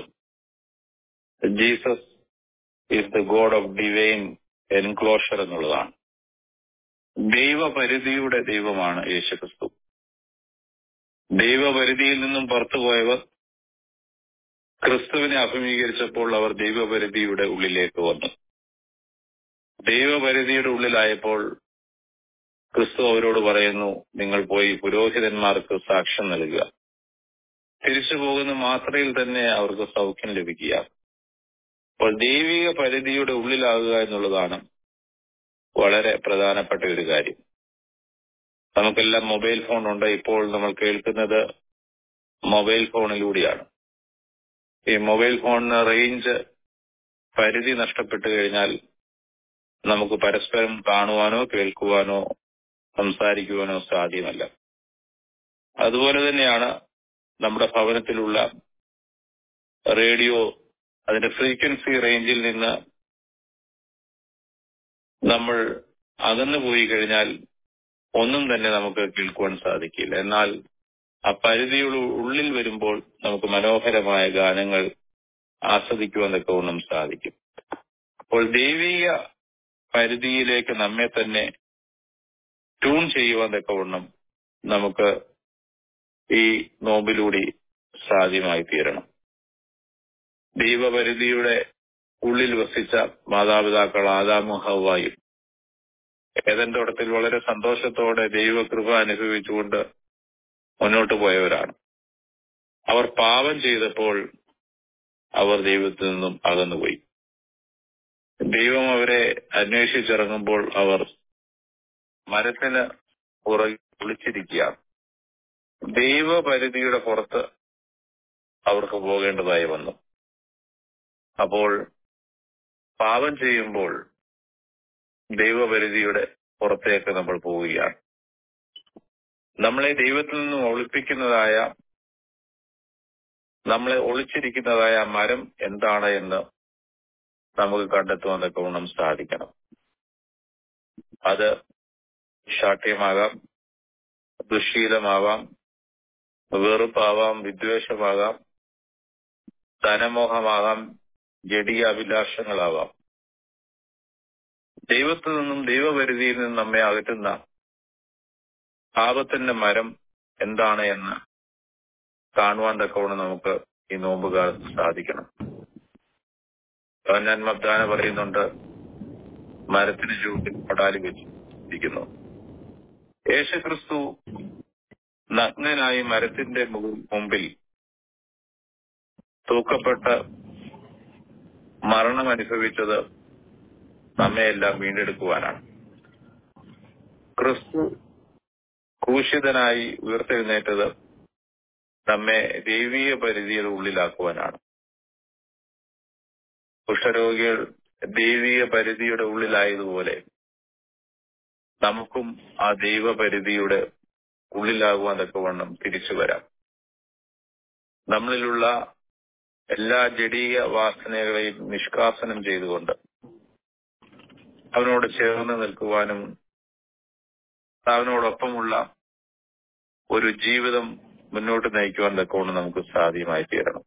Jesus is the God of divine enclosure എന്നുള്ളതാണ് ദൈവപരിധിയുടെ ദൈവമാണ് യേശുക്രിസ്തു ദൈവപരിധിയിൽ നിന്നും പുറത്തുപോയവർ ക്രിസ്തുവിനെ അഭിമുഖീകരിച്ചപ്പോൾ അവർ ദൈവപരിധിയുടെ ഉള്ളിലേക്ക് വന്നു ദൈവപരിധിയുടെ ഉള്ളിലായപ്പോൾ ക്രിസ്തു അവരോട് പറയുന്നു നിങ്ങൾ പോയി പുരോഹിതന്മാർക്ക് സാക്ഷ്യം നൽകുക തിരിച്ചു പോകുന്ന മാത്രയിൽ തന്നെ അവർക്ക് സൗഖ്യം ലഭിക്കുക അപ്പോൾ ദൈവിക പരിധിയുടെ ഉള്ളിലാകുക എന്നുള്ളതാണ് വളരെ പ്രധാനപ്പെട്ട ഒരു കാര്യം നമുക്കെല്ലാം മൊബൈൽ ഫോൺ ഉണ്ട് ഇപ്പോൾ നമ്മൾ കേൾക്കുന്നത് മൊബൈൽ ഫോണിലൂടെയാണ് ഈ മൊബൈൽ ഫോണിന് റേഞ്ച് പരിധി നഷ്ടപ്പെട്ടു കഴിഞ്ഞാൽ നമുക്ക് പരസ്പരം കാണുവാനോ കേൾക്കുവാനോ സംസാരിക്കുവാനോ സാധ്യമല്ല അതുപോലെ തന്നെയാണ് നമ്മുടെ ഭവനത്തിലുള്ള റേഡിയോ അതിന്റെ ഫ്രീക്വൻസി റേഞ്ചിൽ നിന്ന് നമ്മൾ അകന്നു പോയി കഴിഞ്ഞാൽ ഒന്നും തന്നെ നമുക്ക് കേൾക്കുവാൻ സാധിക്കില്ല എന്നാൽ ആ പരിധിയുടെ ഉള്ളിൽ വരുമ്പോൾ നമുക്ക് മനോഹരമായ ഗാനങ്ങൾ ആസ്വദിക്കുവാൻ തക്കവണ്ണം സാധിക്കും അപ്പോൾ ദൈവിക പരിധിയിലേക്ക് നമ്മെ തന്നെ ട്യൂൺ ചെയ്യുവാൻ തക്കവണ്ണം നമുക്ക് ഈ നോമ്പിലൂടെ സാധ്യമായി തീരണം ദൈവപരിധിയുടെ ഉള്ളിൽ വസിച്ച മാതാപിതാക്കൾ ആദാമും ഹവായും ഏതൻ തോട്ടത്തിൽ വളരെ സന്തോഷത്തോടെ ദൈവകൃപ അനുഭവിച്ചുകൊണ്ട് മുന്നോട്ട് പോയവരാണ് അവർ പാപം ചെയ്തപ്പോൾ അവർ ദൈവത്തിൽ നിന്നും അകന്നുപോയി ദൈവം അവരെ അന്വേഷിച്ചിറങ്ങുമ്പോൾ അവർ മരത്തിന് പുറകിൽ ഒളിച്ചിരിക്കുകയാണ് ദൈവപരിധിയുടെ പുറത്ത് അവർക്ക് പോകേണ്ടതായി വന്നു അപ്പോൾ പാപം ചെയ്യുമ്പോൾ ദൈവപരിധിയുടെ പുറത്തേക്ക് നമ്മൾ പോവുകയാണ് നമ്മളെ ദൈവത്തിൽ നിന്നും ഒളിപ്പിക്കുന്നതായ നമ്മളെ ഒളിച്ചിരിക്കുന്നതായ മരം എന്താണ് എന്ന് നമുക്ക് കണ്ടെത്തുവാൻ തക്കവണ്ണം സാധിക്കണം അത് ശാഠ്യമാകാം ദുശീലമാവാം വെറുപ്പാവാം വിദ്വേഷമാകാം ധനമോഹമാകാം ജഡിയ അഭിലാഷങ്ങളാവാം ദൈവത്തിൽ നിന്നും ദൈവപരിധിയിൽ നിന്നും നമ്മെ അകറ്റുന്ന പാപത്തിന്റെ മരം എന്താണ് എന്ന് കാണുവാൻ തക്കവണ്ണം നമുക്ക് ഈ നോമ്പുകാലത്ത് സാധിക്കണം ഞാൻ മബ്ദാന പറയുന്നുണ്ട് മരത്തിന് ചൂട്ടിൽ പടാലി വെച്ചിരിക്കുന്നു യേശുക്രിസ്തു നഗ്നനായി മരത്തിന്റെ മുമ്പിൽ തൂക്കപ്പെട്ട് മരണം അനുഭവിച്ചത് നമ്മയെല്ലാം വീണ്ടെടുക്കുവാനാണ് ക്രിസ്തു ക്രൂശിതനായി ഉയർത്തെഴുന്നേറ്റത് നമ്മെ ദൈവീയ പരിധിയുടെ ഉള്ളിലാക്കുവാനാണ് കുഷ്ഠരോഗികൾ ദൈവീയ പരിധിയുടെ ഉള്ളിലായതുപോലെ നമുക്കും ആ ദൈവപരിധിയുടെ ഉള്ളിലാകുവാൻ തക്കവണ്ണം തിരിച്ചു വരാം നമ്മളിലുള്ള എല്ലാ ജടീയ വാസനകളെയും നിഷ്കാസനം ചെയ്തുകൊണ്ട് അവനോട് ചേർന്ന് നിൽക്കുവാനും അവനോടൊപ്പമുള്ള ഒരു ജീവിതം മുന്നോട്ട് നയിക്കുവാൻ തക്കവണ്ണം നമുക്ക് സാധ്യമായി തീരണം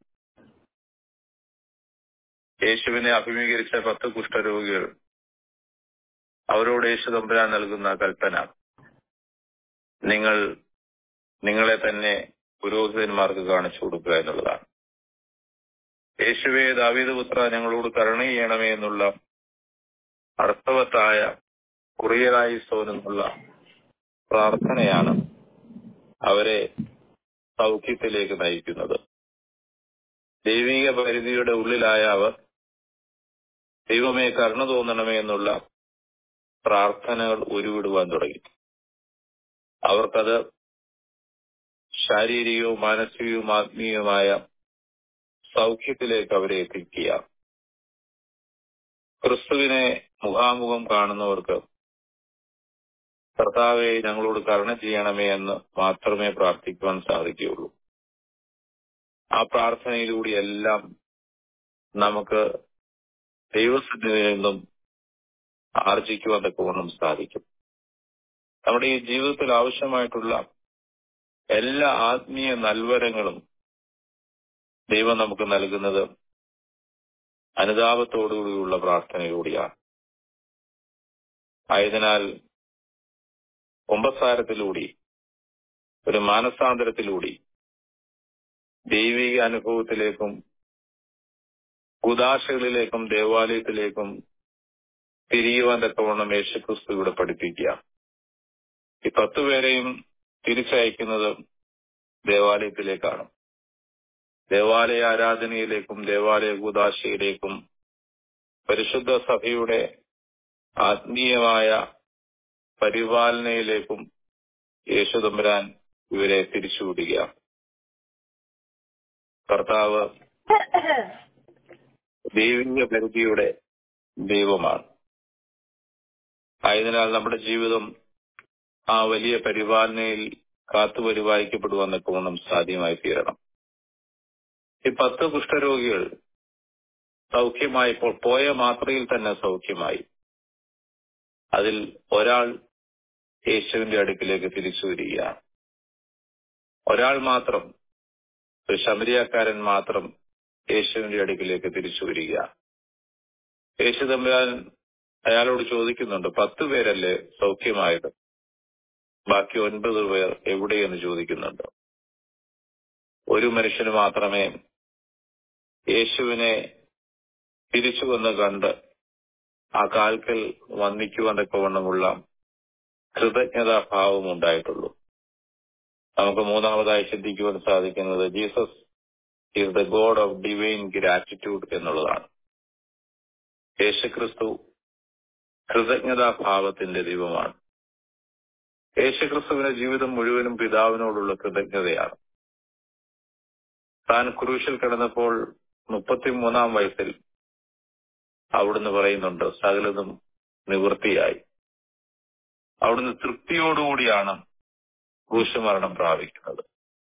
യേശുവിനെ അഭിമുഖീകരിച്ച പത്ത് കുഷ്ഠരോഗികൾ അവരോട് യേശു തമ്പുരാൻ നൽകുന്ന കൽപ്പന നിങ്ങൾ നിങ്ങളെ തന്നെ പുരോഹിതന്മാർക്ക് കാണിച്ചു കൊടുക്കുക എന്നുള്ളതാണ് യേശുവെ ദാവീദ് പുത്ര ഞങ്ങളോട് കരുണ ചെയ്യണമേ എന്നുള്ള അർത്ഥവത്തായ കുറിയലായി സോനെന്നുള്ള പ്രാർത്ഥനയാണ് അവരെ സൗഖ്യത്തിലേക്ക് നയിക്കുന്നത് ദൈവിക പരിധിയുടെ ഉള്ളിലായ അവർ ദൈവമേ കരുണ തോന്നണമേ എന്നുള്ള പ്രാർത്ഥനകൾ ഉരുവിടുവാൻ തുടങ്ങി അവർക്കത് ശാരീരികവും മാനസികവും ആത്മീയവുമായ സൗഖ്യത്തിലേക്ക് അവരെ എത്തിക്കുക ക്രിസ്തുവിനെ മുഖാമുഖം കാണുന്നവർക്ക് കർത്താവെ ഞങ്ങളോട് കരുണ ചെയ്യണമേ എന്ന് മാത്രമേ പ്രാർത്ഥിക്കുവാൻ സാധിക്കുകയുള്ളൂ ആ പ്രാർത്ഥനയിലൂടെ എല്ലാം നമുക്ക് ദൈവസ്ഥിതിയിൽ നിന്നും ആർജിക്കുവാൻ തക്കവണ്ണം സാധിക്കും നമ്മുടെ ഈ ജീവിതത്തിൽ ആവശ്യമായിട്ടുള്ള എല്ലാ ആത്മീയ നൽവരങ്ങളും ദൈവം നമുക്ക് നൽകുന്നത് അനുതാപത്തോടുകൂടിയുള്ള പ്രാർത്ഥനയിലൂടെയാണ് ആയതിനാൽ കുംഭസാരത്തിലൂടെ ഒരു മാനസാന്തരത്തിലൂടെ ദൈവിക അനുഭവത്തിലേക്കും കുദാശകളിലേക്കും ദേവാലയത്തിലേക്കും തിരിയുവാൻ തക്കവണ്ണം യേശുക്രിസ്തു ഇവിടെ പഠിപ്പിക്കുക ഈ പത്തുപേരെയും തിരിച്ചയക്കുന്നത് ദേവാലയത്തിലേക്കാണ് ദേവാലയ ആരാധനയിലേക്കും ദേവാലയ കൂതാശയിലേക്കും പരിശുദ്ധ സഭയുടെ ആത്മീയമായ പരിപാലനയിലേക്കും യേശുദമ്പുരാൻ ഇവരെ തിരിച്ചുവിടുക കർത്താവ് ദൈവിക പരിധിയുടെ ദൈവമാണ് ആയതിനാൽ നമ്മുടെ ജീവിതം ആ വലിയ പരിപാലനയിൽ കാത്തു പരിപാലിക്കപ്പെടുവാന്നൊക്കെ ഒന്നും സാധ്യമായി തീരണം ഈ പത്ത് കുഷ്ഠരോഗികൾ സൗഖ്യമായപ്പോൾ പോയ മാത്രയിൽ തന്നെ സൗഖ്യമായി അതിൽ ഒരാൾ യേശുവിന്റെ അടുക്കിലേക്ക് തിരിച്ചു വരികയാണ് ഒരാൾ മാത്രം ഒരു ശമരിയാക്കാരൻ മാത്രം യേശുവിന്റെ അടുക്കിലേക്ക് തിരിച്ചു വരിക യേശു തമ്പുരാൻ അയാളോട് ചോദിക്കുന്നുണ്ട് പത്ത് പേരല്ലേ സൗഖ്യമായത് ബാക്കി ഒൻപത് പേർ എവിടെയെന്ന് ചോദിക്കുന്നുണ്ട് ഒരു മനുഷ്യന് മാത്രമേ യേശുവിനെ തിരിച്ചു വന്ന് കണ്ട് ആ കാൽക്കൽ വന്ദിക്കുവാനൊക്കെ വണ്ണമുള്ള കൃതജ്ഞതാഭാവം ഉണ്ടായിട്ടുള്ളൂ നമുക്ക് മൂന്നാമതായി ചിന്തിക്കുവാൻ സാധിക്കുന്നത് Jesus is the God of divine gratitude എന്നുള്ളതാണ് യേശുക്രിസ്തു കൃതജ്ഞതാഭാവത്തിന്റെ ദൈവമാണ് യേശുക്രിസ്തുവിന്റെ ജീവിതം മുഴുവനും പിതാവിനോടുള്ള കൃതജ്ഞതയാണ് താൻ ക്രൂശിൽ കിടന്നപ്പോൾ മുപ്പത്തിമൂന്നാം വയസ്സിൽ അവിടുന്ന് പറയുന്നുണ്ട് സകലതും നിവൃത്തിയായി അവിടുന്ന് തൃപ്തിയോടുകൂടിയാണ് ക്രൂശുമരണം പ്രാപിക്കുന്നത്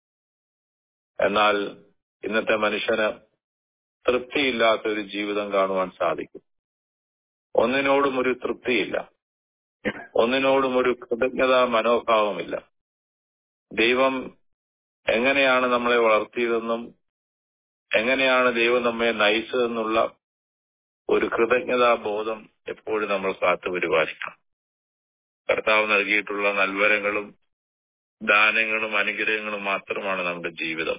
എന്നാൽ ഇന്നത്തെ മനുഷ്യന് തൃപ്തിയില്ലാത്ത ഒരു ജീവിതം കാണുവാൻ സാധിക്കും ഒന്നിനോടും ഒരു തൃപ്തിയില്ല ഒന്നിനോടും ഒരു കൃതജ്ഞതാ മനോഭാവമില്ല ദൈവം എങ്ങനെയാണ് നമ്മളെ വളർത്തിയതെന്നും എങ്ങനെയാണ് ദൈവം നമ്മെ നയിച്ചതെന്നുള്ള ഒരു കൃതജ്ഞതാ ബോധം എപ്പോഴും നമ്മൾ കാത്തു പരിപാലിക്കണം കർത്താവ് നൽകിയിട്ടുള്ള നൽവരങ്ങളും ദാനങ്ങളും അനുഗ്രഹങ്ങളും മാത്രമാണ് നമ്മുടെ ജീവിതം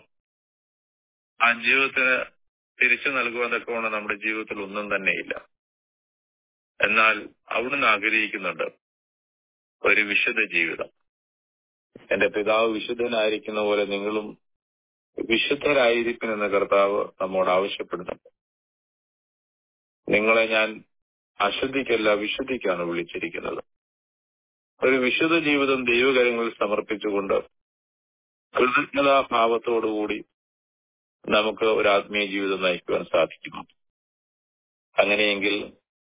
ആ ജീവിതത്തിന് തിരിച്ചു നൽകുവാൻ തക്കവണ്ണം നമ്മുടെ ജീവിതത്തിൽ ഒന്നും തന്നെയില്ല എന്നാൽ അവിടുന്ന് ആഗ്രഹിക്കുന്നുണ്ട് ഒരു വിശുദ്ധ ജീവിതം എന്റെ പിതാവ് വിശുദ്ധനായിരിക്കുന്ന പോലെ നിങ്ങളും വിശുദ്ധരായിരിക്കുമെന്ന് കർത്താവ് നമ്മോട് ആവശ്യപ്പെടുന്നുണ്ട് നിങ്ങളെ ഞാൻ അശുദ്ധിക്കല്ല വിശുദ്ധിക്കാണ് വിളിച്ചിരിക്കുന്നത് ഒരു വിശുദ്ധ ജീവിതം ദൈവകരങ്ങളിൽ സമർപ്പിച്ചുകൊണ്ട് കൃതജ്ഞതാഭാവത്തോടുകൂടി നമുക്ക് ഒരു ആത്മീയ ജീവിതം നയിക്കുവാൻ സാധിക്കും അങ്ങനെയെങ്കിൽ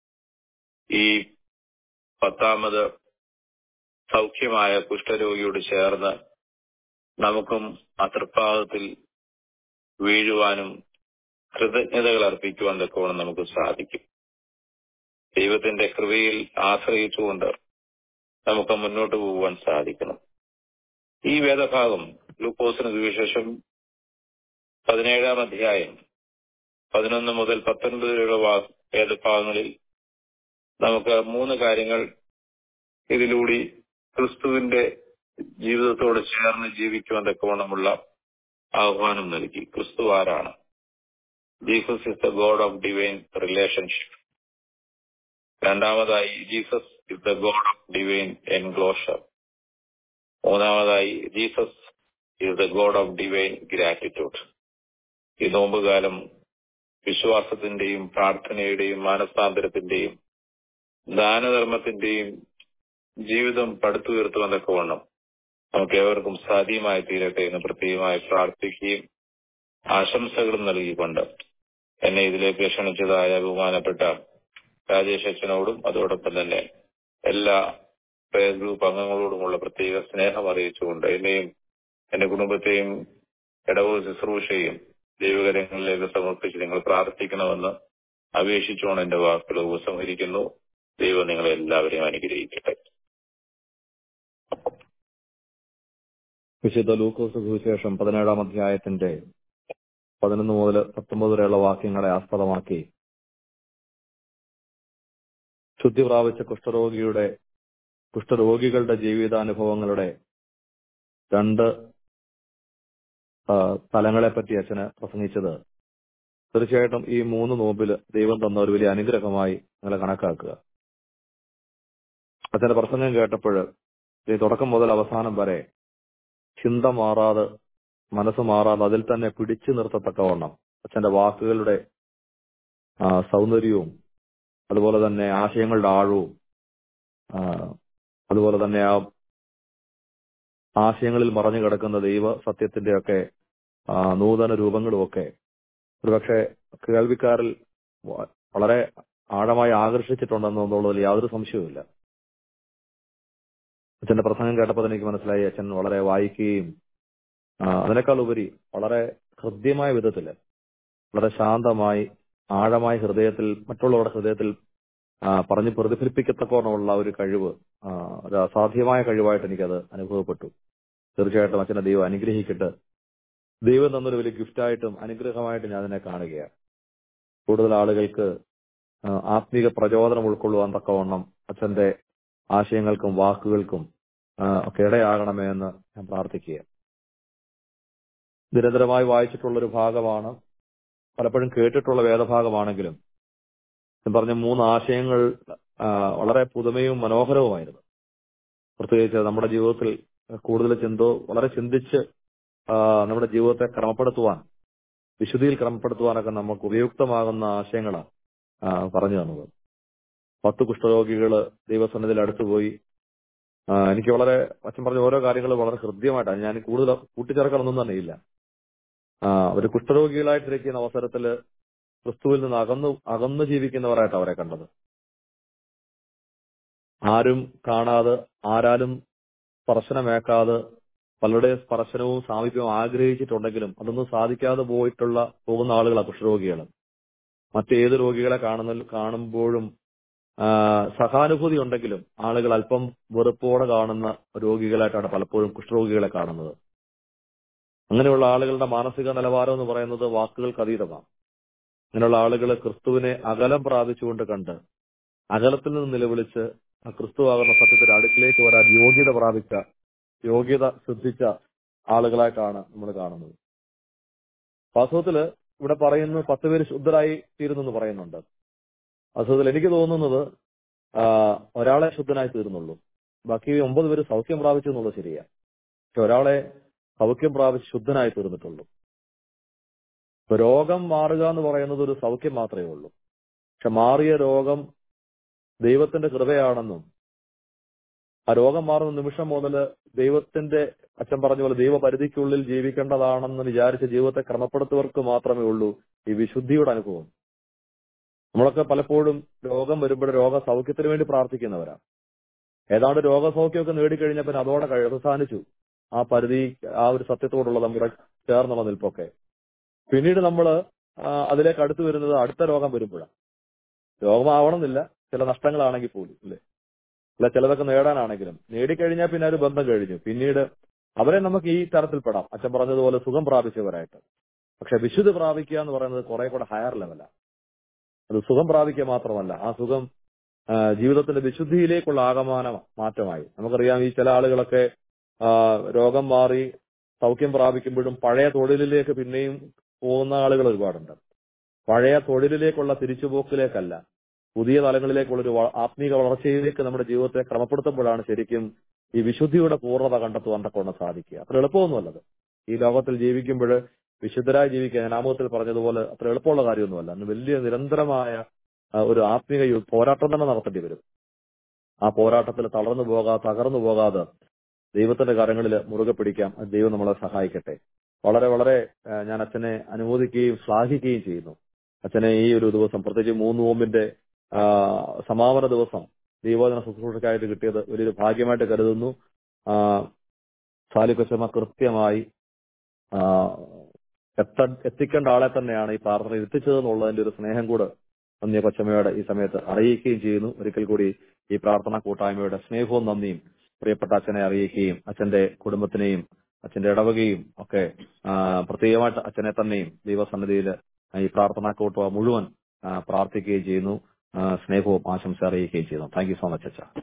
ഈ പത്താമത് സൗഖ്യമായ കുഷ്ഠരോഗിയോട് ചേർന്ന് നമുക്കും അതൃപ്പാദത്തിൽ വീഴുവാനും കൃതജ്ഞതകൾ അർപ്പിക്കുവാൻ തക്കവണ്ണം നമുക്ക് സാധിക്കും ദൈവത്തിന്റെ കൃപയിൽ ആശ്രയിച്ചുകൊണ്ട് നമുക്ക് മുന്നോട്ട് പോകുവാൻ സാധിക്കണം ഈ വേദഭാഗം ലൂക്കോസിന് സുവിശേഷം പതിനേഴാം അധ്യായം പതിനൊന്ന് മുതൽ പത്തൊൻപത് വരെയുള്ള വാ- വേദഭാഗങ്ങളിൽ നമുക്ക് മൂന്ന് കാര്യങ്ങൾ ഇതിലൂടെ ക്രിസ്തുവിന്റെ ജീവിതത്തോട് ചേർന്ന് ജീവിക്കുവാൻ തക്കവണ്ണമുള്ള ആഹ്വാനം നൽകി ക്രിസ്തു ആരാണ് Jesus is the God of divine relationship രണ്ടാമതായി Jesus is the God of divine enclosure മൂന്നാമതായി Jesus is the God of divine gratitude ഈ നോമ്പുകാലം വിശ്വാസത്തിന്റെയും പ്രാർത്ഥനയുടെയും മാനസാന്തരത്തിന്റെയും ദാനധർമ്മത്തിന്റെയും ജീവിതം പടുത്തുയർത്തുവാൻ തക്കവണ്ണം നമുക്ക് ഏവർക്കും സാധ്യമായി തീരട്ടെ എന്ന് പ്രത്യേകമായി പ്രാർത്ഥിക്കുകയും ആശംസകളും നൽകിക്കൊണ്ട് എന്നെ ഇതിലേക്ക് ക്ഷണിച്ചതായ ബഹുമാനപ്പെട്ട രാജേഷ് അച്ഛനോടും അതോടൊപ്പം തന്നെ എല്ലാ പ്രയർ ഗ്രൂപ്പ് അംഗങ്ങളോടുമുള്ള പ്രത്യേക സ്നേഹം അറിയിച്ചുകൊണ്ട് എന്നെയും എന്റെ കുടുംബത്തെയും ഇടവോ ശുശ്രൂഷയും ദൈവകരങ്ങളിലേക്ക് സമർപ്പിച്ച് നിങ്ങൾ പ്രാർത്ഥിക്കണമെന്ന് അപേക്ഷിച്ചുകൊണ്ട് എന്റെ വാക്കുകൾ ഉപസംഹരിക്കുന്നു ദൈവം നിങ്ങളെ എല്ലാവരെയും അനുഗ്രഹിക്കട്ടെ വിശുദ്ധ ലൂക്കോസ് സുവിശേഷം പതിനേഴാം അധ്യായത്തിന്റെ പതിനൊന്ന് മുതൽ പത്തൊമ്പത് വരെയുള്ള വാക്യങ്ങളെ ആസ്പദമാക്കി ശുദ്ധി പ്രാപിച്ച കുഷ്ഠരോഗിയുടെ കുഷ്ഠരോഗികളുടെ ജീവിതാനുഭവങ്ങളുടെ രണ്ട് ആ, തലങ്ങളെപ്പറ്റി അച്ഛന് പ്രസംഗിച്ചത് തീർച്ചയായിട്ടും ഈ മൂന്ന് നോമ്പില് ദൈവം തന്ന ഒരു വലിയ അനുഗ്രഹമായി നിങ്ങളെ കണക്കാക്കുക അച്ഛന്റെ പ്രസംഗം കേട്ടപ്പോൾ ഈ തുടക്കം മുതൽ അവസാനം വരെ ചിന്ത മാറാതെ മനസ്സ് മാറാതെ അതിൽ തന്നെ പിടിച്ചു നിർത്തത്തക്കവണ്ണം അച്ഛന്റെ വാക്കുകളുടെ ആ, സൗന്ദര്യവും അതുപോലെ തന്നെ ആശയങ്ങളുടെ ആഴവും ആ, അതുപോലെ തന്നെ ആ ആശയങ്ങളിൽ മറഞ്ഞു കിടക്കുന്ന ദൈവ സത്യത്തിന്റെയൊക്കെ ആ, നൂതന രൂപങ്ങളുമൊക്കെ ഒരുപക്ഷെ കേൾവിക്കാരിൽ വ- വളരെ ആഴമായി ആകർഷിച്ചിട്ടുണ്ടെന്നുള്ളതിൽ യാതൊരു സംശയവുമില്ല അച്ഛന്റെ പ്രസംഗം കേട്ടപ്പോൾ എനിക്ക് മനസ്സിലായി അച്ഛൻ വളരെ വായിക്കുകയും ആ, അതിനേക്കാൾ ഉപരി വളരെ ഹൃദ്യമായ വിധത്തില് വളരെ ശാന്തമായി ആഴമായ ഹൃദയത്തിൽ മറ്റുള്ളവരുടെ ഹൃദയത്തിൽ ആ, പറഞ്ഞ് പ്രതിഫലിപ്പിക്കത്തക്കോണമുള്ള ഒരു കഴിവ് ആ, ഒരു അസാധ്യമായ കഴിവായിട്ട് എനിക്കത് അനുഭവപ്പെട്ടു തീർച്ചയായിട്ടും അച്ഛനെ ദൈവം അനുഗ്രഹിക്കട്ടെ ദൈവം തന്നൊരു വലിയ ഗിഫ്റ്റായിട്ടും അനുഗ്രഹമായിട്ടും ഞാൻ അതിനെ കാണുകയാണ് കൂടുതൽ ആളുകൾക്ക് ആ, ആത്മീക പ്രചോദനം ഉൾക്കൊള്ളുവാൻ തക്കവണ്ണം അച്ഛന്റെ ആശയങ്ങൾക്കും വാക്കുകൾക്കും ആ, ഒക്കെ ഇടയാകണമേ എന്ന് ഞാൻ പ്രാർത്ഥിക്കുക നിരന്തരമായി വായിച്ചിട്ടുള്ള ഒരു ഭാഗമാണ് പലപ്പോഴും കേട്ടിട്ടുള്ള വേദഭാഗമാണെങ്കിലും ഞാൻ പറഞ്ഞ മൂന്ന് ആശയങ്ങൾ ആ, വളരെ പുതുമയും മനോഹരവുമായിരുന്നു പ്രത്യേകിച്ച് നമ്മുടെ ജീവിതത്തിൽ കൂടുതൽ ചിന്തോ വളരെ ചിന്തിച്ച് ആ, നമ്മുടെ ജീവിതത്തെ ക്രമപ്പെടുത്തുവാൻ വിശുദ്ധിയിൽ ക്രമപ്പെടുത്തുവാനൊക്കെ നമുക്ക് ഉപയുക്തമാകുന്ന ആശയങ്ങളാണ് ആ, പറഞ്ഞു തന്നത് പത്ത് കുഷ്ഠരോഗികള് ദൈവസന്നിധിയിൽ അടുത്തുപോയി ആ, എനിക്ക് വളരെ അച്ഛൻ പറഞ്ഞ ഓരോ കാര്യങ്ങളും വളരെ ഹൃദ്യമായിട്ടാണ് ഞാൻ കൂടുതൽ കൂട്ടിച്ചേർക്കാനൊന്നും തന്നെ ഇല്ല ആ, ഒരു കുഷ്ഠരോഗികളായിട്ടിരിക്കുന്ന അവസരത്തില് ക്രിസ്തുവിൽ നിന്ന് അകന്നു അകന്നു ജീവിക്കുന്നവരായിട്ട് അവരെ കണ്ടത് ആരും കാണാതെ ആരാലും സ്പർശനമേക്കാതെ പലരുടെയും സ്പർശനവും സാമീപ്യവും ആഗ്രഹിച്ചിട്ടുണ്ടെങ്കിലും അതൊന്നും സാധിക്കാതെ പോയിട്ടുള്ള പോകുന്ന ആളുകളാണ് കുഷ്ഠരോഗികൾ മറ്റേത് രോഗികളെ കാണുന്ന കാണുമ്പോഴും ആ, സഹാനുഭൂതി ഉണ്ടെങ്കിലും ആളുകൾ അല്പം വെറുപ്പോടെ കാണുന്ന രോഗികളായിട്ടാണ് പലപ്പോഴും കുഷ്ഠരോഗികളെ കാണുന്നത് അങ്ങനെയുള്ള ആളുകളുടെ മാനസിക നിലവാരം എന്ന് പറയുന്നത് വാക്കുകൾക്ക് അതീതമാണ് അങ്ങനെയുള്ള ആളുകൾ ക്രിസ്തുവിനെ അകലം പ്രാപിച്ചുകൊണ്ട് കണ്ട് അകലത്തിൽ നിന്ന് നിലവിളിച്ച് ആ ക്രിസ്തു ആകുന്ന സത്യത്തിന്റെ അടുക്കിലേക്ക് വരാൻ യോഗ്യത പ്രാപിച്ച യോഗ്യത സിദ്ധിച്ച ആളുകളായിട്ടാണ് നമ്മൾ കാണുന്നത് വാസ്തവത്തില് ഇവിടെ പറയുന്നു പത്ത് പേര് ശുദ്ധരായി തീരുന്നു എന്ന് പറയുന്നുണ്ട് വാസ്തവത്തിൽ എനിക്ക് തോന്നുന്നത് ആ, ഒരാളെ ശുദ്ധനായി തീർന്നുള്ളൂ ബാക്കി ഒമ്പത് പേര് സൗഖ്യം പ്രാപിച്ചു എന്നുള്ളത് ശരിയാ പക്ഷെ ഒരാളെ സൗഖ്യം പ്രാപിച്ച് ശുദ്ധനായി തീർന്നിട്ടുള്ളൂ ഇപ്പൊ രോഗം മാറുക എന്ന് പറയുന്നത് ഒരു സൗഖ്യം മാത്രമേ ഉള്ളൂ പക്ഷെ മാറിയ രോഗം ദൈവത്തിന്റെ കൃപയാണെന്നും ആ രോഗം മാറുന്ന നിമിഷം മുതൽ ദൈവത്തിന്റെ അച്ഛൻ പറഞ്ഞ പോലെ ദൈവപരിധിക്കുള്ളിൽ ജീവിക്കേണ്ടതാണെന്ന് വിചാരിച്ച ജീവിതത്തെ ക്രമപ്പെടുത്തവർക്ക് മാത്രമേ ഉള്ളൂ ഈ വിശുദ്ധിയുടെ അനുഭവം നമ്മളൊക്കെ പലപ്പോഴും രോഗം വരുമ്പോൾ രോഗ സൗഖ്യത്തിന് വേണ്ടി പ്രാർത്ഥിക്കുന്നവരാണ് ഏതാണ്ട് രോഗസൗഖ്യമൊക്കെ നേടിക്കഴിഞ്ഞാൽ പിന്നെ അതോടെ കഴി- അവസാനിച്ചു ആ പരിധി ആ ഒരു സത്യത്തോടുള്ള നമ്മുടെ ചേർന്നുള്ള നിൽപ്പൊക്കെ പിന്നീട് നമ്മൾ അതിലേക്ക് അടുത്ത് വരുന്നത് അടുത്ത രോഗം വരുമ്പോഴാണ് രോഗമാവണമെന്നില്ല ചില നഷ്ടങ്ങളാണെങ്കിൽ പോലും അല്ലെ അല്ല ചിലതൊക്കെ നേടാനാണെങ്കിലും നേടിക്കഴിഞ്ഞാൽ പിന്നെ ഒരു ബന്ധം കഴിഞ്ഞു പിന്നീട് അവരെ നമുക്ക് ഈ തരത്തിൽപ്പെടാം അച്ഛൻ പറഞ്ഞതുപോലെ സുഖം പ്രാപിച്ചവരായിട്ട് പക്ഷെ വിശുദ്ധി പ്രാപിക്കുക എന്ന് പറയുന്നത് കുറെ കൂടെ ഹയർ ലെവലാണ് അത് സുഖം പ്രാപിക്കുക മാത്രമല്ല ആ സുഖം ആ, ജീവിതത്തിന്റെ വിശുദ്ധിയിലേക്കുള്ള ആകമാന മാറ്റമായി നമുക്കറിയാം ഈ ചില ആളുകളൊക്കെ ആ, രോഗം മാറി സൗഖ്യം പ്രാപിക്കുമ്പോഴും പഴയ തൊഴിലിലേക്ക് പിന്നെയും പോകുന്ന ആളുകൾ ഒരുപാടുണ്ട് പഴയ തൊഴിലിലേക്കുള്ള തിരിച്ചുപോക്കിലേക്കല്ല പുതിയ തലങ്ങളിലേക്കുള്ള ഒരു വ- ആത്മീക വളർച്ചയിലേക്ക് നമ്മുടെ ജീവിതത്തെ ക്രമപ്പെടുത്തുമ്പോഴാണ് ശരിക്കും ഈ വിശുദ്ധിയുടെ പൂർണ്ണത കണ്ടെത്തുവാൻ തക്കൊണ്ട് സാധിക്കുക അത്ര എളുപ്പമൊന്നുമല്ലത് ഈ ലോകത്തിൽ ജീവിക്കുമ്പോൾ വിശുദ്ധരായി ജീവിക്കുക ഞാൻ ആമുഖത്തിൽ പറഞ്ഞതുപോലെ അത്ര എളുപ്പമുള്ള കാര്യമൊന്നുമല്ല അന്ന് വലിയ നിരന്തരമായ ആ, ഒരു ആത്മീക യു- പോരാട്ടം തന്നെ നടത്തേണ്ടി വരും ആ പോരാട്ടത്തിൽ തളർന്നു പോകാതെ തകർന്നു പോകാതെ ദൈവത്തിന്റെ കരങ്ങളിൽ മുറുകെ പിടിക്കാം അത് ദൈവം നമ്മളെ സഹായിക്കട്ടെ വളരെ വളരെ ആ, ഞാൻ അച്ഛനെ അനുമോദിക്കുകയും ശ്ലാഘിക്കുകയും ചെയ്യുന്നു അച്ഛനെ ഈ ഒരു ദിവസം പ്രത്യേകിച്ച് മൂന്ന് നോമ്പിന്റെ ആ, സമാപന ദിവസം ദൈവോധന ശുശ്രൂഷയ്ക്കായിട്ട് കിട്ടിയത് വലിയൊരു ഭാഗ്യമായിട്ട് കരുതുന്നു ആ, സാലിക്കൊച്ചമ്മ കൃത്യമായി ആ, എത്ത എത്തിക്കേണ്ട ആളെ തന്നെയാണ് ഈ പ്രാർത്ഥന എത്തിച്ചതെന്നുള്ളതിന്റെ ഒരു സ്നേഹം കൂടെ നന്ദിയ കൊച്ചമ്മയോട് ഈ സമയത്ത് അറിയിക്കുകയും ചെയ്യുന്നു ഒരിക്കൽ കൂടി ഈ പ്രാർത്ഥനാ കൂട്ടായ്മയുടെ സ്നേഹവും നന്ദിയും പ്രിയപ്പെട്ട അച്ഛനെ അറിയിക്കുകയും അച്ഛന്റെ കുടുംബത്തിനെയും അച്ഛന്റെ ഇടവകയും ഒക്കെ ആ, പ്രത്യേകമായിട്ട് അച്ഛനെ തന്നെയും ദൈവസന്നിധിയിൽ ഈ പ്രാർത്ഥനാ കൂട്ടുക മുഴുവൻ ആ, പ്രാർത്ഥിക്കുകയും ചെയ്യുന്നു ആ, സ്നേഹവും ആശംസ അറിയിക്കുകയും ചെയ്യുന്നു താങ്ക് യു സോ മച്ച് അച്ഛ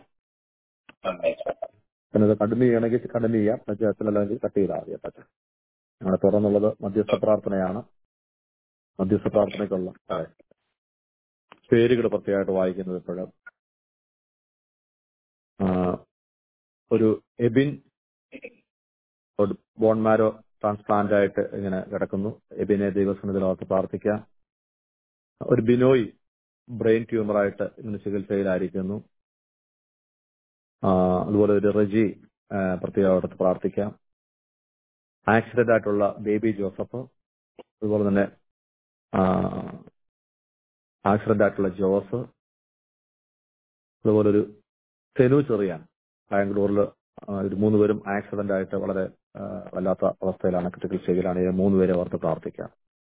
നന്ദി സർ അച്ഛനത് കണ്ടിന്യൂ ചെയ്യണമെങ്കിൽ കണ്ടിന്യൂ ചെയ്യാം പക്ഷേ അച്ഛനല്ലെങ്കിൽ കട്ട് ചെയ്താൽ മതി അച്ഛൻ ഞങ്ങളുടെ തുറന്നുള്ളത് മധ്യസ്ഥ പ്രാർത്ഥനയാണ് മധ്യസ്ഥ പ്രാർത്ഥനയ്ക്കുള്ള അതെ. പേരുകൾ പ്രത്യേകമായിട്ട് വായിക്കുന്നത് ഇപ്പോഴും ഒരു എബിൻ ഒരു ബോൺ മാരോ ട്രാൻസ്പ്ലാന്റ് ആയിട്ട് ഇങ്ങനെ കിടക്കുന്നു എബിനെ ദൈവസന്നിധിയിലോർത്ത് പ്രാർത്ഥിക്കാം ഒരു ബിനോയ് ബ്രെയിൻ ട്യൂമറായിട്ട് ഇങ്ങനെ ചികിത്സയിലായിരിക്കുന്നു ആ, അതുപോലെ ഒരു റെജി ആ, പ്രത്യേകമായിട്ട് പ്രാർത്ഥിക്കാം ആക്സിഡന്റ് ആയിട്ടുള്ള ബേബി ജോസഫ് അതുപോലെ തന്നെ ആക്സിഡന്റ് ആയിട്ടുള്ള ജോസ് അതുപോലെ ഒരു സെനു ചെറിയാൻ ബാംഗ്ലൂരിൽ ഒരു മൂന്ന് പേരും ആക്സിഡന്റ് ആയിട്ട് വളരെ ആ, വല്ലാത്ത അവസ്ഥയിലാണ് ക്രിട്ടിക്കൽ സ്റ്റേജിലാണ് ഈ മൂന്ന് പേരെ ഓർത്ത് പ്രാർത്ഥിക്കാം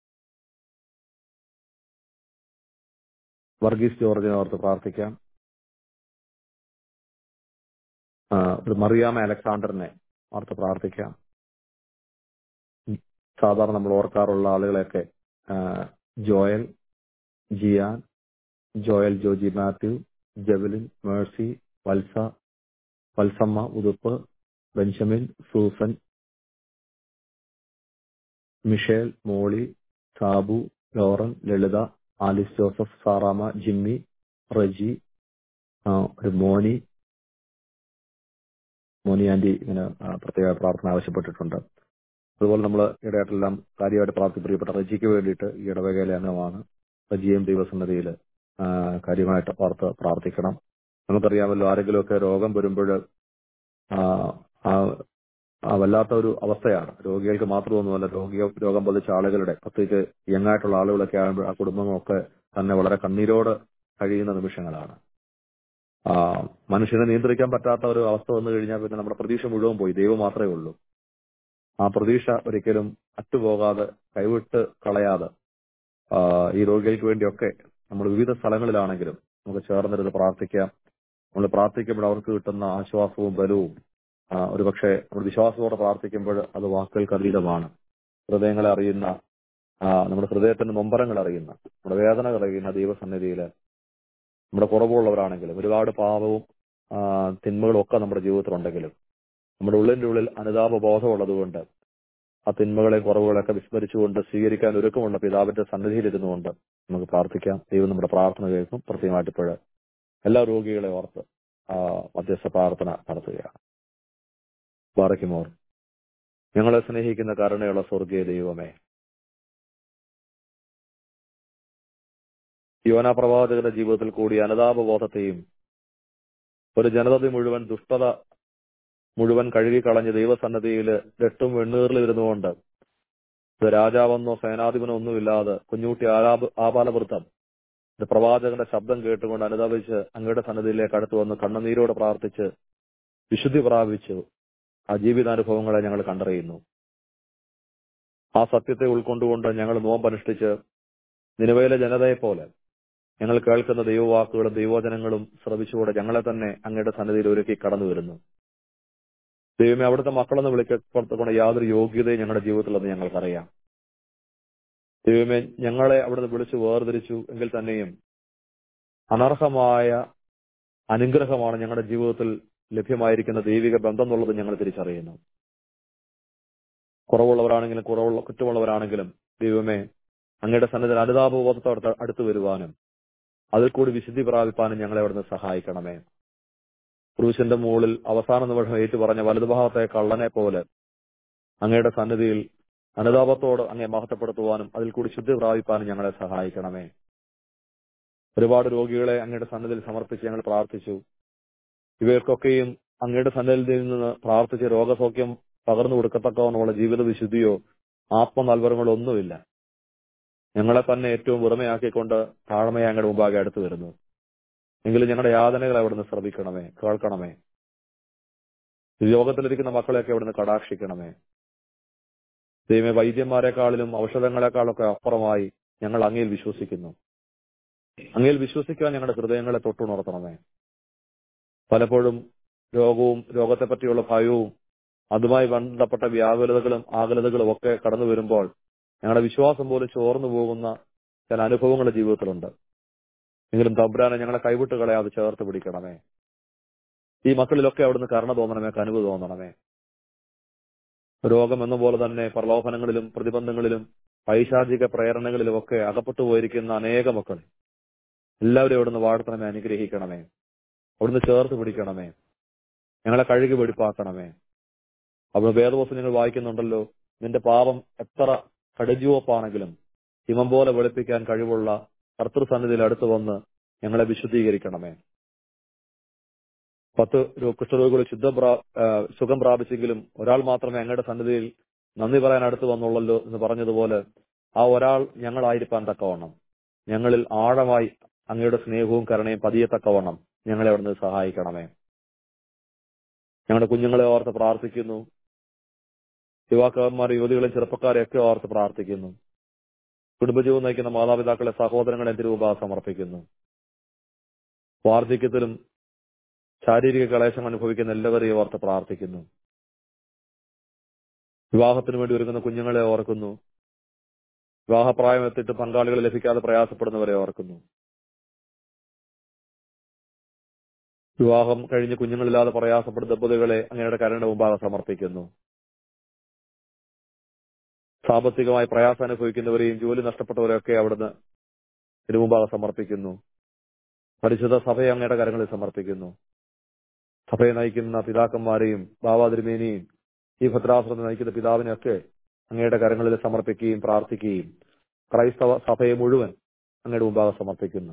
വർഗീസ് ജോർജിനെ ഓർത്ത് പ്രാർത്ഥിക്കാം ആ, ഒരു മറിയാമ അലക്സാണ്ടറിനെ ഓർത്ത് പ്രാർത്ഥിക്കാം ഉം. സാധാരണ നമ്മൾ ഓർക്കാറുള്ള ആളുകളെയൊക്കെ ആ, Joel Jiyan Joel Joji Mathew javelin Mercy Valsa Valsamma Uthup Benjamin Susan Michelle Molly Sabu Lauren Lalitha Alice Joseph Saramma Jimmy Reji ആ, ഒരു മോനി മോനി ആന്റി ഇങ്ങനെ ആ, പ്രത്യേക പ്രാർത്ഥന ആവശ്യപ്പെട്ടിട്ടുണ്ട് അതുപോലെ നമ്മൾ ഇടയായിട്ടെല്ലാം കാര്യമായിട്ട് പ്രാർത്ഥി പ്രിയപ്പെട്ട റജിക്ക് വേണ്ടിയിട്ട് ഈ ഇടവകയിലെ അംഗമാണ് റജിയും ദൈവസന്നതിയിൽ കാര്യമായിട്ട് ഓർത്ത് പ്രാർത്ഥിക്കണം നമുക്കറിയാമല്ലോ ആരെങ്കിലുമൊക്കെ രോഗം വരുമ്പോൾ ആ, ആ ആ വല്ലാത്ത ഒരു അവസ്ഥയാണ് രോഗികൾക്ക് മാത്രമൊന്നുമല്ല രോഗിയോ രോഗം ബാധിച്ച ആളുകളുടെ പ്രത്യേകിച്ച് യങ്ങായിട്ടുള്ള ആളുകളൊക്കെ ആകുമ്പോൾ ആ കുടുംബങ്ങളൊക്കെ തന്നെ വളരെ കണ്ണീരോട് കഴിയുന്ന നിമിഷങ്ങളാണ് ആ മനുഷ്യനെ നിയന്ത്രിക്കാൻ പറ്റാത്ത ഒരു അവസ്ഥ വന്നു കഴിഞ്ഞാൽ പിന്നെ നമ്മുടെ പ്രതീക്ഷ മുഴുവൻ പോയി ദൈവം മാത്രമേ ഉള്ളൂ ആ പ്രതീക്ഷ ഒരിക്കലും അറ്റുപോകാതെ കൈവിട്ട് കളയാതെ ആ, ഈ രോഗികൾക്ക് വേണ്ടിയൊക്കെ നമ്മൾ വിവിധ സ്ഥലങ്ങളിലാണെങ്കിലും നമുക്ക് ചേർന്നിരുന്ന് പ്രാർത്ഥിക്കാം നമ്മൾ പ്രാർത്ഥിക്കുമ്പോൾ അവർക്ക് കിട്ടുന്ന ആശ്വാസവും ബലവും ആ, ഒരുപക്ഷെ നമ്മൾ വിശ്വാസത്തോടെ പ്രാർത്ഥിക്കുമ്പോൾ അത് വാക്കുകൾക്ക് അതീതമാണ് ഹൃദയങ്ങളെ അറിയുന്ന ആ, നമ്മുടെ ഹൃദയത്തിന്റെ നൊമ്പരങ്ങൾ അറിയുന്ന നമ്മുടെ വേദനകൾ അറിയുന്ന ദൈവസന്നിധിയിൽ നമ്മുടെ കുറവുള്ളവരാണെങ്കിലും ഒരുപാട് പാപവും ആ, തിന്മകളും ഒക്കെ നമ്മുടെ ജീവിതത്തിലുണ്ടെങ്കിലും നമ്മുടെ ഉള്ളിന്റെ ഉള്ളിൽ അനുതാപ ബോധമുള്ളതുകൊണ്ട് ആ തിന്മകളെ കുറവുകളൊക്കെ വിസ്മരിച്ചുകൊണ്ട് സ്വീകരിക്കാൻ ഒരുക്കമുള്ള പിതാവിന്റെ സന്നിധിയിൽ ഇരുന്നുകൊണ്ട് നമുക്ക് പ്രാർത്ഥിക്കാം ദൈവം നമ്മുടെ പ്രാർത്ഥന കേൾക്കും പ്രത്യേകമായിട്ട് ഇപ്പോൾ എല്ലാ രോഗികളെ ഓർത്ത് ആ, മധ്യസ്ഥ പ്രാർത്ഥന നടത്തുകയാണ് ബാറയ്ക്കുമോർ ഞങ്ങളെ സ്നേഹിക്കുന്ന കരുണയുള്ള സ്വർഗീയ ദൈവമേ യോന പ്രവാചകന്റെ ജീവിതത്തിൽ കൂടി അനുതാപബോധത്തെയും ഒരു ജനതതി മുഴുവൻ ദുഷ്ടത മുഴുവൻ കഴുകിക്കളഞ്ഞ് ദൈവസന്നദ്ധിയിൽ രട്ടും വെണ്ണീറിൽ ഇരുന്നുകൊണ്ട് ഇത് രാജാവെന്നോ സേനാധിപനോ ഒന്നുമില്ലാതെ കുഞ്ഞൂട്ടി ആലാപ ആപാലവൃത്തം ഇത് പ്രവാചകന്റെ ശബ്ദം കേട്ടുകൊണ്ട് അനുതാപിച്ച് അങ്ങയുടെ സന്നദ്ധിയിലേക്ക് അടുത്ത് വന്ന് കണ്ണുനീരോടെ പ്രാർത്ഥിച്ച് വിശുദ്ധി പ്രാപിച്ചു ആ ജീവിതാനുഭവങ്ങളെ ഞങ്ങൾ കണ്ടറിയുന്നു ആ സത്യത്തെ ഉൾക്കൊണ്ടുകൊണ്ട് ഞങ്ങൾ നോമ്പനുഷ്ഠിച്ച് നിലവിലെ ജനതയെ പോലെ ഞങ്ങൾ കേൾക്കുന്ന ദൈവവാക്കുകളും ദൈവവചനങ്ങളും ശ്രവിച്ചുകൂടെ ഞങ്ങളെ തന്നെ അങ്ങയുടെ സന്നിധിയിൽ ഒരുക്കി കടന്നു വരുന്നു ദൈവമേ അവിടുത്തെ മക്കളെന്ന് വിളിക്കപ്പെടുത്തുകൊണ്ട് യാതൊരു യോഗ്യതയും ഞങ്ങളുടെ ജീവിതത്തിലെന്ന് ഞങ്ങൾക്കറിയാം ദൈവമേ ഞങ്ങളെ അവിടുന്ന് വിളിച്ച് വേർതിരിച്ചു എങ്കിൽ തന്നെയും അനർഹമായ അനുഗ്രഹമാണ് ഞങ്ങളുടെ ജീവിതത്തിൽ ലഭ്യമായിരിക്കുന്ന ദൈവിക ബന്ധം എന്നുള്ളത് ഞങ്ങൾ തിരിച്ചറിയുന്നു കുറവുള്ളവരാണെങ്കിലും കുറവുള്ള കുറ്റമുള്ളവരാണെങ്കിലും ദൈവമേ അങ്ങയുടെ സന്നിധിയിൽ അനുതാപബോധത്തോടെ അടുത്തു വരുവാനും അതിൽ കൂടി വിശുദ്ധി പ്രാപിപ്പാനും ഞങ്ങളെ അവിടുന്ന് സഹായിക്കണമേ ക്രൂശിന്റെ മുകളിൽ അവസാന നിമിഷം ഏറ്റു പറഞ്ഞ വലതുഭാഗത്തെ കള്ളനെ പോലെ അങ്ങയുടെ സന്നിധിയിൽ അനുതാപത്തോട് അങ്ങേ മഹത്വപ്പെടുത്തുവാനും അതിൽ കൂടി ശുദ്ധി പ്രാപിപ്പാനും ഞങ്ങളെ സഹായിക്കണമേ ഒരുപാട് രോഗികളെ അങ്ങയുടെ സന്നിധിയിൽ സമർപ്പിച്ച് ഞങ്ങൾ പ്രാർത്ഥിച്ചു ഇവയൊക്കെയും അങ്ങയുടെ സന്നിധിയിൽ നിന്ന് പ്രാർത്ഥിച്ച് രോഗസൗഖ്യം പകർന്നു കൊടുക്കത്തക്കവണ്ണമുള്ള ജീവിത വിശുദ്ധിയോ ആത്മനൽവരങ്ങളോ ഒന്നുമില്ല ഞങ്ങളെ തന്നെ ഏറ്റവും വെറുമയാക്കിക്കൊണ്ട് താഴ്മയെ അങ്ങയുടെ മുമ്പാകെ അടുത്തു വരുന്നു എങ്കിലും ഞങ്ങളുടെ യാതനകളെ അവിടുന്ന് ശ്രമിക്കണമേ കേൾക്കണമേ ഈ യോഗത്തിലിരിക്കുന്ന മക്കളെയൊക്കെ അവിടുന്ന് കടാക്ഷിക്കണമേ ദൈവമേ വൈദ്യന്മാരെക്കാളിലും ഔഷധങ്ങളെക്കാളൊക്കെ അപ്പുറമായി ഞങ്ങൾ അങ്ങയിൽ വിശ്വസിക്കുന്നു അങ്ങയിൽ വിശ്വസിക്കാൻ ഞങ്ങളുടെ ഹൃദയങ്ങളെ തൊട്ടുണർത്തണമേ പലപ്പോഴും രോഗവും രോഗത്തെ പറ്റിയുള്ള ഭയവും അതുമായി ബന്ധപ്പെട്ട വ്യാകുലതകളും ആകുലതകളും ഒക്കെ കടന്നു വരുമ്പോൾ ഞങ്ങളുടെ വിശ്വാസം പോലും ചോർന്നു പോകുന്ന ചില അനുഭവങ്ങൾ ജീവിതത്തിലുണ്ട് എങ്കിലും തബ്രാനെ ഞങ്ങളെ കൈവിട്ട് കളയാതെ ചേർത്ത് പിടിക്കണമേ ഈ മക്കളിലൊക്കെ അവിടുന്ന് കരുണ തോന്നണമേ കനുവ് തോന്നണമേ രോഗം എന്ന പോലെ തന്നെ പ്രലോഭനങ്ങളിലും പ്രതിബന്ധങ്ങളിലും പൈശാചിക പ്രേരണകളിലും ഒക്കെ അകപ്പെട്ടു പോയിരിക്കുന്ന അനേക മക്കൾ എല്ലാവരും അവിടുന്ന് വാഴ്ത്തണമേ അനുഗ്രഹിക്കണമേ അവിടുന്ന് ചേർത്ത് പിടിക്കണമേ ഞങ്ങളെ കഴുകി വെടിപ്പാക്കണമേ അവിടെ വേദവസ്തു നിങ്ങൾ വായിക്കുന്നുണ്ടല്ലോ നിന്റെ പാപം എത്ര കടുജുവപ്പാണെങ്കിലും ഹിമം പോലെ വെളുപ്പിക്കാൻ കഴിവുള്ള കർത്തൃസന്നിധിയിൽ അടുത്ത് വന്ന് ഞങ്ങളെ വിശുദ്ധീകരിക്കണമേ പത്ത് രോ- കുഷ്ഠരോഗികൾ ശുദ്ധം പ്രാ- ആ, സുഖം പ്രാപിച്ചെങ്കിലും ഒരാൾ മാത്രമേ അങ്ങയുടെ സന്നിധിയിൽ നന്ദി പറയാൻ അടുത്ത് വന്നുള്ളല്ലോ എന്ന് പറഞ്ഞതുപോലെ ആ ഒരാൾ ഞങ്ങളായിരിക്കാൻ തക്കവണ്ണം ഞങ്ങളിൽ ആഴമായി അങ്ങയുടെ സ്നേഹവും കരുണയും പതിയത്തക്കവണ്ണം ഞങ്ങളെ അവിടുന്ന് സഹായിക്കണമേ ഞങ്ങളുടെ കുഞ്ഞുങ്ങളെ ഓർത്ത് പ്രാർത്ഥിക്കുന്നു യുവാക്കന്മാർ യുവതികളെ ചെറുപ്പക്കാരെയൊക്കെ ഓർത്ത് പ്രാർത്ഥിക്കുന്നു കുടുംബജീവൻ നയിക്കുന്ന മാതാപിതാക്കളെ സഹോദരങ്ങളെ തിരുവുപ സമർപ്പിക്കുന്നു വാർദ്ധക്യത്തിലും ശാരീരിക ക്ലേശം അനുഭവിക്കുന്ന എല്ലാവരെയും ഓർത്ത് പ്രാർത്ഥിക്കുന്നു വിവാഹത്തിന് വേണ്ടി ഒരുങ്ങുന്ന കുഞ്ഞുങ്ങളെ ഓർക്കുന്നു വിവാഹപ്രായം എത്തിയിട്ട് പങ്കാളികൾ ലഭിക്കാതെ പ്രയാസപ്പെടുന്നവരെ ഓർക്കുന്നു വിവാഹം കഴിഞ്ഞ് കുഞ്ഞുങ്ങളില്ലാതെ പ്രയാസപ്പെടുന്ന ദമ്പതികളെ അങ്ങയുടെ കരുണ മുമ്പാകെ സമർപ്പിക്കുന്നു സാമ്പത്തികമായി പ്രയാസം അനുഭവിക്കുന്നവരെയും ജോലി നഷ്ടപ്പെട്ടവരെയൊക്കെ അവിടുന്ന് തിരുമുമ്പാകെ സമർപ്പിക്കുന്നു പരിശുദ്ധ സഭയെ അങ്ങയുടെ കരങ്ങളിൽ സമർപ്പിക്കുന്നു സഭയെ നയിക്കുന്ന പിതാക്കന്മാരെയും ബാബാതിരുമേനിയും ഈ ഭദ്രാശ്രമം നയിക്കുന്ന പിതാവിനെയൊക്കെ അങ്ങയുടെ കരങ്ങളിൽ സമർപ്പിക്കുകയും പ്രാർത്ഥിക്കുകയും ക്രൈസ്തവ സഭയെ മുഴുവൻ അങ്ങയുടെ മുമ്പാകെ സമർപ്പിക്കുന്നു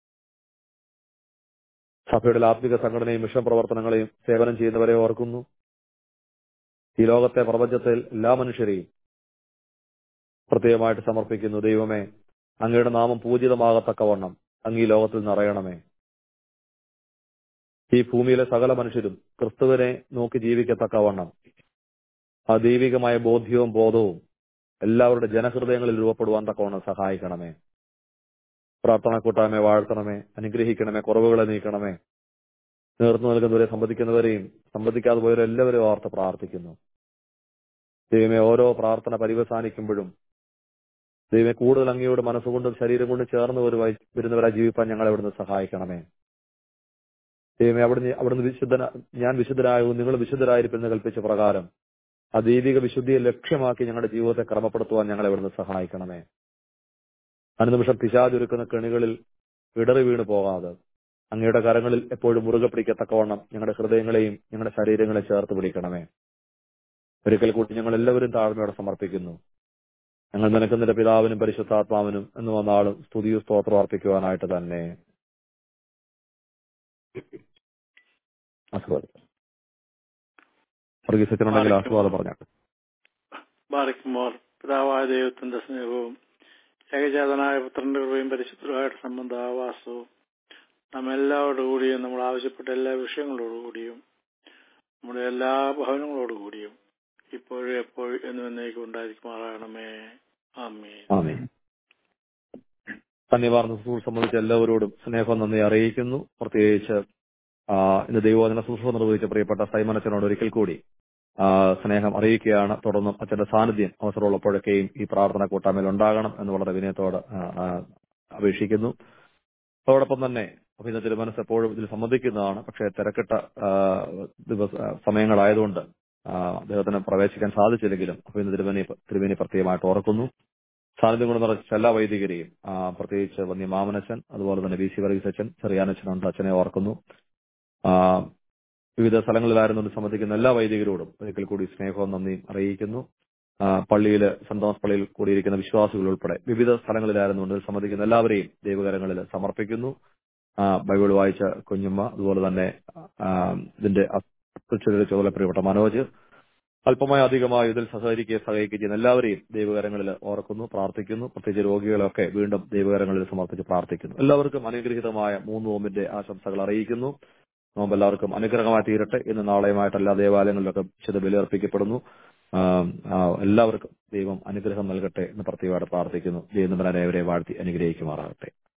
സഭയുടെ ആത്മിക സംഘടനയും മിഷൻ പ്രവർത്തനങ്ങളെയും സേവനം ചെയ്യുന്നവരെ ഓർക്കുന്നു ഈ ലോകത്തെ പ്രപഞ്ചത്തിൽ എല്ലാ മനുഷ്യരെയും പ്രത്യേകമായിട്ട് സമർപ്പിക്കുന്നു ദൈവമേ അങ്ങയുടെ നാമം പൂജിതമാകത്തക്കവണ്ണം അങ്ങ് ഈ ലോകത്തിൽ നിറയണമേ ഈ ഭൂമിയിലെ സകല മനുഷ്യരും ക്രിസ്തുവിനെ നോക്കി ജീവിക്കത്തക്കവണ്ണം ആ ദൈവികമായ ബോധ്യവും ബോധവും എല്ലാവരുടെ ജനഹൃദയങ്ങളിൽ രൂപപ്പെടുവാൻ തക്കവണ്ണം സഹായിക്കണമേ പ്രാർത്ഥന കൂട്ടായ്മയെ വാഴ്ത്തണമേ അനുഗ്രഹിക്കണമേ കുറവുകളെ നീക്കണമേ നേർന്നു നൽകുന്നവരെ സംബന്ധിക്കുന്നവരെയും സംബന്ധിക്കാതെ പോയവരെല്ലാവരും ഓർത്ത് പ്രാർത്ഥിക്കുന്നു ദൈവമേ ഓരോ പ്രാർത്ഥന പരിവസാനിക്കുമ്പോഴും ദൈവമേ കൂടുതൽ അങ്ങയോട് മനസ്സുകൊണ്ടും ശരീരം കൊണ്ടും ചേർന്ന് ഒരു വരുന്നവരായി ജീവിപ്പാൻ ഞങ്ങളെ അവിടുന്ന് സഹായിക്കണമേ ദൈവമേ അവിടുന്ന് അവിടുന്ന് വിശുദ്ധന ഞാൻ വിശുദ്ധരായവും നിങ്ങൾ വിശുദ്ധരായിരിക്കുമെന്ന് കൽപ്പിച്ച പ്രകാരം ആ ദൈവിക വിശുദ്ധിയെ ലക്ഷ്യമാക്കി ഞങ്ങളുടെ ജീവിതത്തെ ക്രമപ്പെടുത്തുവാൻ ഞങ്ങളെ അവിടുന്ന് സഹായിക്കണമേ അനുനിമിഷം പിശാചൊരുക്കുന്ന കെണികളിൽ ഇടറി വീണു പോകാതെ അങ്ങയുടെ കരങ്ങളിൽ എപ്പോഴും മുറുകെ പിടിക്കത്തക്കവണ്ണം ഞങ്ങളുടെ ഹൃദയങ്ങളെയും ഞങ്ങളുടെ ശരീരങ്ങളെയും ചേർത്ത് പിടിക്കണമേ ഒരിക്കൽ കൂട്ടി ഞങ്ങൾ എല്ലാവരും താഴ്മയോടെ സമർപ്പിക്കുന്നു ഞങ്ങൾ നിനക്കുന്നതിന്റെ പിതാവിനും പരിശുദ്ധാത്മാവിനും എന്ന് വന്നാളും സ്തുതിയും സ്തോത്രം അർപ്പിക്കുവാനായിട്ട് തന്നെ ആസ്വാദം വർഗീസത്തിനുണ്ടെങ്കിൽ ആസ്വാദം പറഞ്ഞാട്ടെ ബാറിക്കുമോർ പിതാവായ ദൈവത്തിന്റെ സ്നേഹവും ഏകജാതനായ പുത്രന്റെ കൃപയും പരിശുദ്ധമായിട്ട് സംബന്ധാവാസവും നമ്മെല്ലാവരോടും കൂടിയും നമ്മൾ ആവശ്യപ്പെട്ട എല്ലാ വിഷയങ്ങളോടുകൂടിയും നമ്മുടെ എല്ലാ ഭവനങ്ങളോടുകൂടിയും ഇപ്പോഴും എപ്പോഴും എന്നും എന്നേക്കും ഉണ്ടായിരിക്കുമാറാകണമേ ആമേ ആമേ ധന്യവാർന്ന സുഹൃ സംബന്ധിച്ച എല്ലാവരോടും സ്നേഹം നന്ദി അറിയിക്കുന്നു പ്രത്യേകിച്ച് ആ, ഇന്ന് ദൈവവചന ശുശ്രൂഷ നിർവഹിച്ച പ്രിയപ്പെട്ട സൈമൻ അച്ഛനോട് ഒരിക്കൽ കൂടി ആ, സ്നേഹം അറിയിക്കുകയാണ് തുടർന്നും അച്ഛന്റെ സാന്നിധ്യം അവസരമുള്ളപ്പോഴൊക്കെയും ഈ പ്രാർത്ഥന കൂട്ടായ്മയിൽ ഉണ്ടാകണം എന്ന് വളരെ വിനയത്തോട് ആ, ആ, അപേക്ഷിക്കുന്നു അതോടൊപ്പം തന്നെ അഭിനന്ദ തിരുമനസ് എപ്പോഴും ഇതിൽ സംബന്ധിക്കുന്നതാണ് പക്ഷേ തിരക്കിട്ട ആ, ദിവസ ആ, സമയങ്ങളായതുകൊണ്ട് ആ, അദ്ദേഹത്തിന് പ്രവേശിക്കാൻ സാധിച്ചില്ലെങ്കിലും അഭിനന്ദ തിരുമേനി തിരുമേനി പ്രത്യേകമായിട്ട് ഓർക്കുന്നു സാന്നിധ്യം കൊണ്ട് നിറച്ച എല്ലാ വൈദികരെയും ആ, പ്രത്യേകിച്ച് വന്യ മാമനച്ചൻ അതുപോലെ തന്നെ വി സി വർഗീസ് അച്ഛൻ ചെറിയാനച്ഛനുണ്ട് അച്ഛനെ ഓർക്കുന്നു ആ, വിവിധ സ്ഥലങ്ങളിലായിരുന്നു സംബന്ധിക്കുന്ന എല്ലാ വൈദികരോടും ഒരിക്കൽ കൂടി സ്നേഹവും നന്ദിയും അറിയിക്കുന്നു ആ, പള്ളിയില് സെന്റ് തോമസ് പള്ളിയിൽ കൂടിയിരിക്കുന്ന വിശ്വാസികൾ ഉൾപ്പെടെ വിവിധ സ്ഥലങ്ങളിലായിരുന്നുകൊണ്ട് ഇതിൽ സംബന്ധിക്കുന്ന എല്ലാവരെയും ദൈവകരങ്ങളിൽ സമർപ്പിക്കുന്നു ആ, ബൈബിൾ വായിച്ച കുഞ്ഞുമ്മ അതുപോലെ തന്നെ ആ, ഇതിന്റെ അധ്യക്ഷതയുടെ ചുമതല പ്രിയപ്പെട്ട മനോജ് അല്പമായി അധികമായി ഇതിൽ സഹകരിക്കുകയും സഹകരിക്കുകയും ചെയ്യുന്ന എല്ലാവരെയും ദൈവകരങ്ങളിൽ ഓർക്കുന്നു പ്രാർത്ഥിക്കുന്നു പ്രത്യേകിച്ച് രോഗികളൊക്കെ വീണ്ടും ദൈവകരങ്ങളിൽ സമർപ്പിച്ച് പ്രാർത്ഥിക്കുന്നു എല്ലാവർക്കും അനുഗ്രഹീതമായ മൂന്ന് നോമ്പിന്റെ ആശംസകൾ അറിയിക്കുന്നു നോമ്പ് എല്ലാവർക്കും അനുഗ്രഹമായി തീരട്ടെ ഇന്ന് നാളെയുമായിട്ട് എല്ലാ ദേവാലയങ്ങളിലൊക്കെ വിശുദ്ധ ബലിയർപ്പിക്കപ്പെടുന്നു ആ, ആ, എല്ലാവർക്കും ദൈവം അനുഗ്രഹം നൽകട്ടെ എന്ന് പ്രത്യേകമായിട്ട് പ്രാർത്ഥിക്കുന്നു ദൈവം അവരെ വാഴ്ത്തി അനുഗ്രഹിക്കുമാറാകട്ടെ